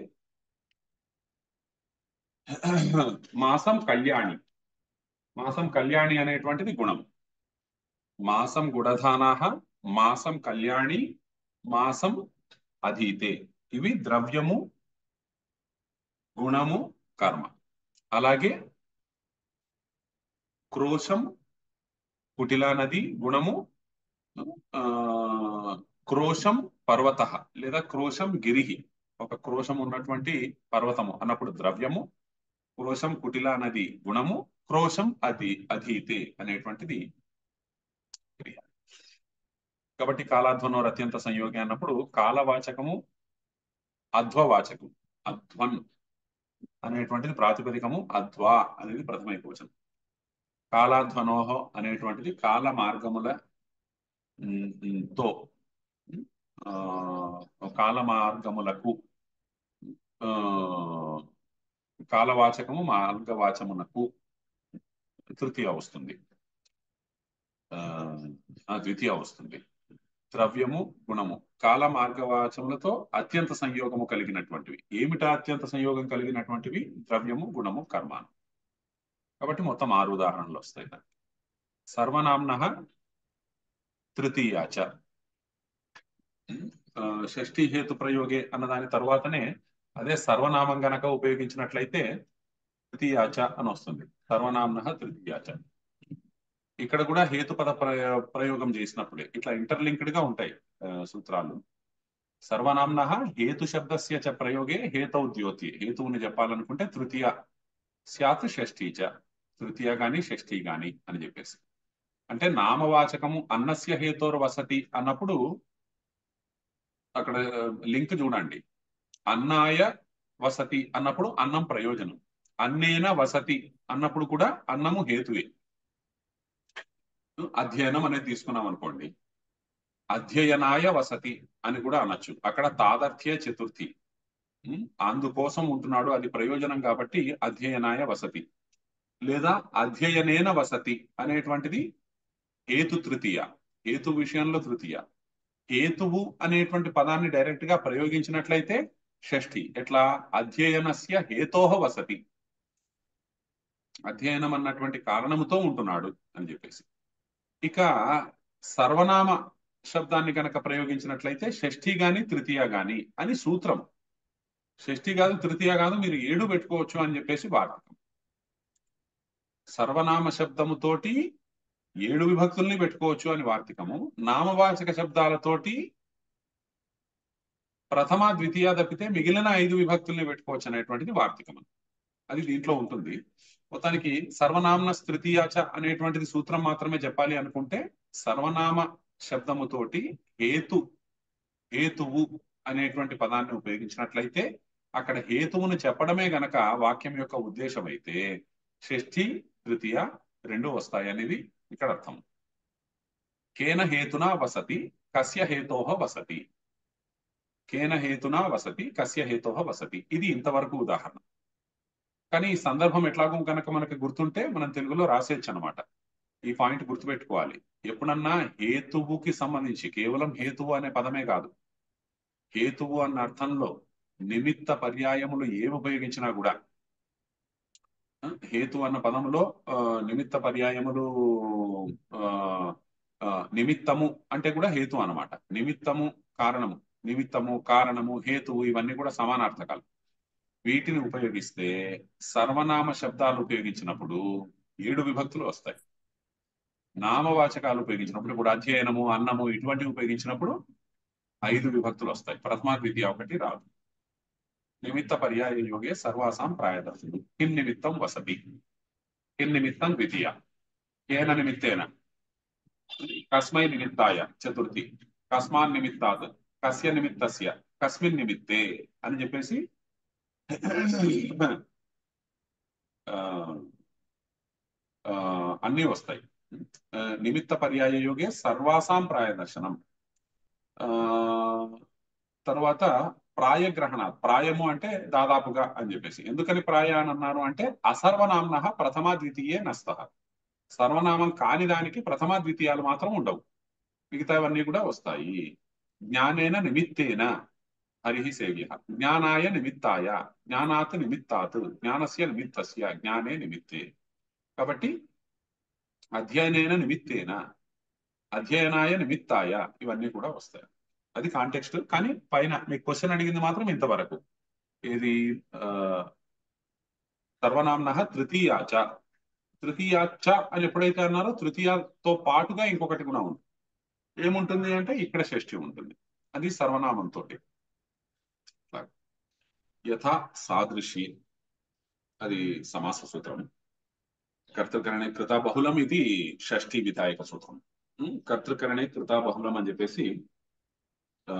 మాసం కళ్యాణి మాసం కళ్యాణి అనేటువంటిది గుణం మాసం గుడధానాహ మాసం కళ్యాణి మాసం అధీతే ఇవి ద్రవ్యము గుణము కర్మ అలాగే క్రోశం కుటిలా నది గుణము ఆ క్రోశం పర్వత లేదా క్రోశం గిరిహి ఒక క్రోశం ఉన్నటువంటి పర్వతము అన్నప్పుడు ద్రవ్యము క్రోశం కుటిలా నది గుణము క్రోశం అధి అధీతే అనేటువంటిది క్రియ కాబట్టి కాలాధ్వనోర్ అత్యంత సంయోగి అన్నప్పుడు కాలవాచకము అధ్వవాచకం అధ్వన్ అనేటువంటిది ప్రాతిపదికము అధ్వా అనేది ప్రథమ ఏకవచనం కాలాధ్వనోహ అనేటువంటిది కాల మార్గముల ఉమ్, ఉమ్, తో ఆ, కాల మార్గములకు ఆ, కాలవాచకము మార్గవాచమునకు తృతీయ వస్తుంది ఆ, ఆ, ద్వితీయ వస్తుంది ద్రవ్యము గుణము కాల మార్గవాచములతో అత్యంత సంయోగము కలిగినటువంటివి ఏమిటా అత్యంత సంయోగం కలిగినటువంటివి ద్రవ్యము గుణము కర్మ కాబట్టి మొత్తం ఆరు ఉదాహరణలు వస్తాయి దానికి. సర్వనామ్న తృతీయాచ ఆ, షష్ఠీ హేతు ప్రయోగే అన్న దాని తర్వాతనే అదే సర్వనామం గనక ఉపయోగించినట్లయితే తృతీయాచ అని వస్తుంది సర్వనామ్న తృతీయాచ ఇక్కడ కూడా హేతుపద ప్రయో ప్రయోగం చేసినప్పుడే ఇట్లా ఇంటర్లింక్డ్ గా ఉంటాయి ఆ, సూత్రాలు సర్వనామ్న హేతు శబ్దస్య చ ప్రయోగే హేతౌ ద్యోతి హేతువుని చెప్పాలనుకుంటే తృతీయ స్యాత్ షష్ఠీ చ తృతీయ గాని షష్ఠీ గాని అని చెప్పేసి అంటే నామవాచకము అన్నస్య హేతోర్ వసతి అన్నప్పుడు అక్కడ లింక్ చూడండి అన్నాయ వసతి అన్నప్పుడు అన్నం ప్రయోజనం అన్నేన వసతి అన్నప్పుడు కూడా అన్నము హేతువే అధ్యయనం అనేది తీసుకున్నాం అనుకోండి అధ్యయనాయ వసతి అని కూడా అనొచ్చు అక్కడ తాదర్థ్య చతుర్థి ఉం? అందుకోసం ఉంటున్నాడు అది ప్రయోజనం కాబట్టి అధ్యయనాయ వసతి లేదా అధ్యయనేన వసతి అనేటువంటిది హేతు తృతీయ హేతు విషయంలో తృతీయ హేతువు అనేటువంటి పదాన్ని డైరెక్ట్ గా ప్రయోగించినట్లయితే షష్ఠి ఎట్లా అధ్యయనస్య హేతోహ వసతి అధ్యయనం అన్నటువంటి కారణముతో ఉంటున్నాడు అని చెప్పేసి ఇక సర్వనామ శబ్దాన్ని కనుక ప్రయోగించినట్లయితే షష్ఠి గాని తృతీయ గాని అని సూత్రం షష్ఠి కాదు తృతీయ కాదు మీరు ఏడు పెట్టుకోవచ్చు అని చెప్పేసి వాడకం సర్వనామ శబ్దముతోటి ఏడు విభక్తుల్ని పెట్టుకోవచ్చు అని వార్తికము నామవాచక శబ్దాలతోటి ప్రథమ ద్వితీయ తప్పితే మిగిలిన ఐదు విభక్తుల్ని పెట్టుకోవచ్చు అనేటువంటిది వార్తికం అది దీంట్లో ఉంటుంది మొత్తానికి సర్వనామ తృతీయాచ అనేటువంటిది సూత్రం మాత్రమే చెప్పాలి అనుకుంటే సర్వనామ శబ్దముతోటి హేతు హేతువు అనేటువంటి పదాన్ని ఉపయోగించినట్లయితే అక్కడ హేతువును చెప్పడమే గనక వాక్యం యొక్క ఉద్దేశం అయితే షష్ఠి తృతీయ రెండు వస్తాయి అనేది ఇక్కడ అర్థం కేన హేతునా వసతి కస్య హేతోహ వసతి కేన హేతునా వసతి కస్య హేతోహ వసతి ఇది ఇంతవరకు ఉదాహరణ కానీ ఈ సందర్భం ఎట్లాగో కనుక మనకి గుర్తుంటే మనం తెలుగులో రాసేయచ్చు అనమాట ఈ పాయింట్ గుర్తుపెట్టుకోవాలి ఎప్పుడన్నా హేతువుకి సంబంధించి కేవలం హేతువు అనే పదమే కాదు హేతువు అన్న అర్థంలో నిమిత్త పర్యాయములు ఏవి ఉపయోగించినా కూడా ఆ, హేతు అన్న పదములో ఆ, నిమిత్త పర్యాయములు ఆ, ఆ, నిమిత్తము అంటే కూడా హేతు అన్నమాట నిమిత్తము కారణము నిమిత్తము కారణము హేతువు ఇవన్నీ కూడా సమానార్థకాలు వీటిని ఉపయోగిస్తే సర్వనామ శబ్దాలు ఉపయోగించినప్పుడు ఏడు విభక్తులు వస్తాయి నామవాచకాలు ఉపయోగించినప్పుడు ఇప్పుడు అధ్యయనము అన్నము ఇటువంటివి ఉపయోగించినప్పుడు ఐదు విభక్తులు వస్తాయి ప్రథమ ద్వితీయ ఒకటి రాదు నిమిత్త పర్యాయ యోగే సర్వాసాం ప్రాయదర్శులు కిన్ నిమిత్తం వసతి కిన్ నిమిత్తం ద్వితీయ కేన నిమిత్తేన కస్మై నిమిత్తాయ చతుర్థి కస్మాన్ నిమిత్తాత్ కస్య నిమిత్తస్య కస్మిన్ నిమిత్తే అని చెప్పేసి ఆ, ఆ, అన్నీ వస్తాయి ఆ, నిమిత్త పర్యాయ యోగే సర్వాసాం ప్రాయదర్శనం ఆ తర్వాత ప్రాయగ్రహణ ప్రాయము అంటే దాదాపుగా అని చెప్పేసి ఎందుకని ప్రాయ అని అన్నారు అంటే అసర్వనామ్న ప్రథమ ద్వితీయే నస్త సర్వనామం కాని దానికి ప్రథమ ద్వితీయాలు మాత్రం ఉండవు మిగతావన్నీ కూడా వస్తాయి జ్ఞానేన నిమిత్తేన హరి సేవ్య జ్ఞానాయ నిమిత్తాయ జ్ఞానాత్ నిమిత్తాత్ జ్ఞానస్య నిమిత్తస్య జ్ఞానే నిమిత్తే కాబట్టి అధ్యయనేన నిమిత్తేన అధ్యయనాయ నిమిత్తాయ ఇవన్నీ కూడా వస్తాయి అది కాంటెక్స్ట్ కానీ పైన మీకు క్వశ్చన్ అడిగింది మాత్రం ఇంతవరకు ఇది ఆ, సర్వనామ్న తృతీయాచ తృతీయాచ అని ఎప్పుడైతే అన్నారో తృతీయతో పాటుగా ఇంకొకటి కూడా ఉంది ఏముంటుంది అంటే ఇక్కడ షష్ఠి ఉంటుంది అది సర్వనామంతో యథా సాదృశి అది సమాస సూత్రం కర్తృకరణే కృత బహుళం ఇది షష్ఠి విధాయక సూత్రం ఉమ్, కర్తృకరణే కృత బహుళం అని చెప్పేసి ఆ,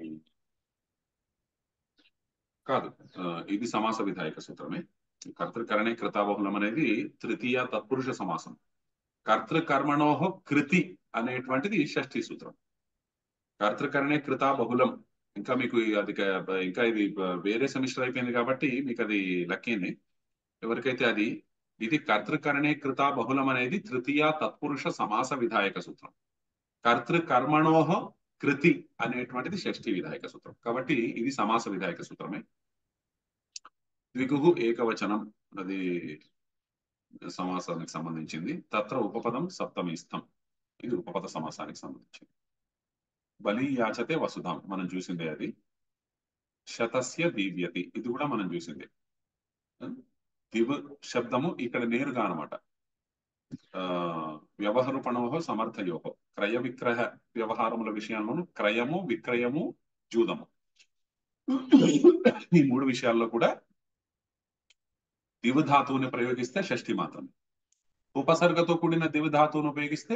కాదు ఆ, ఇది సమాస విధాయక సూత్రమే కర్తృకరణే కృతాబహుళం అనేది తృతీయ తత్పురుష సమాసం కర్తృకర్మణోహ కృతి అనేటువంటిది షష్ఠి సూత్రం కర్తృకరణే కృతా బహుళం ఇంకా మీకు అది క- ఇంకా ఇది వేరే సెమిస్టర్ అయిపోయింది కాబట్టి మీకు అది లక్కీంది ఎవరికైతే అది ఇది కర్తృకరణే కృతా బహుళం అనేది తృతీయ తత్పురుష సమాస విధాయక సూత్రం కర్తృకర్మణోహ కృతి అనేటువంటిది షష్ఠి విధాయక సూత్రం కాబట్టి ఇది సమాస విధాయక సూత్రమే ద్విగుహు ఏకవచనం అది సమాసానికి సంబంధించింది తత్ర ఉపపదం సప్తమి ఇష్టం ఇది ఉపపద సమాసానికి సంబంధించింది బలి యాచతే వసుధాం మనం చూసిందే అది శతస్య దీవ్యతి ఇది కూడా మనం చూసిందే దివ్ శబ్దము ఇక్కడ నేరుగా అనమాట ఆ వ్యవహరుపణోహో సమర్థయోహో క్రయ విక్రయ వ్యవహారముల విషయంలోను క్రయము విక్రయము జూదము ఈ మూడు విషయాల్లో కూడా దివ్ ధాతువుని ప్రయోగిస్తే షష్ఠి మాత్రం ఉపసర్గతో కూడిన దివ్ ధాతువును ఉపయోగిస్తే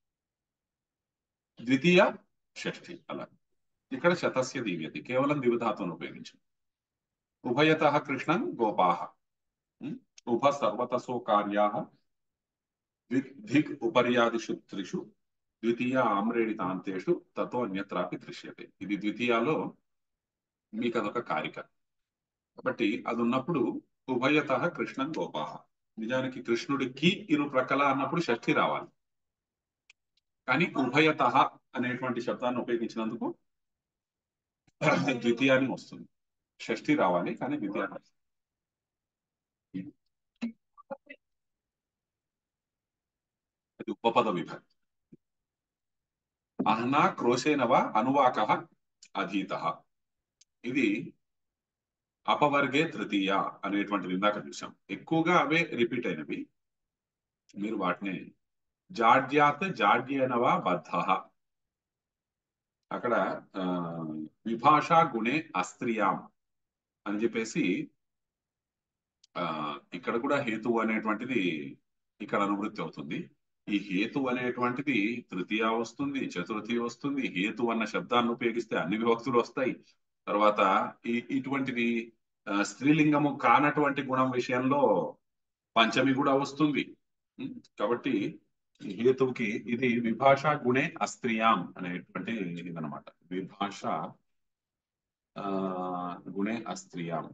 ద్వితీయ షష్ఠి అలా ఇక్కడ శతస్య దివ్యతి కేవలం దివ్ ధాతువును ఉపయోగించు ఉభయత కృష్ణం గోపాహ ఉమ్, ఉభ సర్వతసో కార్యా దిక్ దిక్ ఉపర్యాదిషు త్రిషు ద్వితీయ ఆమ్రేడితాంతేషు తతో అన్యత్రాపి దృశ్యతే ఇది ద్వితీయాలో మీకు అదొక కారిక కాబట్టి అది ఉన్నప్పుడు ఉభయత కృష్ణం గోపాహ నిజానికి కృష్ణుడికి ఇరు ప్రక్కల అన్నప్పుడు షష్ఠి రావాలి కానీ ఉభయత అనేటువంటి శబ్దాన్ని ఉపయోగించినందుకు ద్వితీయాన్ని వస్తుంది షష్ఠి రావాలి కానీ ద్వితీయాన్ని వస్తుంది. అది ఉపపద విభక్తి అహనా క్రోశేనవ అనువాక అధీత ఇది అపవర్గే తృతీయ అనేటువంటిది ఇందాక చూసాం ఎక్కువగా అవే రిపీట్ అయినవి మీరు వాటిని జాడ్యాత్ జాడ్యేనవ బద్ధ అక్కడ ఆ, విభాషా గుణే అస్త్రియాం అని చెప్పేసి ఆ ఇక్కడ కూడా హేతువు అనేటువంటిది ఇక్కడ అనువృత్తి అవుతుంది ఈ హేతు అనేటువంటిది తృతీయ వస్తుంది చతుర్థి వస్తుంది హేతు అన్న శబ్దాన్ని ఉపయోగిస్తే అన్ని విభక్తులు వస్తాయి తర్వాత ఈ ఇటువంటిది ఆ, స్త్రీలింగము కానటువంటి గుణం విషయంలో పంచమి కూడా వస్తుంది ఉం? కాబట్టి ఈ హేతువుకి ఇది విభాష గుణే అస్త్రియాం అనేటువంటి ఇదనమాట విభాష ఆ గుణే అస్త్రియాం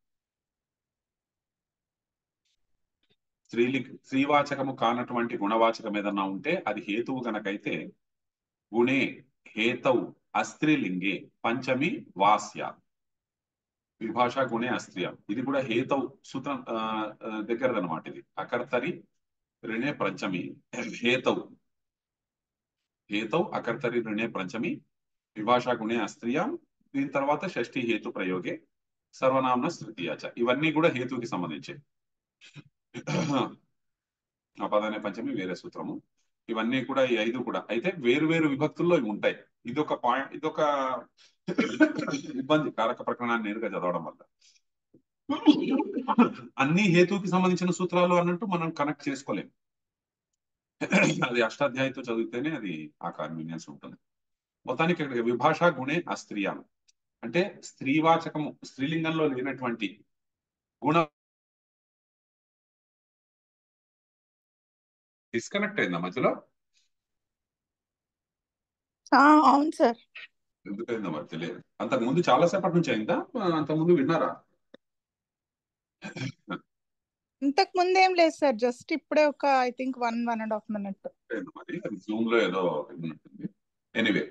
స్త్రీలింగ స్త్రీవాచకము కానటువంటి గుణవాచకం ఏదన్నా ఉంటే అది హేతువు గనకైతే గుణే హేతౌ అస్త్రీలింగే పంచమి వాస్య విభాష గుణే అస్త్రియం ఇది కూడా హేతౌ సూత్రం ఆ, ఆ, దగ్గరదనమాట ఇది అకర్తరి ऋणे पंचमी हेतौ हेतौ అకర్తరి ऋणे పంచమి విభాషా గుణే అస్త్రియాం దీని తర్వాత షష్ఠి హేతు ప్రయోగే సర్వనామ్న తృతీయాచ ఇవన్నీ కూడా హేతుకి సంబంధించి అపదానే పంచమి వేరే సూత్రము ఇవన్నీ కూడా ఈ ఐదు కూడా అయితే వేరు వేరు విభక్తుల్లో ఇవి ఉంటాయి ఇదొక పాయింట్ ఇదొక ఇబ్బంది కారక ప్రకరణాన్ని నేరుగా చదవడం వల్ల అన్ని హేతుకి సంబంధించిన సూత్రాలు అన్నట్టు మనం కనెక్ట్ చేసుకోలేం అది అష్టాధ్యాయుతో చదివితేనే అది ఆ కన్వీనియన్స్ ఉంటుంది మొత్తానికి ఇక్కడ విభాషా గుణే అస్త్రీయం అంటే స్త్రీవాచకము స్త్రీలింగంలో లేనటువంటి గుణ డిస్కనెక్ట్ అయిందా మధ్యలో ఆ, అవును సార్ ఎందుకైందో మరి తెలియదు అంతకు ముందు చాలా సేపటి నుంచి అయిందా అంతకు ముందు విన్నారా ఇంతకు ముందు ఏం లేదు సార్ జస్ట్ ఇప్పుడే ఒక I think one one and half minute అయింది మరి అది జూమ్ లో ఏదో ఇది ఉన్నట్టుంది ఎనివే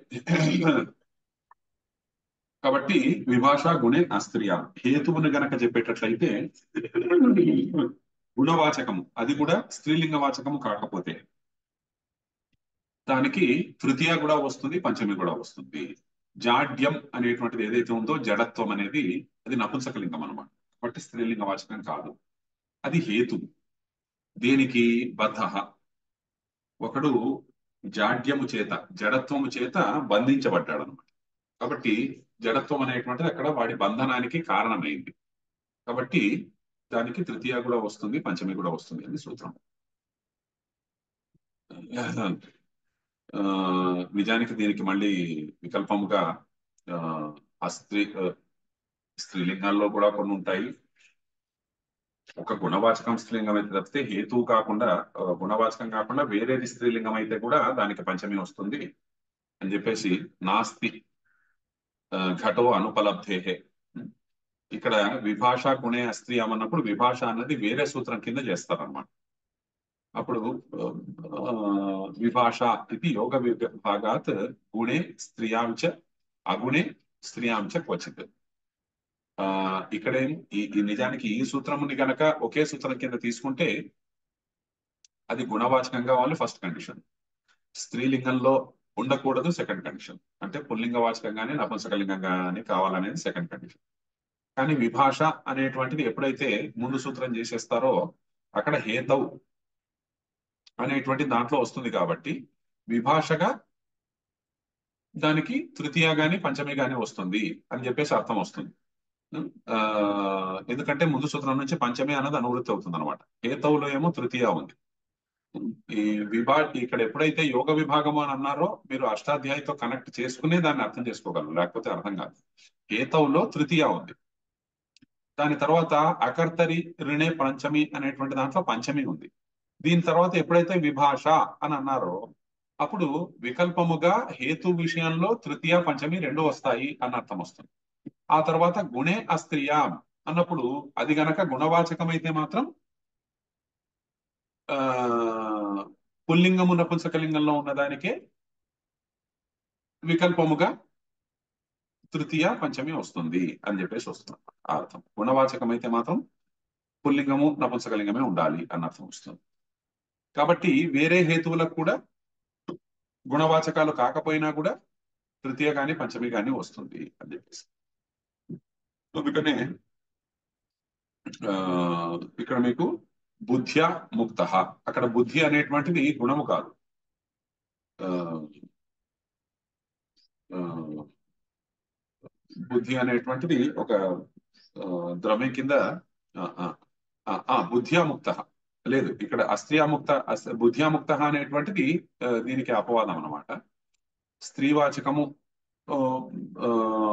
కాబట్టి విభాష గుణే అస్త్రియ హేతువుని గనక చెప్పేటట్లయితే గుణవాచకము అది కూడా స్త్రీలింగ వాచకము కాకపోతే దానికి తృతీయ కూడా వస్తుంది పంచమి కూడా వస్తుంది జాడ్యం అనేటువంటిది ఏదైతే ఉందో జడత్వం అనేది అది నపుంసకలింగం అనమాట కాబట్టి స్త్రీలింగ వాచకం కాదు అది హేతు దేనికి బద్ధ ఒకడు జాడ్యము చేత జడత్వము చేత బంధించబడ్డాడు అనమాట కాబట్టి జడత్వం అనేటువంటిది అక్కడ వాడి బంధనానికి కారణమైంది కాబట్టి దానికి తృతీయ కూడా వస్తుంది పంచమి కూడా వస్తుంది అని సూత్రం ఆ, నిజానికి దీనికి మళ్ళీ వికల్పముగా ఆ, ఆ స్త్రీ ఆ, స్త్రీలింగాల్లో కూడా కొన్ని ఉంటాయి ఒక గుణవాచకం స్త్రీలింగం అయితే తప్పితే హేతువు కాకుండా ఆ, గుణవాచకం కాకుండా వేరేది స్త్రీలింగం అయితే కూడా దానికి పంచమి వస్తుంది అని చెప్పేసి నాస్తి ఆ, ఘటో అనుపలబ్ధేహే ఇక్కడ విభాష గుణే అస్త్రీ అన్నప్పుడు విభాష అన్నది వేరే సూత్రం కింద చేస్తారన్నమాట అప్పుడు ఆ, విభాష ఇది యోగ విభాగాత్ గుణే స్త్రియాంచ అగుణే స్త్రియాంచ క్వచిత్ ఆ ఇక్కడేం ఈ ఈ నిజానికి ఈ సూత్రముని గనక ఒకే సూత్రం కింద తీసుకుంటే అది గుణవాచకం కావాలి ఫస్ట్ కండిషన్ స్త్రీలింగంలో ఉండకూడదు సెకండ్ కండిషన్ అంటే పుల్లింగ వాచకం కానీ నపుంసకలింగం కానీ కావాలనేది సెకండ్ కండిషన్ కానీ విభాష అనేటువంటిది ఎప్పుడైతే ముందు సూత్రం చేసేస్తారో అక్కడ హేతవు అనేటువంటి దాంట్లో వస్తుంది కాబట్టి విభాషగా దానికి తృతీయ గాని పంచమి గాని వస్తుంది అని చెప్పేసి అర్థం వస్తుంది ఆ ఎందుకంటే ముందు సూత్రం నుంచి పంచమి అన్నది అనువృత్తి అవుతుంది అనమాట హేతవులో ఏమో తృతీయ ఉంది ఈ విభా ఇక్కడ ఎప్పుడైతే యోగ విభాగము అని అన్నారో మీరు అష్టాధ్యాయితో కనెక్ట్ చేసుకునే దాన్ని అర్థం చేసుకోగలరు లేకపోతే అర్థం కాదు హేతవులో తృతీయ ఉంది దాని తర్వాత అకర్తరి రిణే పంచమి అనేటువంటి దాంట్లో పంచమి ఉంది దీని తర్వాత ఎప్పుడైతే విభాష అని అన్నారో అప్పుడు వికల్పముగా హేతు విషయంలో తృతీయ పంచమి రెండు వస్తాయి అన్న అర్థం వస్తుంది ఆ తర్వాత గుణే అస్త్రియ అన్నప్పుడు అది గనక గుణవాచకం అయితే మాత్రం ఆ పుల్లింగము నపుంసకలింగంలో ఉన్నదానికే వికల్పముగా తృతీయ పంచమి వస్తుంది అని చెప్పేసి వస్తుంది ఆ అర్థం గుణవాచకం అయితే మాత్రం పుల్లింగము నపుంసకలింగమే ఉండాలి అన్న అర్థం వస్తుంది కాబట్టి వేరే హేతువులకు కూడా గుణవాచకాలు కాకపోయినా కూడా తృతీయ గాని పంచమి గాని వస్తుంది అని చెప్పేసి అందుకనే ఆ ఇక్కడ మీకు బుద్ధ్య ముక్త అక్కడ బుద్ధి అనేటువంటిది గుణము కాదు ఆ ఆ, బుద్ధి అనేటువంటిది ఒక ఆ, ద్రవ్యం కింద ఆ, ఆ, ఆ, ఆ, బుద్ధ్యాముక్త లేదు ఇక్కడ అస్త్రియాముక్త అస్- బుద్ధ్యాముక్త అనేటువంటిది ఆ, దీనికి అపవాదం అన్నమాట స్త్రీవాచకము ఆ, ఆ,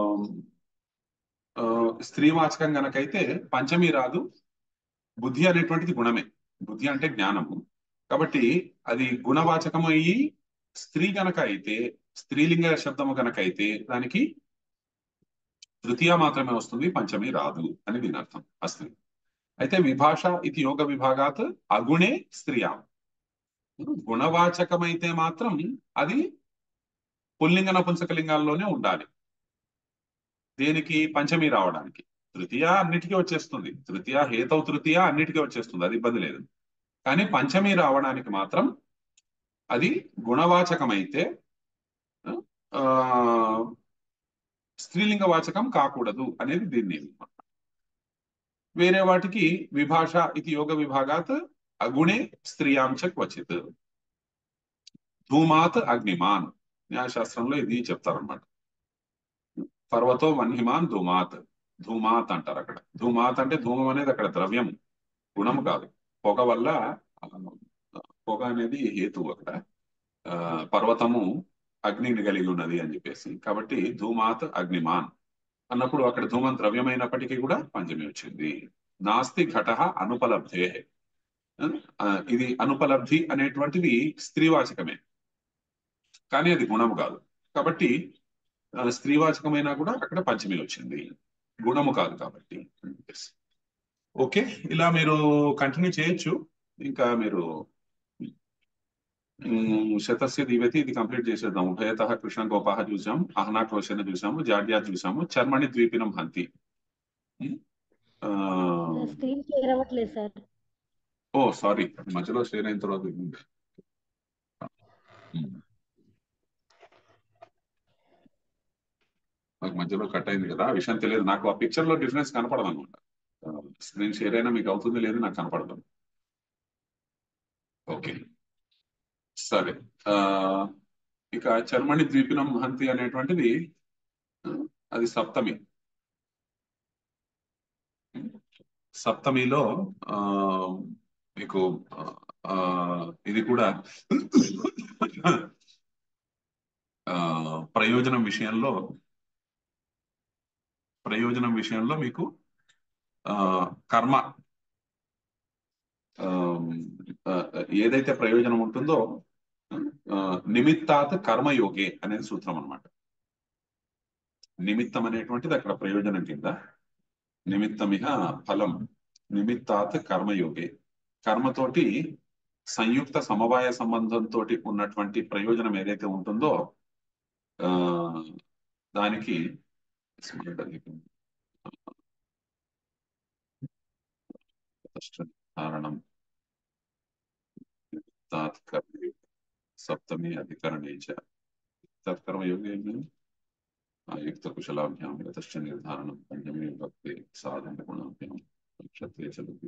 ఆ, స్త్రీవాచకం గనకైతే పంచమి రాదు బుద్ధి అనేటువంటిది గుణమే బుద్ధి అంటే జ్ఞానము కాబట్టి అది గుణవాచకము అయ్యి స్త్రీ గనక అయితే స్త్రీలింగ శబ్దము గనక అయితే దానికి తృతీయ మాత్రమే వస్తుంది పంచమి రాదు అని దీని అర్థం అస్త్రీ అయితే విభాష ఇది యోగ విభాగాత్ అగుణే స్త్రియా గుణవాచకమైతే మాత్రం అది పుల్లింగ నపుంసకలింగాల్లోనే ఉండాలి దేనికి పంచమి రావడానికి తృతీయ అన్నిటికీ వచ్చేస్తుంది తృతీయ హేతవు తృతీయ అన్నిటికీ వచ్చేస్తుంది అది ఇబ్బంది లేదు కానీ పంచమి రావడానికి మాత్రం అది గుణవాచకమైతే ఆ స్త్రీలింగ వాచకం కాకూడదు అనేది దీని నియమం వేరే వాటికి విభాష ఇది యోగ విభాగాత్ అగుణే స్త్రియాంచ క్వచిత్ ధూమాత్ అగ్నిమాన్ న్యాయశాస్త్రంలో ఇది చెప్తారన్నమాట పర్వతో వన్హిమాన్ ధూమాత్ ధూమాత్ అంటారు అక్కడ ధూమాత్ అంటే ధూమం అనేది అక్కడ ద్రవ్యం గుణము కాదు పొగ వల్ల ఆ, పొగ అనేది హేతువు అక్కడ ఆ, పర్వతము అగ్నిని కలిగి ఉన్నది అని చెప్పేసి కాబట్టి ధూమాత్ అగ్నిమాన్ అన్నప్పుడు అక్కడ ధూమం ద్రవ్యమైనప్పటికీ కూడా పంచమి వచ్చింది నాస్తి ఘట అనుపలబ్ధే ఆ, ఇది అనుపలబ్ధి అనేటువంటిది స్త్రీవాచకమే కానీ అది గుణము కాదు కాబట్టి ఆ, స్త్రీవాచకమైనా కూడా అక్కడ పంచమి వచ్చింది గుణము కాదు కాబట్టి ఓకే ఇలా మీరు కంటిన్యూ చేయొచ్చు ఇంకా మీరు ఉమ్, శతస్య దివతి ఇది కంప్లీట్ చేసేద్దాం ఉభయత కృష్ణ గోపాహ చూసాం అహనా క్రోషన్ చూసాము జాడ్యా చూసాము చర్మణి ద్వీపినం హంతి ఉమ్, ఆ, స్క్రీన్ క్లియర్ అవ్వట్లేదు సార్ ఓ సారీ మధ్యలో షేర్ అయిన తర్వాత ఉమ్, నాకు మధ్యలో కట్ అయింది కదా ఆ విషయం తెలియదు నాకు ఆ పిక్చర్ లో డిఫరెన్స్ కనపడదు అనమాట స్క్రీన్ షేర్ అయినా మీకు అవుతుంది లేదు నాకు కనపడదు ఓకే సరే ఆ ఇక చర్మణి ద్వీపినం హంతి అనేటువంటిది ఆ, అది సప్తమి సప్తమిలో ఆ మీకు ఆ ఇది కూడా ఆ ప్రయోజనం విషయంలో ప్రయోజనం విషయంలో మీకు ఆ కర్మ ఆ, ఆ, ఏదైతే ప్రయోజనం ఉంటుందో ఆ, నిమిత్తాత్ కర్మయోగే అనేది సూత్రం అన్నమాట నిమిత్తం అనేటువంటిది అక్కడ ప్రయోజనం కింద నిమిత్తమిహ ఫలం నిమిత్తాత్ కర్మయోగే కర్మతోటి సంయుక్త సమవాయ సంబంధంతో ఉన్నటువంటి ప్రయోజనం ఏదైతే ఉంటుందో ఆ దానికి కారణం తాత్ కర్మయోగే సప్తమి అధికరణే చ తత్కర్మయోగే యుక్త కుశలాభ్యాం యతశ్చ నిర్ధారణం పంచమే భక్తి సాధన గుణాభ్యాం క్షత్రియ చదువు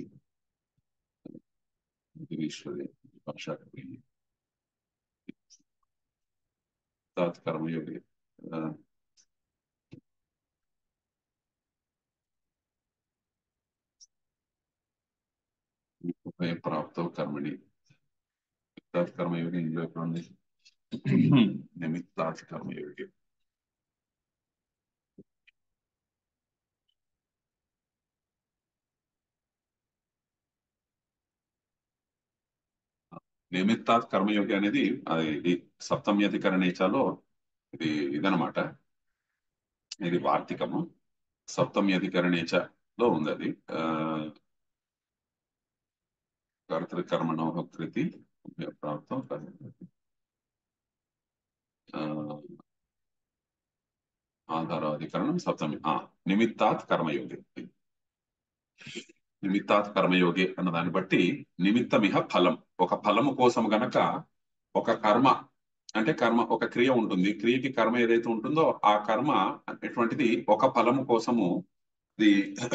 ఈశ్వరే భాషా తాత్ కర్మయోగే ఆ, ఉభయ ప్రాప్తో కర్మణి తాత్ కర్మయోగి ఇందులో ఎక్కడ ఉంది నిమిత్తాత్ కర్మయోగి నిమిత్తాత్ కర్మయోగి అనేది అది ఇది సప్తమ్యధికరణేచాలో ఇది ఇదనమాట ఇది వార్తికము సప్తమ్యధికరణేచలో ఉంది అది ఆ కర్తృకర్మణో కృతి ప్రాప్తం ఆ, ఆధారాధికరణం సప్తమి ఆ నిమిత్తాత్ కర్మయోగి నిమిత్తాత్ కర్మయోగి అన్న దాన్ని బట్టి నిమిత్తమిహ ఫలం ఒక ఫలము కోసం గనక ఒక కర్మ అంటే కర్మ ఒక క్రియ ఉంటుంది క్రియకి కర్మ ఏదైతే ఉంటుందో ఆ కర్మ ఎటువంటిది ఒక ఫలము కోసము ఇది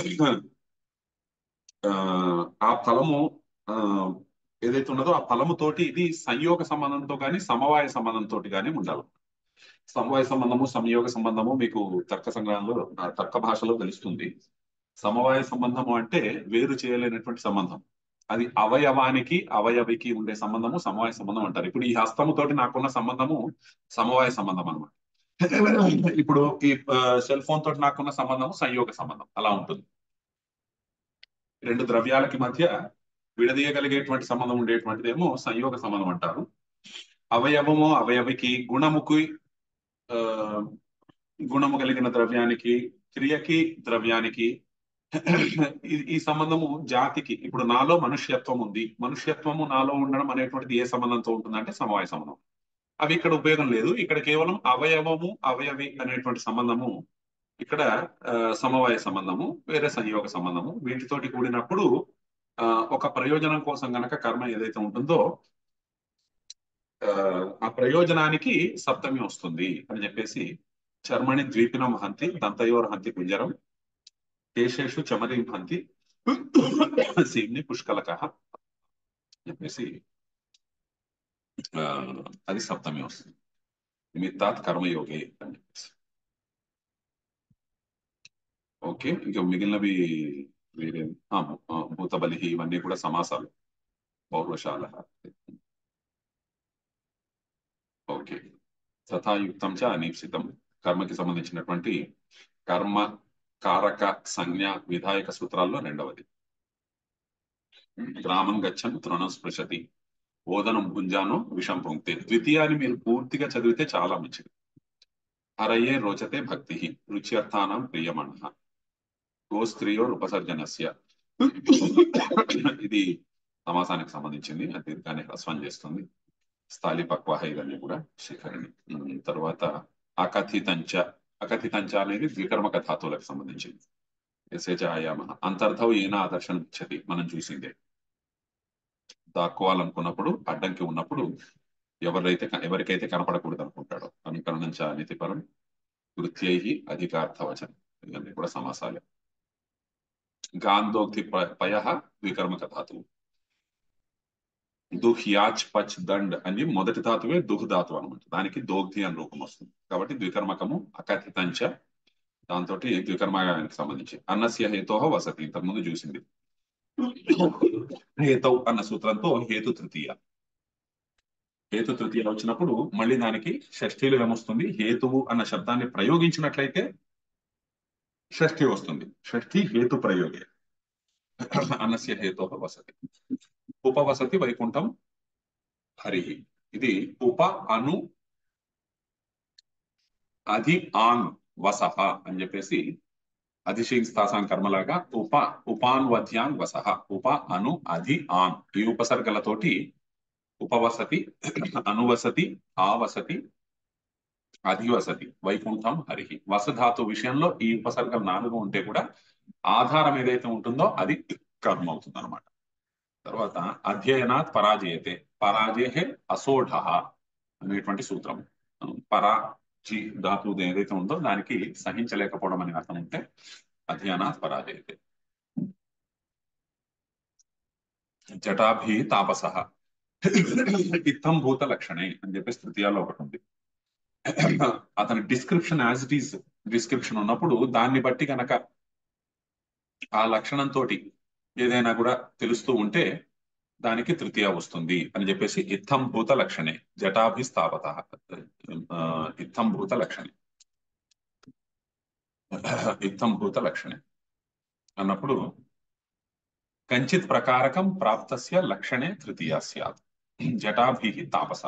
ఆ, ఆ ఫలము ఆ, ఏదైతే ఉన్నదో ఆ ఫలము తోటి ఇది సంయోగ సంబంధంతో కానీ సమవాయ సంబంధంతో కానీ ఉండాలి సమవాయ సంబంధము సంయోగ సంబంధము మీకు తర్క సంగ్రహంలో ఆ, తర్క భాషలో తెలుస్తుంది సమవాయ సంబంధము అంటే వేరు చేయలేనటువంటి సంబంధం అది అవయవానికి అవయవికి ఉండే సంబంధము సమవాయ సంబంధం అంటారు ఇప్పుడు ఈ హస్తముతోటి నాకున్న సంబంధము సమవాయ సంబంధం అన్నమాట ఇప్పుడు ఈ సెల్ ఫోన్ తోటి నాకున్న సంబంధము సంయోగ సంబంధం అలా ఉంటుంది రెండు ద్రవ్యాలకి మధ్య విడదీయగలిగేటువంటి సంబంధం ఉండేటువంటిదేమో సంయోగ సంబంధం అంటారు అవయవము అవయవికి గుణముకి ఆ, గుణము కలిగిన ద్రవ్యానికి క్రియకి ద్రవ్యానికి ఈ- ఈ సంబంధము జాతికి ఇప్పుడు నాలో మనుష్యత్వం ఉంది మనుష్యత్వము నాలో ఉండడం అనేటువంటిది ఏ సంబంధంతో ఉంటుందంటే సమవాయ సంబంధం అవి ఇక్కడ ఉపయోగం లేదు ఇక్కడ కేవలం అవయవము అవయవి అనేటువంటి సంబంధము ఇక్కడ ఆ, సమవాయ సంబంధము వేరే సంయోగ సంబంధము వీటితోటి కూడినప్పుడు ఆ, ఒక ప్రయోజనం కోసం గనక కర్మ ఏదైతే ఉంటుందో ఆ, ఆ ప్రయోజనానికి సప్తమి వస్తుంది అని చెప్పేసి చర్మణి ద్వీపినం హంతి దంతయోర్ హంతి కుంజరం కేశేషు చమరీం హంతి సీమ్ని పుష్కలక చెప్పేసి ఆ, అది సప్తమి వస్తుంది నిమిత్తాత్ కర్మయోగి అని చెప్పేసి ఓకే ఇక మిగిలినవి వేరే ఆ, ఆ, భూతబలి ఇవన్నీ కూడా సమాసాలు పౌర్వశాల ఓకే తథాయుక్తం చ అనీప్సితం కర్మకి సంబంధించినటువంటి కర్మ కారక సంజ్ఞ విధాయక సూత్రాల్లో రెండవది గ్రామం గచ్చన్ తృణం స్పృశతి ఓదనం భుంజాను విషం పొంగితే ద్వితీయాన్ని మీరు పూర్తిగా చదివితే చాలా మంచిది హరయే రోచతే భక్తి రుచ్యర్థానం ప్రియమణ గోస్త్రియో ఉపసర్జనస్య ఇది సమాసానికి సంబంధించింది అది దీర్ఘాన్ని హ్రస్వం చేస్తుంది స్థాళి పక్వాహ ఇవన్నీ కూడా శిఖరిణి ఉమ్, తర్వాత అకథితంచ అకథితంచ అనేది ద్వికర్మక ధాతువులకు సంబంధించింది ఎసేచ ఆయామ అంతర్థం ఏనా ఆదర్శనం ఇచ్చది మనం చూసిందే దాక్కోవాలనుకున్నప్పుడు అడ్డంకి ఉన్నప్పుడు ఎవరైతే ఎవరికైతే కనపడకూడదు అనుకుంటాడో అనుకరణంచ అనేది పరం వృత్యై అధికార్థవచనం ఇవన్నీ కూడా సమాసాలే గాంధోక్తి ప- పయ ద్వికర్మక ధాతువు దుహ్ యాచ్ పచ్ దండ్ అని మొదటి ధాతువే దుహ్ ధాతువు అనమాట దానికి దోగ్ధి అని రూపం వస్తుంది కాబట్టి ద్వికర్మకము అకథితంచ దాంతో ద్వికర్మకానికి సంబంధించి అన్నస్య హేతోహ వసతి ఇంతకుముందు చూసింది హేతౌ అన్న సూత్రంతో హేతు తృతీయ హేతు తృతీయ వచ్చినప్పుడు మళ్ళీ దానికి షష్ఠీలు ఏమొస్తుంది హేతువు అన్న శబ్దాన్ని ప్రయోగించినట్లయితే షష్ఠి వస్తుంది షష్ఠి హేతు ప్రయోగే అన్నస్య హేతోహ వసతి ఉపవసతి వైకుంఠం హరి ఇది ఉప అను అధి ఆన్ వసహ అని చెప్పేసి అధిశీస్తాసాం కర్మలాగా ఉప ఉపాన్వధ్యాన్ వసహ ఉప అను అధి ఆన్ ఈ ఉపసర్గలతోటి ఉపవసతి అనువసతి ఆవసతి అధివసతి వైకుంఠం హరిహి వసధాతు విషయంలో ఈ ఉపసర్గలు నాలుగు ఉంటే కూడా ఆధారం ఏదైతే ఉంటుందో అది కర్మ అవుతుంది అనమాట తర్వాత అధ్యయనాత్ పరాజయతే పరాజయే అసోఢ అనేటువంటి సూత్రం పరా జి ధాతు ఏదైతే ఉందో దానికి సహించలేకపోవడం అనే అర్థం ఉంటే అధ్యయనాత్ పరాజయతే జటాభి తాపస ఇత్తం భూత లక్షణే అని చెప్పేసి తృతీయాలో ఒకటి ఉంది అతని description as it is description ఉన్నప్పుడు దాన్ని బట్టి కనుక ఆ లక్షణంతో ఏదైనా కూడా తెలుస్తూ ఉంటే దానికి తృతీయ వస్తుంది అని చెప్పేసి ఇత్తం భూత లక్షణే జటాభిస్థాపత ఇత్తం భూత లక్షణే ఇత్తం భూత లక్షణే అన్నప్పుడు కంచిత్ ప్రకారకం ప్రాప్తస్య లక్షణే తృతీయ స్యాత్ జటాభి తాపస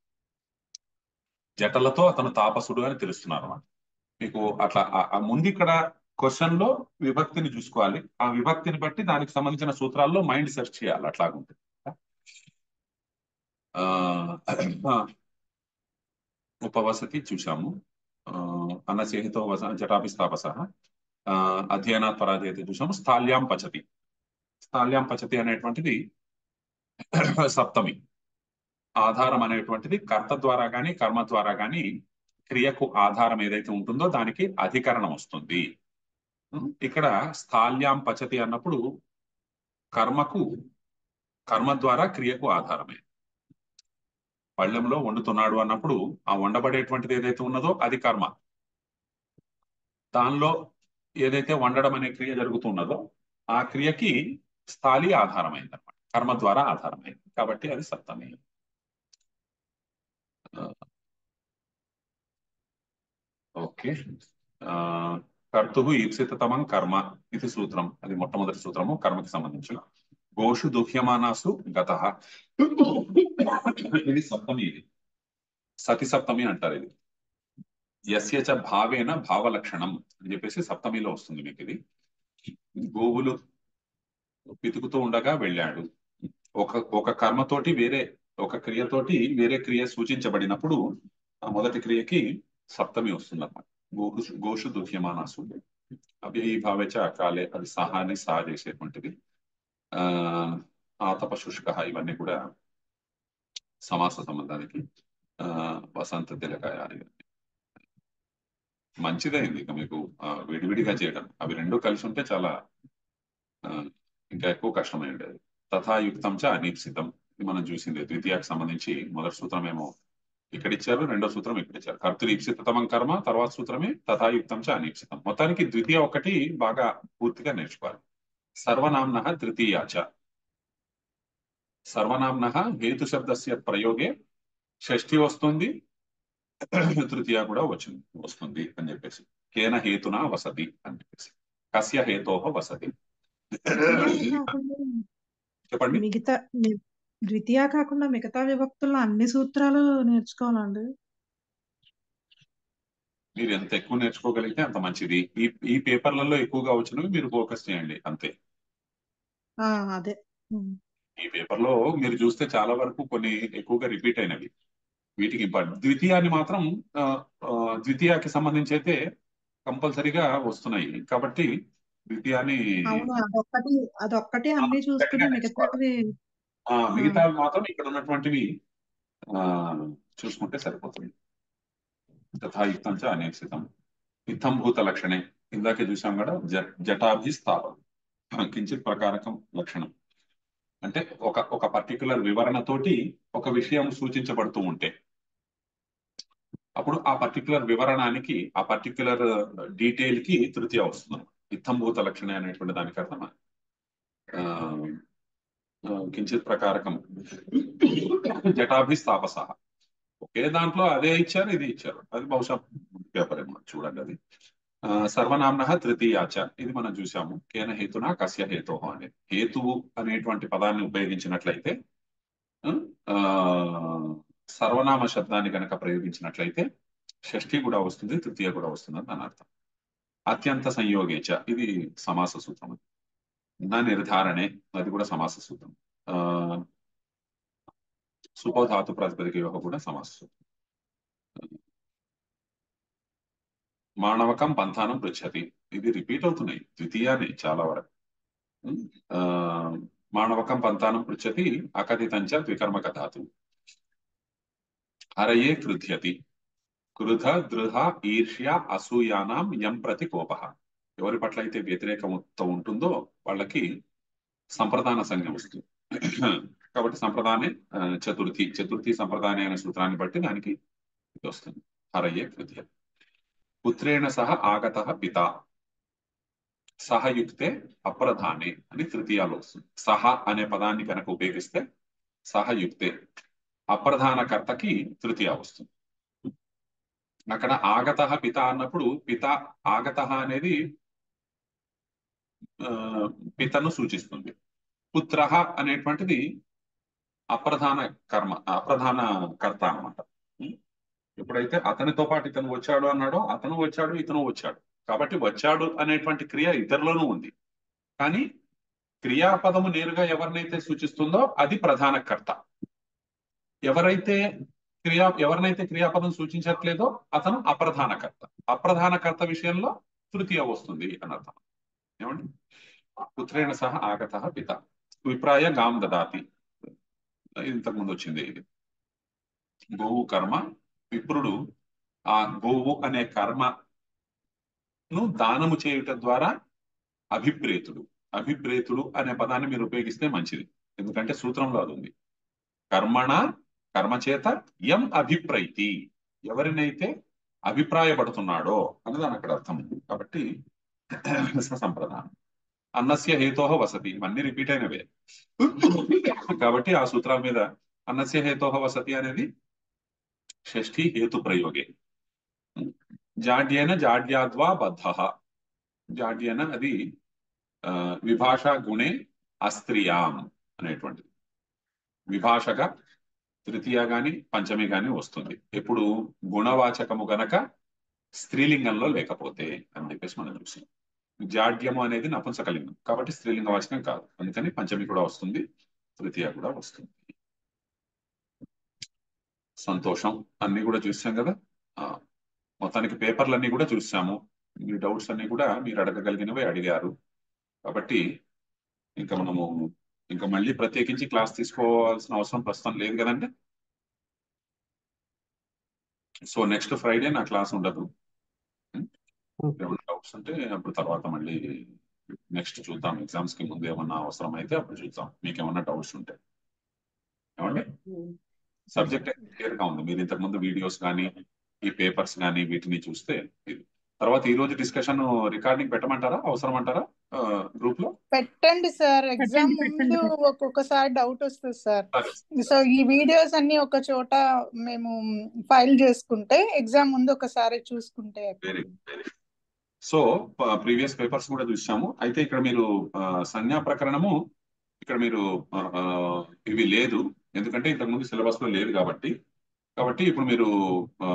జటలతో అతను తాపసుడు అని తెలుస్తున్నారు అన్నమాట మీకు అట్లా ఆ- ఆ ముందు ఇక్కడ క్వశ్చన్ లో విభక్తిని చూసుకోవాలి ఆ విభక్తిని బట్టి దానికి సంబంధించిన సూత్రాల్లో మైండ్ సెర్చ్ చేయాలి అట్లాగుంటుంది ఆ, ఉపవసతి చూశాము ఆ, అన్నసేహితో వస జటాభిస్తాపస అధ్యయనాత్ పరాజయతే చూసాము స్థాల్యాం పచతి స్థాల్యాం పచతి అనేటువంటిది సప్తమి ఆధారం అనేటువంటిది కర్త ద్వారా గాని కర్మ ద్వారా గాని క్రియకు ఆధారం ఏదైతే ఉంటుందో దానికి అధికరణం వస్తుంది ఉం? ఇక్కడ స్థాల్యాం పచతి అన్నప్పుడు కర్మకు కర్మ ద్వారా క్రియకు ఆధారమే పళ్ళెంలో వండుతున్నాడు అన్నప్పుడు ఆ వండబడేటువంటిది ఏదైతే ఉన్నదో అది కర్మ దానిలో ఏదైతే వండడం అనే క్రియ జరుగుతున్నదో ఆ క్రియకి స్థాళి ఆధారమైంది అనమాట కర్మ ద్వారా ఆధారమైంది కాబట్టి అది సప్తమి ఓకే కర్తు ఈప్సితమం కర్మ ఇది సూత్రం అది మొట్టమొదటి సూత్రము కర్మకి సంబంధించిన గోషు దుహ్యమానాసు గత ఇది సప్తమి ఇది సతి సప్తమి అంటారు ఇది యస్య చ భావేన భావలక్షణం అని చెప్పేసి సప్తమిలో వస్తుంది మీకు ఇది గోవులు పితుకుతూ ఉండగా వెళ్ళాడు ఒక ఒక కర్మతోటి వేరే ఒక క్రియతోటి వేరే క్రియ సూచించబడినప్పుడు ఆ మొదటి క్రియకి సప్తమి వస్తుంది అన్నమాట గోషు గోషు దుహ్యమానాసు అవి ఈ భావేచ అకాలే అది సహాని సహా చేసేటువంటిది ఆ ఆతప శుష్క ఇవన్నీ కూడా సమాస సంబంధానికి ఆ వసంత తిలకాయ ఇవన్నీ. మంచిదైంది ఇక మీకు ఆ, విడివిడిగా చేయడం అవి రెండు కలిసి ఉంటే చాలా ఆ, ఇంకా ఎక్కువ కష్టమై ఉండేది తథాయుక్తం చ అనీప్సితం ఇది మనం చూసింది ద్వితీయకు సంబంధించి మొదటి సూత్రం ఏమో ఇక్కడ ఇచ్చారు రెండో సూత్రం ఇక్కడ ఇచ్చారు కర్తృ ఈప్సితమం కర్మ తర్వాత సూత్రమే తథాయుక్తం చ అనీప్సితం మొత్తానికి ద్వితీయ ఒకటి బాగా పూర్తిగా నేర్చుకోవాలి సర్వనామ్న తృతీయ చ సర్వనామ్న హేతు శబ్దస్య ప్రయోగే షష్ఠి వస్తుంది తృతీయ కూడా వచ్చింది వస్తుంది అని చెప్పేసి కేన హేతునా వసతి అని చెప్పేసి కస్య హేతోహ వసతి కాకుండా చెప్పండి మిగతా మి- ద్వితీయ కాకుండా మిగతా విభక్తుల్లో అన్ని సూత్రాలు నేర్చుకోవాలండి మీరు ఎంత ఎక్కువ నేర్చుకోగలిగితే అంత మంచిది ఈ ఈ పేపర్లలో ఎక్కువగా వచ్చినవి మీరు ఫోకస్ చేయండి అంతే ఆ అదే ఉమ్. ఈ పేపర్ లో మీరు చూస్తే చాలా వరకు కొన్ని ఎక్కువగా రిపీట్ అయినవి వీటికి ఇంపార్టెంట్ ద్వితీయాన్ని మాత్రం ఆ, ఆ, ద్వితీయాకి సంబంధించి అయితే కంపల్సరీగా వస్తున్నాయి కాబట్టి ద్వితీయాన్ని అవును అదొక్కటి అదొక్కటి అన్ని చూసుకుని గట్టిగా మిగతావి ఆ, మిగతా మాత్రం ఇక్కడ ఉన్నటువంటివి ఆ చూసుకుంటే సరిపోతుంది తథాయుక్తం చ అనేక్షితం ఇత్తం భూత లక్షణే ఇందాకే చూసాం కదా జ జటాభిస్థాపం కించిత్ ప్రకారకం లక్షణం అంటే ఒక ఒక పర్టికులర్ వివరణతోటి ఒక విషయం సూచించబడుతూ ఉంటే అప్పుడు ఆ పర్టికులర్ వివరణానికి ఆ పర్టికులర్ డీటెయిల్ కి తృతీయ వస్తుంది ఇత్తం భూత లక్షణే అనేటువంటి దానికి అర్థం ఆ, ఆ, కించిత్ ప్రకారకం జటాభిస్థాపస ఒకే దాంట్లో అదే ఇచ్చారు ఇది ఇచ్చారు అది బహుశా పేపర్ ఏమో చూడండి అది ఆ, సర్వనామ్న తృతీయాచ ఇది మనం చూసాము కేన హేతునా కస్య హేతో అనేది హేతువు అనేటువంటి పదాన్ని ఉపయోగించినట్లయితే ఆ, సర్వనామ శబ్దాన్ని కనుక ప్రయోగించినట్లయితే షష్ఠి కూడా వస్తుంది తృతీయ కూడా వస్తుంది అని దాని అర్థం అత్యంత సంయోగేచ ఇది సమాస సూత్రం నా నిర్ధారణే అది కూడా సమాస సూత్రం ఆ, సుపోధాతు ప్రాతిపదిక యొక్క కూడా సమాస సూత్రం మాణవకం పంథానం పృచ్చతి ఇది రిపీట్ అవుతున్నాయి ద్వితీయాన్ని చాలా వరకు ఉం? ఆ, మాణవకం పంథానం పృచ్చతి అకథితంచ ద్వికర్మక ధాతు హరయే కృధ్యతి క్రుధ దృహ ఈర్ష్య అసూయానాం యం ప్రతి కోప ఎవరి పట్ల అయితే వ్యతిరేకత ఉంటుందో వాళ్ళకి సంప్రదాన సంజ్ఞ వస్తుంది కాబట్టి సంప్రదానే ఆ, చతుర్థి చతుర్థి సంప్రదాయ అనే సూత్రాన్ని బట్టి దానికి ఇది వస్తుంది హరయే కృత్య పుత్రేణ సహ ఆగత పిత సహయుక్తే అప్రధానే అని తృతీయాలో వస్తుంది సహ అనే పదాన్ని కనుక ఉపయోగిస్తే సహయుక్తే అప్రధాన కర్తకి తృతీయ వస్తుంది అక్కడ ఆగత పిత అన్నప్పుడు పిత ఆగత అనేది ఆ, పితను సూచిస్తుంది పుత్ర అనేటువంటిది అప్రధాన కర్మ అప్రధాన కర్త అన్నమాట ఎప్పుడైతే అతనితో పాటు ఇతను వచ్చాడు అన్నాడో అతను వచ్చాడు ఇతను వచ్చాడు కాబట్టి వచ్చాడు అనేటువంటి క్రియ ఇద్దరిలోనూ ఉంది కానీ క్రియాపదము నేరుగా ఎవరినైతే సూచిస్తుందో అది ప్రధాన కర్త ఎవరైతే క్రియా ఎవరినైతే క్రియాపదం సూచించట్లేదో అతను అప్రధాన కర్త అప్రధాన కర్త విషయంలో తృతీయ వస్తుంది అని అర్థం ఏమండి పుత్రేణ సహా ఆగత పిత విప్రాయ గాం దదాతి ఇంతకు ముందు వచ్చింది ఇది గోవు కర్మ విప్రుడు ఆ గోవు అనే కర్మను దానము చేయుట ద్వారా అభిప్రేతుడు అభిప్రేతుడు అనే పదాన్ని మీరు ఉపయోగిస్తే మంచిది ఎందుకంటే సూత్రంలో అది ఉంది కర్మణ కర్మ చేత యం అభిప్రైతి ఎవరినైతే అభిప్రాయపడుతున్నాడో అని దాని అక్కడ అర్థం ఉంది కాబట్టి సంప్రదానం అన్నస్య హేతో వసతి ఇవన్నీ రిపీట్ అయినవే కాబట్టి ఆ సూత్రాల మీద అన్నస్య హేతో వసతి అనేది షష్ఠి హేతు ప్రయోగే జాడ్యేన జాడ్యాద్వా బద్ధ జాడ్యేన అది ఆ, విభాషా గుణే అస్త్రియాం అనేటువంటిది విభాషగా తృతీయ గాని పంచమి గాని వస్తుంది ఎప్పుడు గుణవాచకము గనక స్త్రీలింగంలో లేకపోతే అని చెప్పేసి మనం చూసాం జాడ్యము అనేది నపుంసకలింగం కాబట్టి స్త్రీలింగ వాచకం కాదు అందుకని పంచమి కూడా వస్తుంది తృతీయ కూడా వస్తుంది సంతోషం అన్ని కూడా చూసాం కదా ఆ, మొత్తానికి పేపర్లన్నీ కూడా చూసాము మీ డౌట్స్ అన్ని కూడా మీరు అడగగలిగినవి అడిగారు కాబట్టి ఇంకా మనము ఇంకా మళ్ళీ ప్రత్యేకించి క్లాస్ తీసుకోవాల్సిన అవసరం ప్రస్తుతం లేదు కదండి సో నెక్స్ట్ ఫ్రైడే నా క్లాస్ ఉండదు ఏమైనా డౌట్స్ ఉంటే అప్పుడు తర్వాత మళ్ళీ నెక్స్ట్ చూద్దాం ఎగ్జామ్స్ కి ముందు ఏమన్నా అవసరం అయితే అప్పుడు చూద్దాం మీకు ఏమన్నా డౌట్స్ ఉంటే ఏమండి సబ్జెక్ట్ క్లియర్ గా ఉంది మీరు ఇంతకు ముందు వీడియోస్ కానీ ఈ పేపర్స్ కానీ వీటిని చూస్తే ఇది తర్వాత ఈ రోజు డిస్కషన్ రికార్డింగ్ పెట్టమంటారా అవసరం అంటారా గ్రూప్ లో పెట్టండి సార్ ఎగ్జామ్ పెట్టండి, ముందు పెట్టండి. ఒక్కొక్కసారి డౌట్ వస్తుంది సార్ సరే సో ఈ వీడియోస్ అన్ని ఒక చోట మేము ఫైల్ చేసుకుంటే ఎగ్జామ్ ముందు ఒకసారి చూసుకుంటే very very so previous papers కూడా చూసాము అయితే ఇక్కడ మీరు ఆ, సంజ్ఞా ప్రకరణము ఇక్కడ మీరు ఆ, ఆ, ఇవి లేదు ఎందుకంటే ఇంతకు ముందు సిలబస్ లో లేదు కాబట్టి కాబట్టి ఇప్పుడు మీరు ఆ,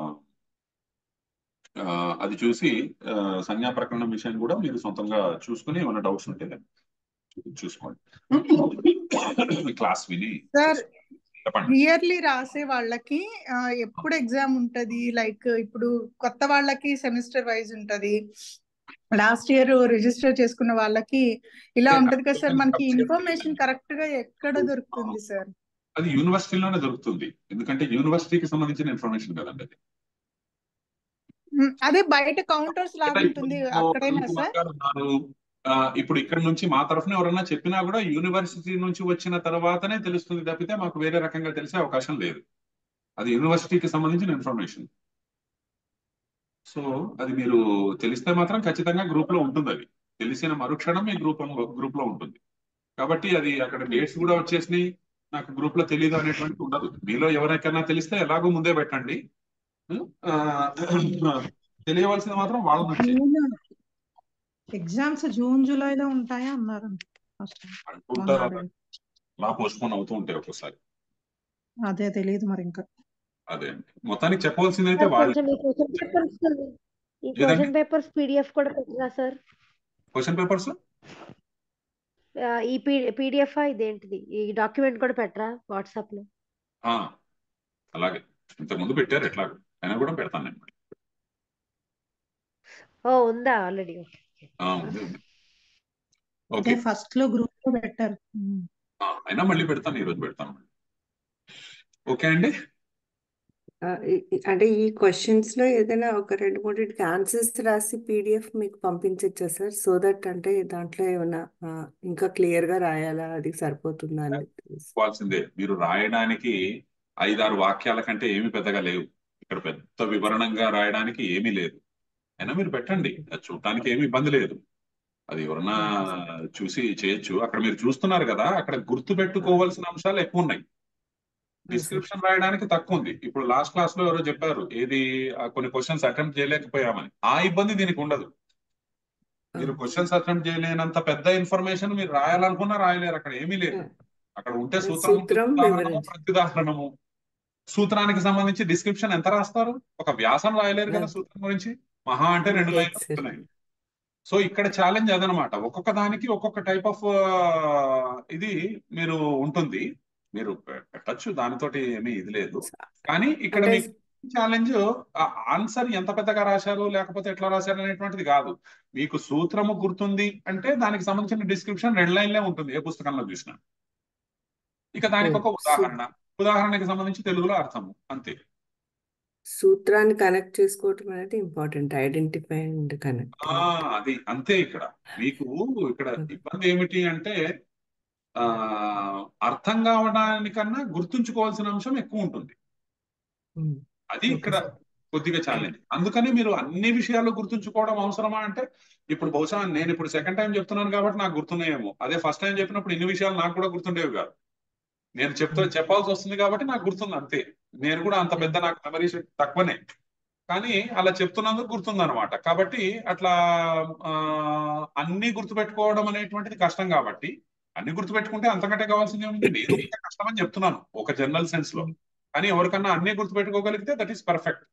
ఆ, అది చూసి ఆ, సంజ్ఞా ప్రకరణం విషయం కూడా మీరు సొంతంగా చూసుకుని ఏమైనా డౌట్స్ ఉంటే చూసుకోండి క్లాస్ విని సార్ చెప్పండి ఇయర్లీ రాసే వాళ్ళకి ఆ, ఎప్పుడు ఎగ్జామ్ ఉంటది లైక్ ఇప్పుడు కొత్త వాళ్ళకి సెమిస్టర్ వైజ్ ఉంటది లాస్ట్ ఇయర్ రిజిస్టర్ చేసుకున్న వాళ్ళకి ఇలా ఉంటది కదా సార్ మనకి ఇన్ఫర్మేషన్ కరెక్ట్ గా ఎక్కడ దొరుకుతుంది సార్ అది యూనివర్సిటీలోనే దొరుకుతుంది ఎందుకంటే యూనివర్సిటీకి సంబంధించిన ఇన్ఫర్మేషన్ కదండి అది ఉమ్, అదే బయట కౌంటర్స్ లాగా ఉంటుంది అక్కడేనా ఇప్పుడు సార్ గారు ఉన్నారు. ఆ, ఇప్పుడు ఇక్కడ నుంచి మా తరఫున ఎవరన్నా చెప్పినా కూడా యూనివర్సిటీ నుంచి వచ్చిన తర్వాతనే తెలుస్తుంది తప్పితే మాకు వేరే రకంగా తెలిసే అవకాశం లేదు అది యూనివర్సిటీకి సంబంధించిన ఇన్ఫర్మేషన్ సో అది మీరు తెలిస్తే మాత్రం ఖచ్చితంగా గ్రూప్ లో ఉంటుంది అది తెలిసిన మరుక్షణం మీ గ్రూప్ గ్రూప్ లో ఉంటుంది కాబట్టి అది అక్కడ డేట్స్ కూడా వచ్చేసినాయి నాకు గ్రూప్ లో తెలియదు అనేటువంటి ఉండదు మీలో ఎవరికైనా తెలిస్తే ఎలాగో ముందే పెట్టండి ఆ, తెలియవలసింది మాత్రం వాళ్ళ నుంచి ఎగ్జామ్స్ జూన్ జూలైలో ఉంటాయా అన్నారు ఫస్ట్ అంటుంటారు మొన్న అలా అలా పోస్ట్ పోన్ అవుతూ ఉంటాయి ఒక్కోసారి అదే తెలియదు మరి ఇంకా అదే అండి మొత్తానికి చెప్పవలసింది అయితే సార్ వాళ్ళు కొంచెం ఈ క్వశ్చన్ పేపర్స్ ఈ ఏదండి? క్వశ్చన్ పేపర్స్ పీడిఎఫ్ కూడా పెట్టరా సార్ క్వశ్చన్ పేపర్స్ ఆ, ఈ పీడిఎఫ్ ఇదేంటిది ఈ డాక్యుమెంట్ కూడా పెట్టరా వాట్సాప్ లో అలాగే ఇంతకుముందు పెట్టారు ఎట్లా అయినా కూడా పెడతాను నేను ఓ ఉందా ఆల్రెడీ ఆ, ఉంది ఉంది అదే ఓకే ఫస్ట్ లో గ్రూప్ లో పెట్టారు ఉమ్. ఆ, అయినా మళ్ళీ పెడతాను ఈరోజు పెడతాను ఓకే అండి ఆ, ఈ- ఈ- అంటే ఈ క్వశ్చన్స్ లో ఏదైనా ఒక రెండు మూడింటికి ఆన్సర్స్ రాసి పీడిఎఫ్ మీకు పంపించచ్చా సార్ సో దట్ అంటే దాంట్లో ఏమైనా ఆ, ఇంకా క్లియర్ గా రాయాలా అది సరిపోతుందా అని తెలుసు. చెప్పాల్సిందే మీరు రాయడానికి ఐదారు వాక్యాల కంటే ఏమి పెద్దగా లేవు ఇక్కడ పెద్ద వివరణంగా రాయడానికి ఏమీ లేదు అయినా మీరు పెట్టండి అది చూడటానికి ఏమి ఇబ్బంది లేదు అది ఎవరన్నా చూసి చేయొచ్చు అక్కడ మీరు చూస్తున్నారు కదా అక్కడ గుర్తు పెట్టుకోవాల్సిన అంశాలు ఎక్కువ ఉన్నాయి డిస్క్రిప్షన్ రాయడానికి తక్కువ ఉంది ఇప్పుడు లాస్ట్ క్లాస్ లో ఎవరో చెప్పారు ఏది ఆ కొన్ని క్వశ్చన్స్ అటెంప్ట్ చేయలేకపోయామని ఆ ఇబ్బంది దీనికి ఉండదు మీరు క్వశ్చన్స్ అటెంప్ట్ చేయలేనంత పెద్ద ఇన్ఫర్మేషన్ మీరు రాయాలనుకున్నా రాయలేరు అక్కడ ఏమీ లేదు అక్కడ ఉంటే సూత్రం సూత్రం ఉదాహరణము వివరించి. ప్రత్యుదాహరణము సూత్రానికి సంబంధించి డిస్క్రిప్షన్ ఎంత రాస్తారు ఒక వ్యాసం రాయలేరు కదా Yeah. సూత్రం గురించి మహా అంటే రెండు Yes, లైన్లు sir. ఉంటున్నాయి సో ఇక్కడ ఛాలెంజ్ అదనమాట ఒక్కొక్క దానికి ఒక్కొక్క టైప్ ఆఫ్ ఇది మీరు ఉంటుంది మీరు పెట్టచ్చు దానితోటి ఏమీ ఇది లేదు కానీ ఇక్కడ అంటే మీకు ఛాలెంజ్ ఆన్సర్ ఎంత పెద్దగా రాశారు లేకపోతే ఎట్లా రాశారు అనేటువంటిది కాదు మీకు సూత్రము గుర్తుంది అంటే దానికి సంబంధించిన డిస్క్రిప్షన్ రెండు లైన్లే ఉంటుంది ఏ పుస్తకంలో చూసినా ఇక దానికి ఒక Hmm. ఉదాహరణ ఉదాహరణకి సంబంధించి తెలుగులో అర్థము అంతే సూత్రాన్ని కనెక్ట్ చేసుకోవటం అనేది ఇంపార్టెంట్ ఐడెంటిఫై అండ్ కనెక్ట్ ఆ అది అంతే ఇక్కడ మీకు ఇక్కడ ఇబ్బంది ఏమిటి అంటే ఆ అర్థం కావడానికన్నా గుర్తుంచుకోవాల్సిన అంశం ఎక్కువ ఉంటుంది అది Okay, ఇక్కడ sir. కొద్దిగా ఛాలెంజ్ అందుకని మీరు అన్ని విషయాలు గుర్తుంచుకోవడం అవసరమా అంటే ఇప్పుడు బహుశా నేను ఇప్పుడు సెకండ్ టైం చెప్తున్నాను కాబట్టి నాకు గుర్తున్నాయేమో అదే ఫస్ట్ టైం చెప్పినప్పుడు ఇన్ని విషయాలు నాకు కూడా గుర్తుండేవి కాదు నేను చెప్తా చెప్పాల్సి వస్తుంది కాబట్టి నాకు గుర్తుంది అంతే నేను కూడా అంత పెద్ద నాకు మెమరీ తక్కువనే కానీ అలా చెప్తున్నందుకు గుర్తుంది అనమాట కాబట్టి అట్లా ఆ, అన్ని గుర్తుపెట్టుకోవడం అనేటువంటిది కష్టం కాబట్టి అన్ని గుర్తుపెట్టుకుంటే అంతకంటే కావాల్సింది ఏముంది నేను ఇంకా కష్టం అని చెప్తున్నాను ఒక జనరల్ సెన్స్ లో కానీ ఎవరికన్నా అన్ని గుర్తుపెట్టుకోగలిగితే దట్ ఈస్ పర్ఫెక్ట్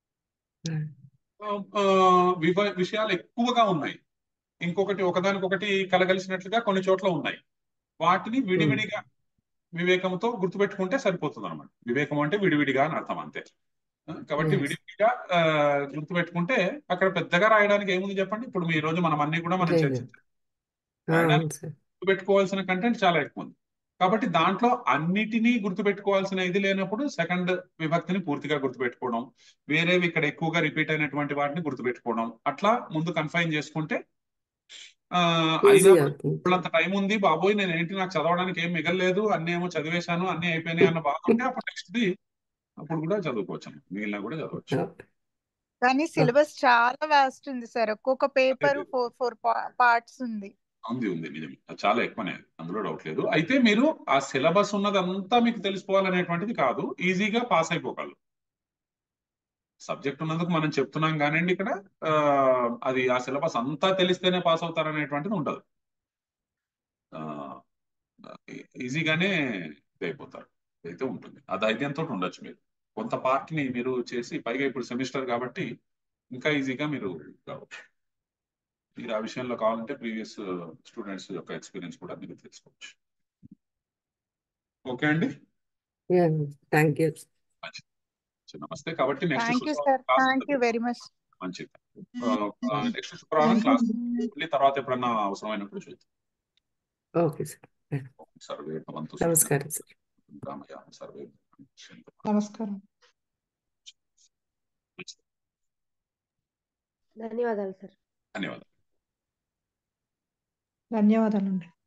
వివ- విషయాలు ఎక్కువగా ఉన్నాయి ఇంకొకటి ఒకదానికొకటి కలగలిసినట్లుగా కొన్ని చోట్ల ఉన్నాయి వాటిని విడివిడిగా వివేకంతో గుర్తుపెట్టుకుంటే సరిపోతుంది అనమాట వివేకం అంటే విడివిడిగా అని అర్థం అంతే ఆ, కాబట్టి Yes. విడివిడిగా ఆ, గుర్తుపెట్టుకుంటే అక్కడ పెద్దగా రాయడానికి ఏముంది చెప్పండి ఇప్పుడు మీ రోజు మనం అన్ని కూడా మనం లేదు. చర్చించాం ఆ, రాయడానికి అవును సార్ గుర్తుపెట్టుకోవాల్సిన కంటెంట్ చాలా ఎక్కువ ఉంది కాబట్టి దాంట్లో అన్నిటినీ గుర్తుపెట్టుకోవాల్సిన ఇది లేనప్పుడు సెకండ్ విభక్తిని పూర్తిగా గుర్తుపెట్టుకోవడం వేరేవి ఇక్కడ ఎక్కువగా రిపీట్ అయినటువంటి వాటిని గుర్తుపెట్టుకోవడం అట్లా ముందు కన్ఫైన్ చేసుకుంటే ఆ, ఈజీ అయినా అవుతుంది ఇప్పుడంత టైం ఉంది బాబోయ్ నేను ఏంటి నాకు చదవడానికి ఏం మిగలలేదు అన్ని ఏమో చదివేశాను అన్ని అయిపోయినాయి అన్న బాధ ఉంటే అప్పుడు నెక్స్ట్ ది అప్పుడు కూడా చదువుకోవచ్చు మిగిలిన కూడా చదవచ్చు కానీ సిలబస్ చాలా వాస్ట్ ఉంది సార్ ఒక్కొక్క పేపర్ అదే. ఫోర్ ఫోర్ పార్ట్స్ ఉంది ఉంది ఉంది నిజమే అది చాలా ఎక్కువనే అందులో డౌట్ లేదు అయితే మీరు ఆ సిలబస్ ఉన్నదంతా మీకు తెలిసిపోవాలనేటువంటిది కాదు ఈజీగా పాస్ అయిపోగలరు సబ్జెక్ట్ ఉన్నందుకు మనం చెప్తున్నాం కానివ్వండి ఇక్కడ ఆ, అది ఆ సిలబస్ అంతా తెలిస్తేనే పాస్ అవుతారనేటువంటిది ఉండదు ఆ, ఈ- ఈజీగానే ఇది అయిపోతారు అయితే ఉంటుంది ఆ ధైర్యంతో ఉండొచ్చు మీరు కొంత part ని మీరు చేసి పైగా ఇప్పుడు సెమిస్టర్ కాబట్టి ఇంకా ఈజీగా మీరు కావచ్చు మీరు ఆ విషయంలో కావాలంటే ప్రీవియస్ స్టూడెంట్స్ యొక్క ఎక్స్పీరియన్స్ కూడా మీరు తెలుసుకోవచ్చు ఓకే అండి థ్యాంక్ యూ నమస్తే కాబట్టి నెక్స్ట్ థ్యాంక్ యూ శుక్రవారం సార్ క్లాస్ థ్యాంక్ యూ ఉంటుంది వెరీ మచ్ మంచిది నెక్స్ట్ శుక్రవారం క్లాస్ మళ్ళీ తర్వాత ఎప్పుడన్నా అవసరమైనప్పుడు చూద్దాం ఓకే సార్ సర్వే భవంతు నమస్కారం సార్ రామయ్య సర్వే నమస్కారం ధన్యవాదాలు సార్ ధన్యవాదాలు ధన్యవాదాలండి